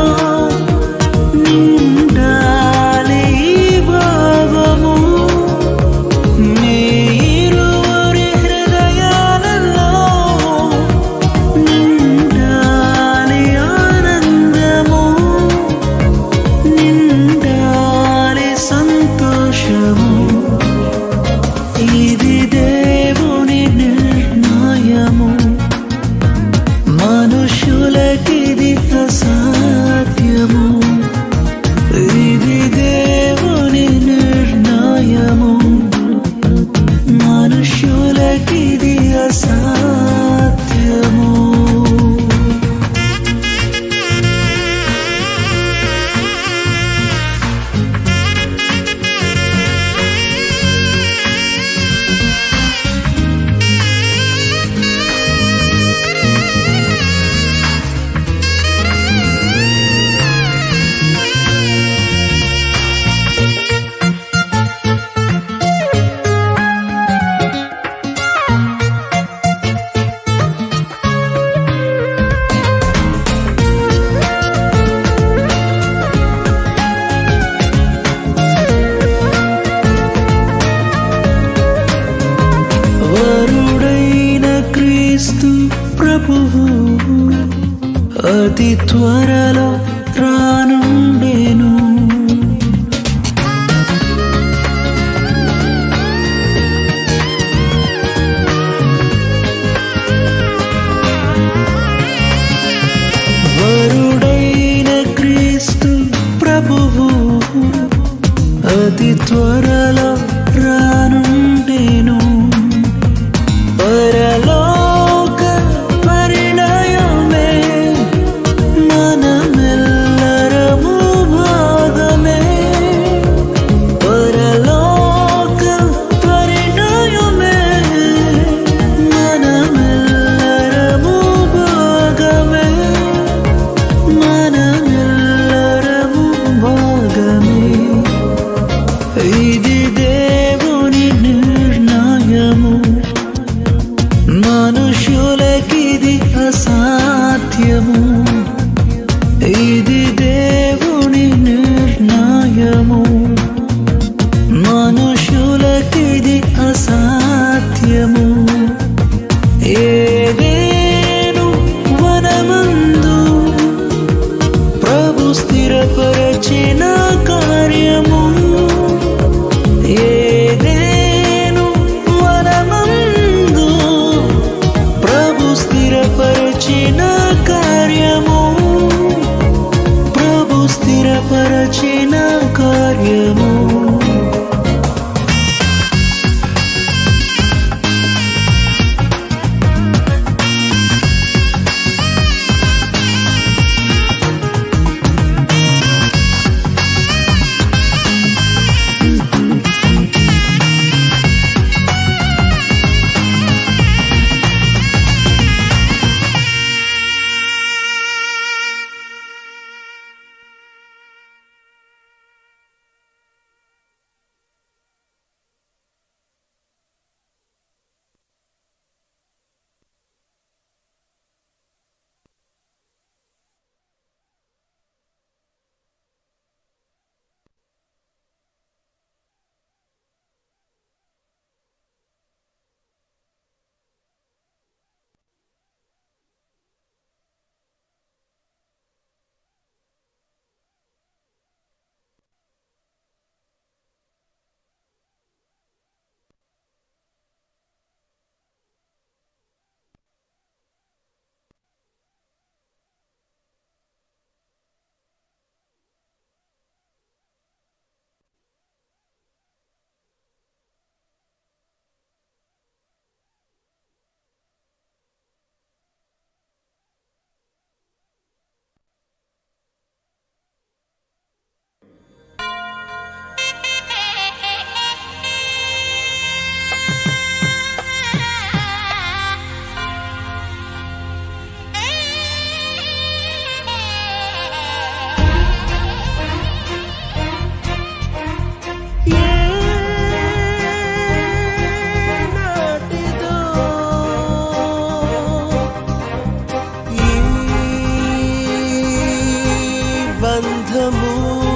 నిండాలి ఈ భావము మీ ఇరువురి హృదయాలలో నిండాలి ఆనందము నిండాలి సంతోషము ఇది దేవుని నిర్ణయము మనుషులకిది అసాధ్యము ఇది దేవుని నిర్ణయము మనుషులకిది అసాధ్యము వరుడైన క్రీస్తు ప్రభువు అతి త్వరలో రానుండేను వరుడైన క్రీస్తు ప్రభువు అతి త్వరలో రానుండేను పరలోక పరిణయమే మనమెల్లరము భాగమే పరలోక పరిణయమే మనమెల్లరము భాగమే మనమెల్లరము భాగమే ఇది దేవుని నిర్ణయము మనుషులకిది అసాధ్యము ఇది దేవుని నిర్ణయము మనుషులకిది అసాధ్యము ఏదేను వనమందు ప్రభు స్థిరపరచిన కార్యము ఏదేను వనమందు స్థిరపరచిన కార్యము ప్రభు స్థిరపరచిన కార్యము బంధము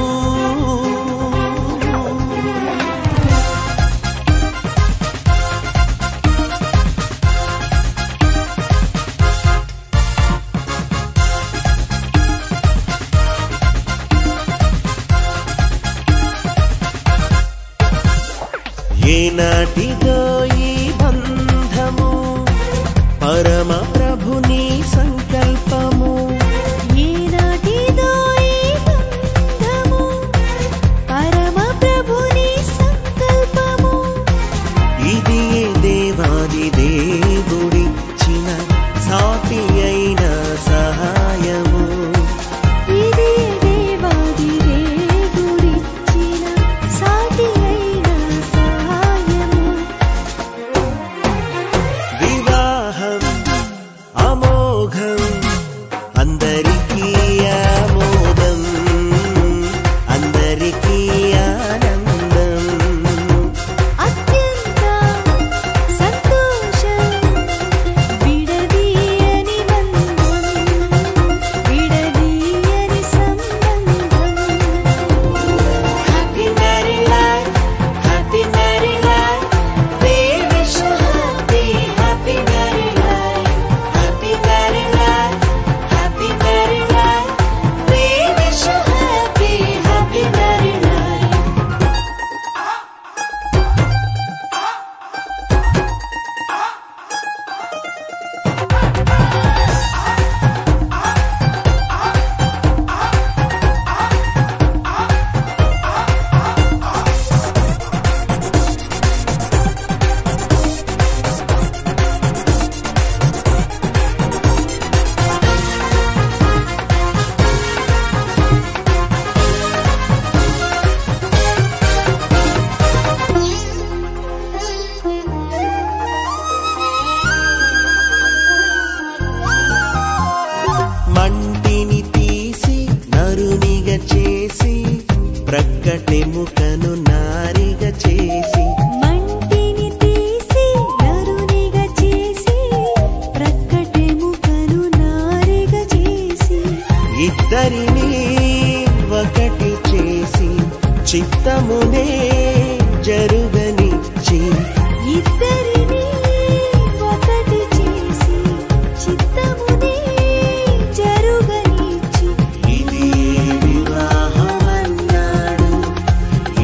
ఏనాటిదో ఈ బంధము పరమ ప్రభుని సంకల్పము
ఈనాటిదో ఈ బంధము పరమ ప్రభుని సంకల్పము
ఇది ఏ దేవాది దేవుడిచ్చిన సాటి అయిన సహాయము
ఇది దేవాది దేవుడిచ్చిన సాటి అయిన సహాయము
వివాహం అమోఘం అందరికీ ఆమోదం అందరికీ ఆనందం
అత్యంత సంతోషం విడదీయని బంధం విడదీయని సంబంధం
happy marry life happy marry life we wish happy happy marry life happy marry life happy marry life we wish happy happy marry life మంటిని తీసి నరునిగా చేసి ప్రక్కటెముకను నారిగా చేసి
మంటిని తీసి నరునిగా చేసి ప్రక్కటెముకను నారిగా చేసి
ఇద్దరిని ఒకటి చేసి చిత్తమునే జరుగనిచ్చి
ఇద్దరిని ఒకటి చేసి చిత్తమునే జరుగనిచ్చి
ఇది వివాహమన్నాడు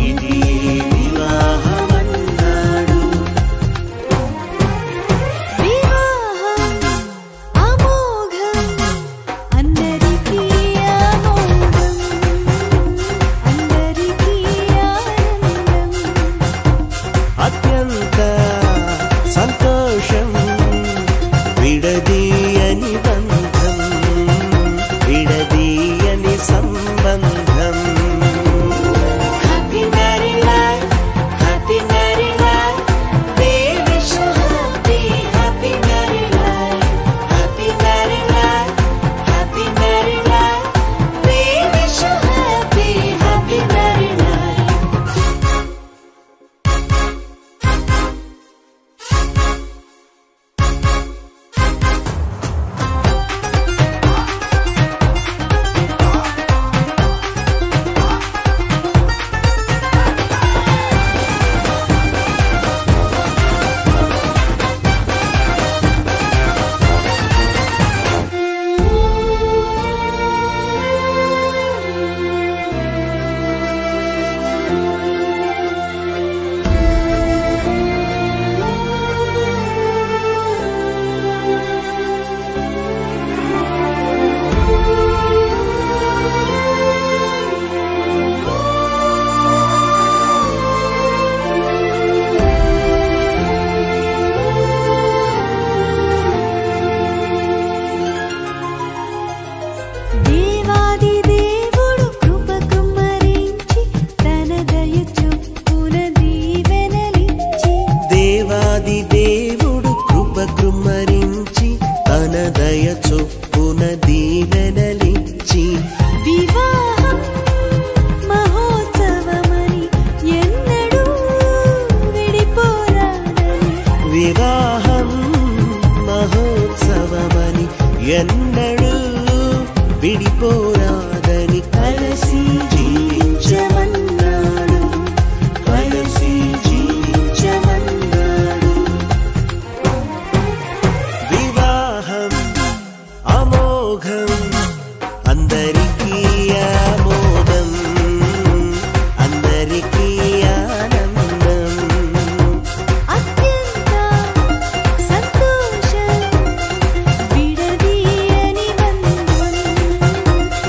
దయ చొప్పున దీవెనలిచ్చి
వివాహం మహోత్సవమని ఎన్నడూ విడిపోరాడని
వివాహం మహోత్సవమని ఎన్నడూ విడిపోరాదని కలిసి జీవించమన్నాడు కలిసి జీవించమన్నాడు వివాహం అమోఘం అందరికీ ఆమోదం అందరికీ ఆనందం
అత్యంత సంతోషం విడదీయని బంధం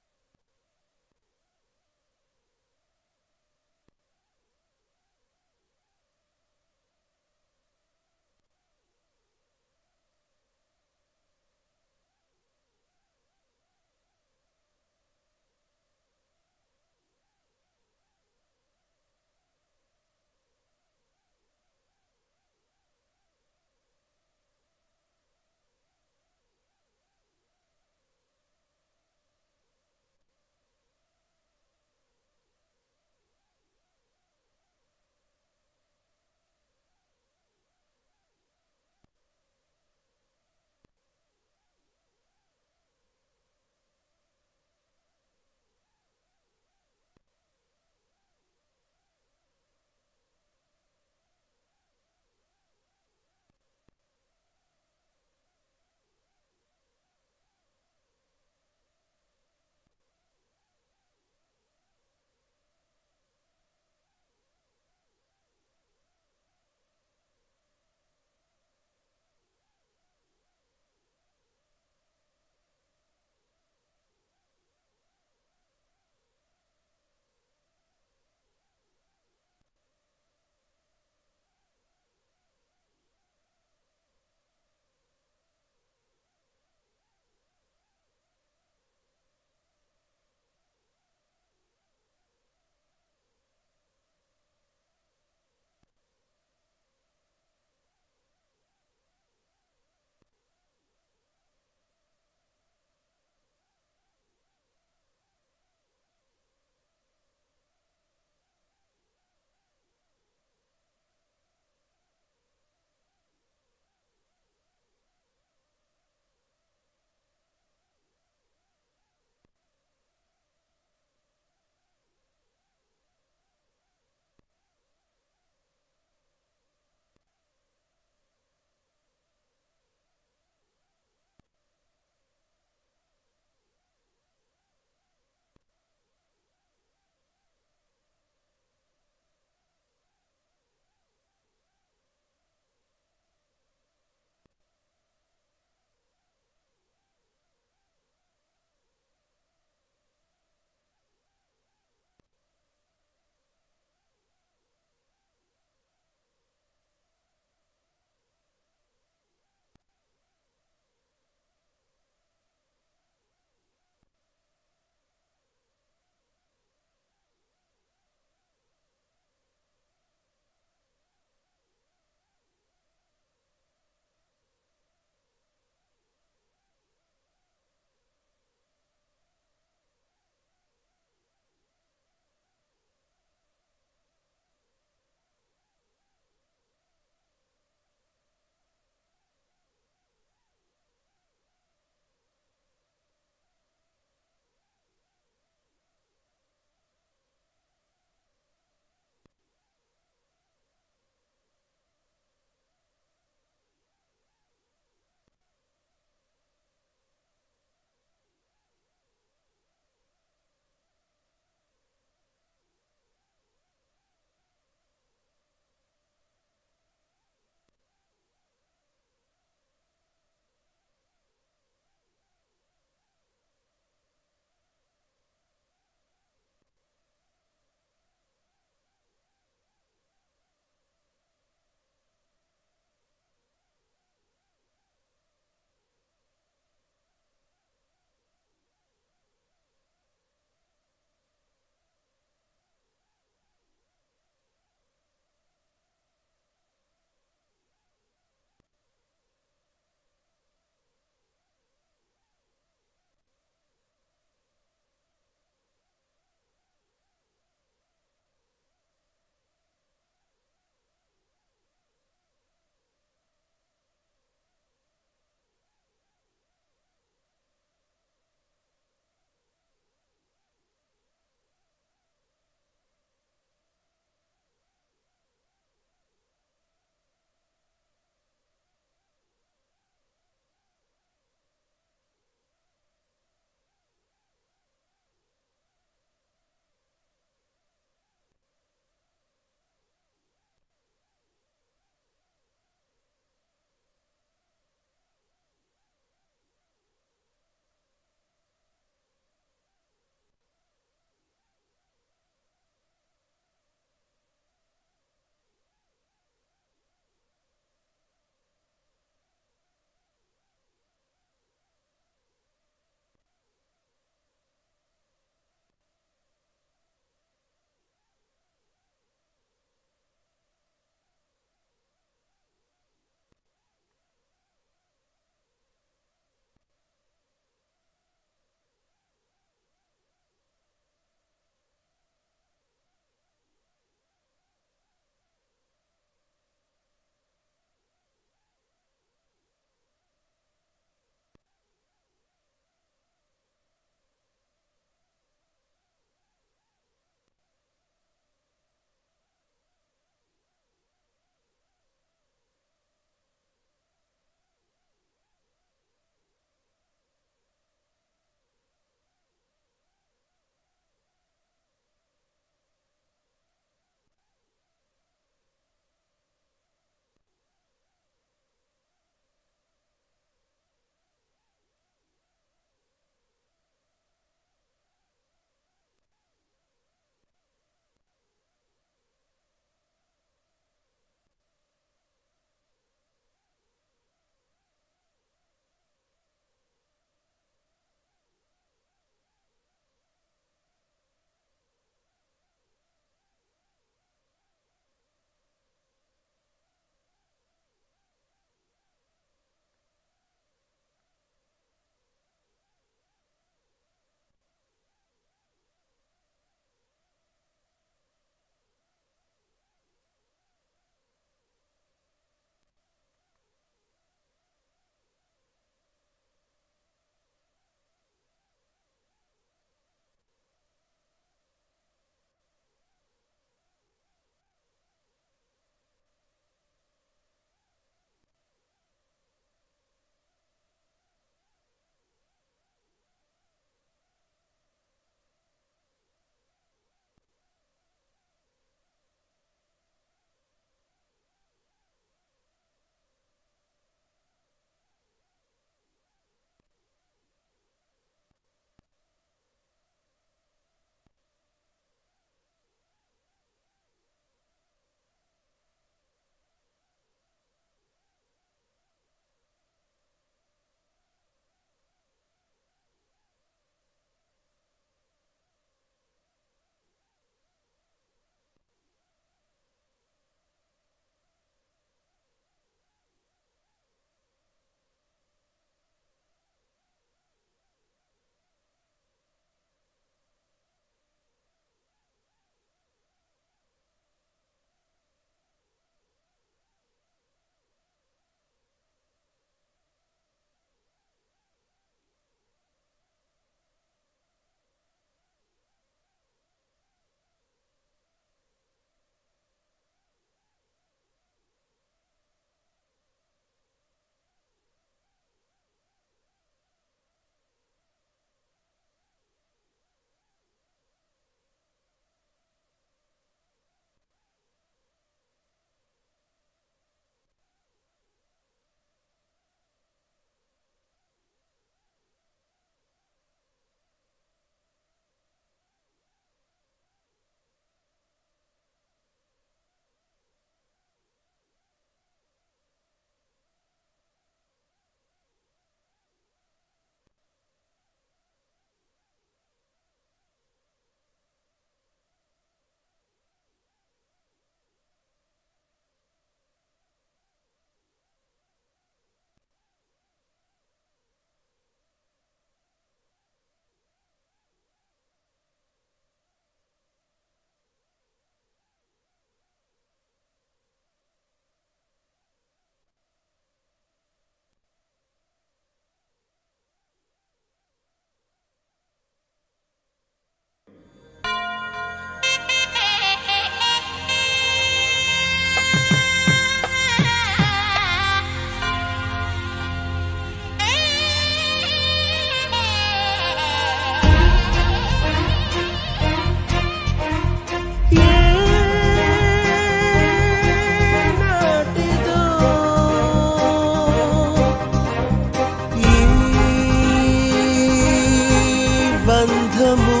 బంధము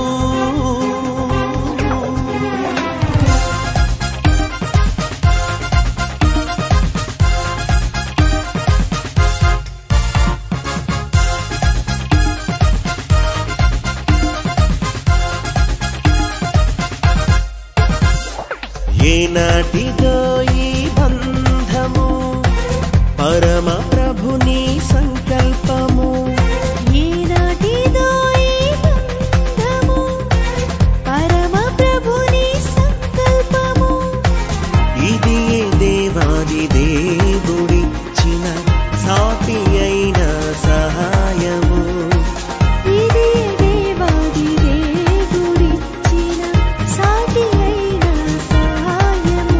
ఏనాటిదో ఈ బంధము పరమ ప్రభుని సంకల్పము
ఈనాటిదో ఈ బంధము పరమ ప్రభుని సంకల్పము
ఇది దేవాది దేవుడిచ్చిన సాటి అయిన సహాయము
ఇది దేవాది దేవుడిచ్చిన సాటి అయిన సహాయము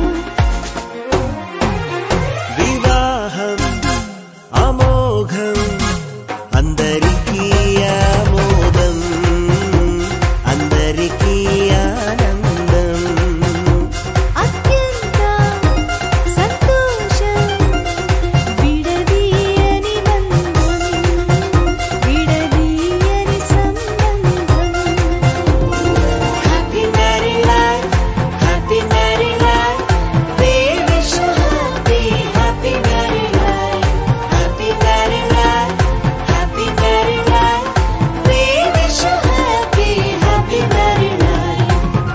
వివాహం అమోఘం అందరికీ ఆమోదం అందరికీ ఆనందం
అత్యంత సంతోషం విడదీయని బంధం విడదీయని సంబంధం
happy marry life happy marry life we wish happy happy marry life happy marry life happy marry life we wish happy happy marry life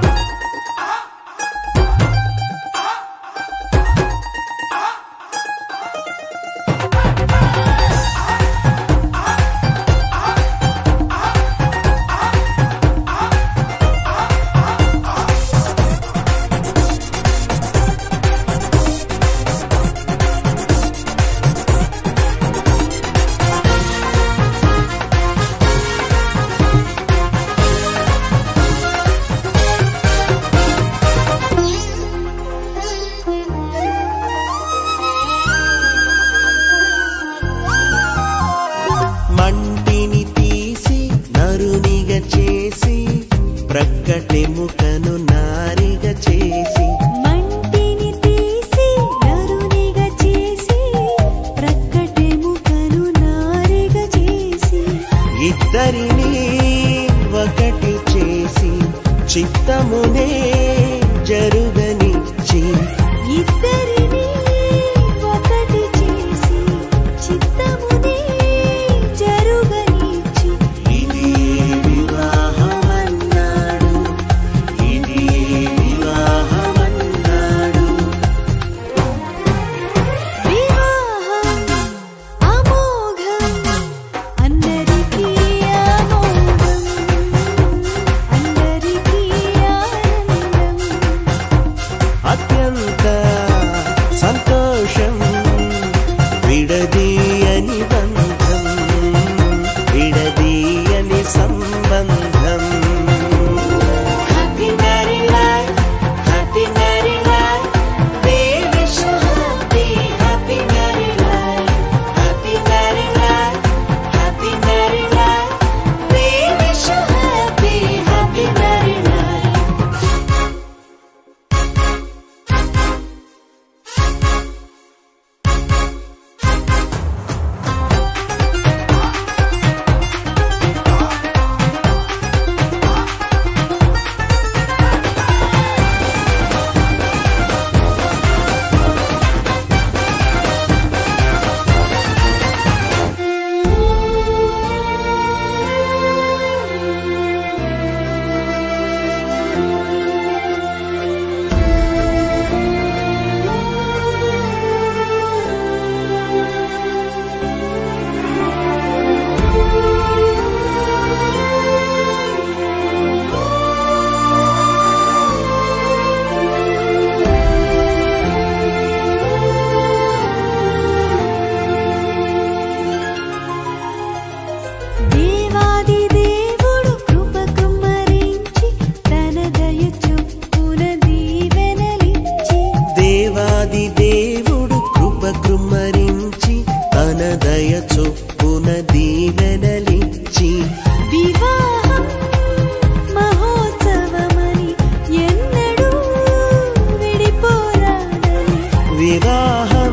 మంటిని తీసి నరునిగా చేసి ప్రక్కటెముకను నారిగా చేసి
మంటిని తీసి నరునిగా చేసి ప్రక్కటెముకను నారిగా చేసి
ఇద్దరిని ఒకటి చేసి చిత్తమునే జరుగనిచ్చి
ఇద్దరిని ఒకటి చేసి చిత్తమునే జరుగనిచ్చి
ఇది వివాహమన్నాడు ఇది వివాహమన్నాడు
వివాహం అమోఘం అందరికీ ఆమోదం అందరికీ ఆనందం
అత్యంత సంతోషం విడదీయని బంధం విడదీయని సంబంధం happy marry life happy marry life we wish happy happy marry life happy marry life happy marry life we wish happy happy marry life
దేవాది దేవుడు కృప కుమ్మరించి తన దయ చొప్పున దీవెనలిచ్చి
దేవాది దేవుడు కృప కృమ్మరించి తన దయ చొప్పున దీవెనలిచ్చి
వివాహం మహోత్సవమని ఎన్నడూ విడిపోరాడని
వివాహం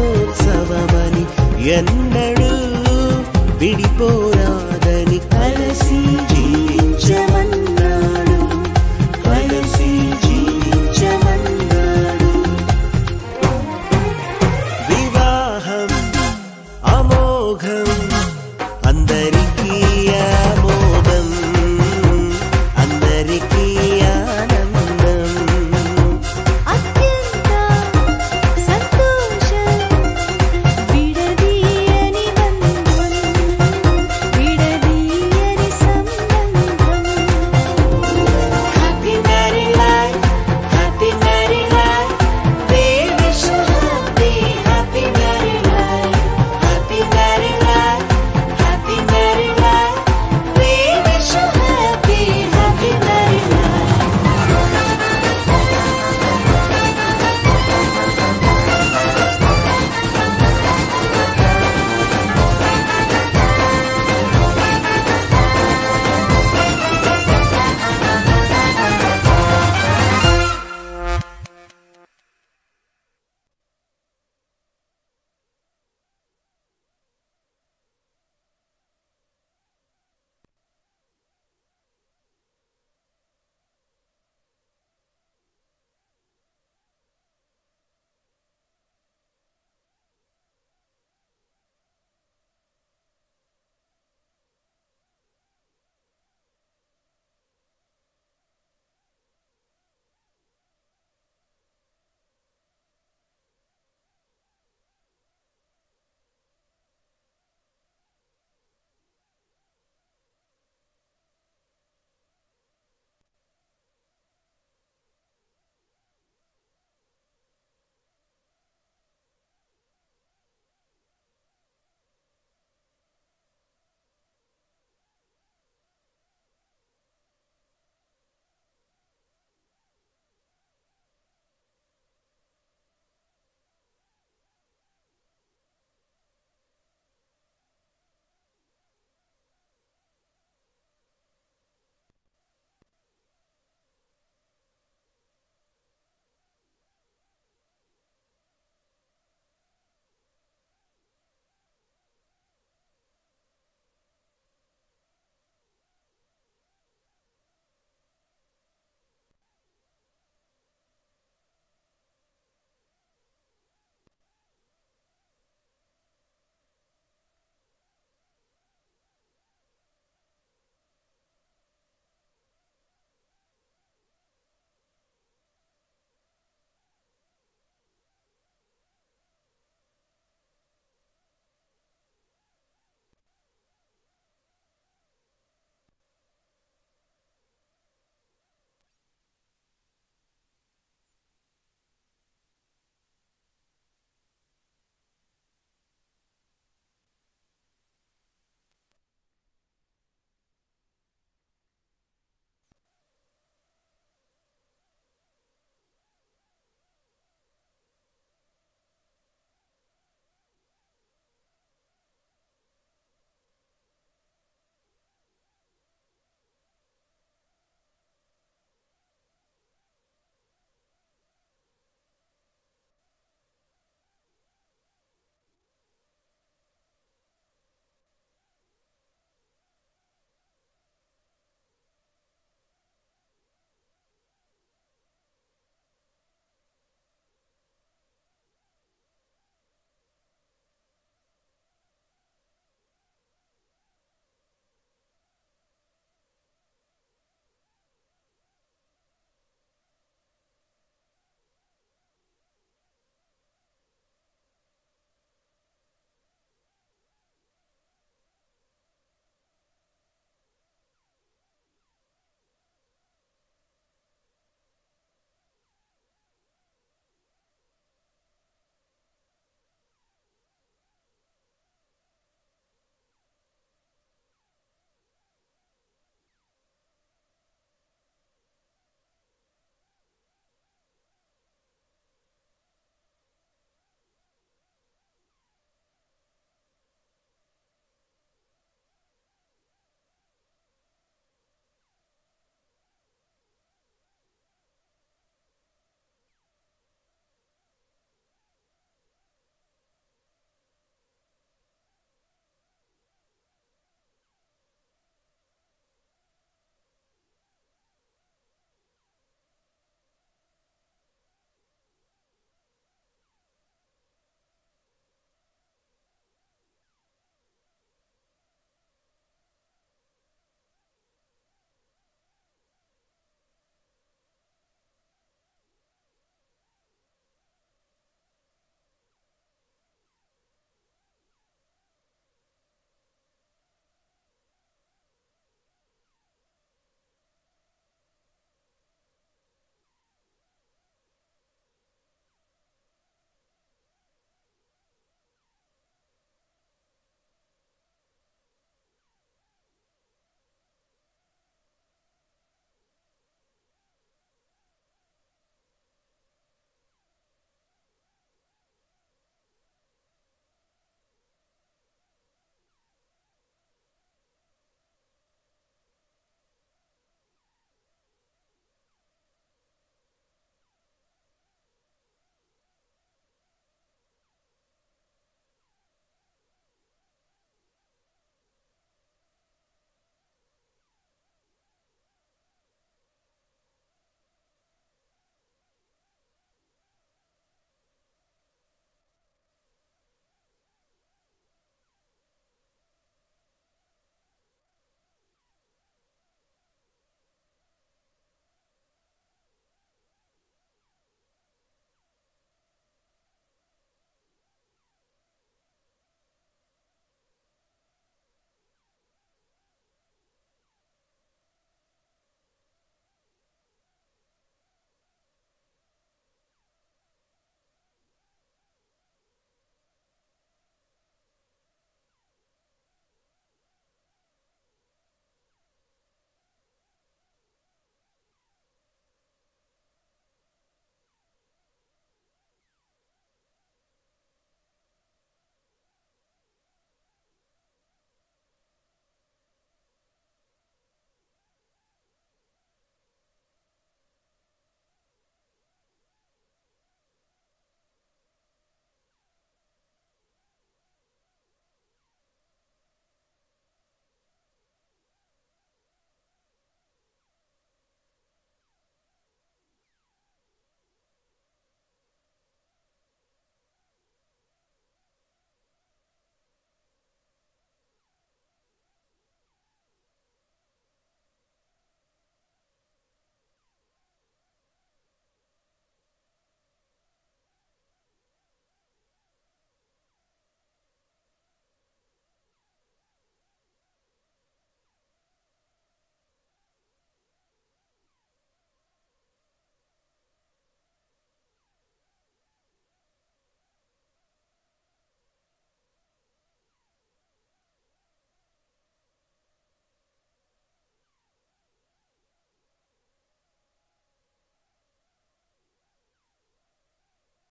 మహోత్సవమని ఎన్నడూ విడిపోరాదని కలలి కలిసి జీవించమన్నాడు కలిసి జీవించమన్నాడు వివాహం అమోఘం అందరి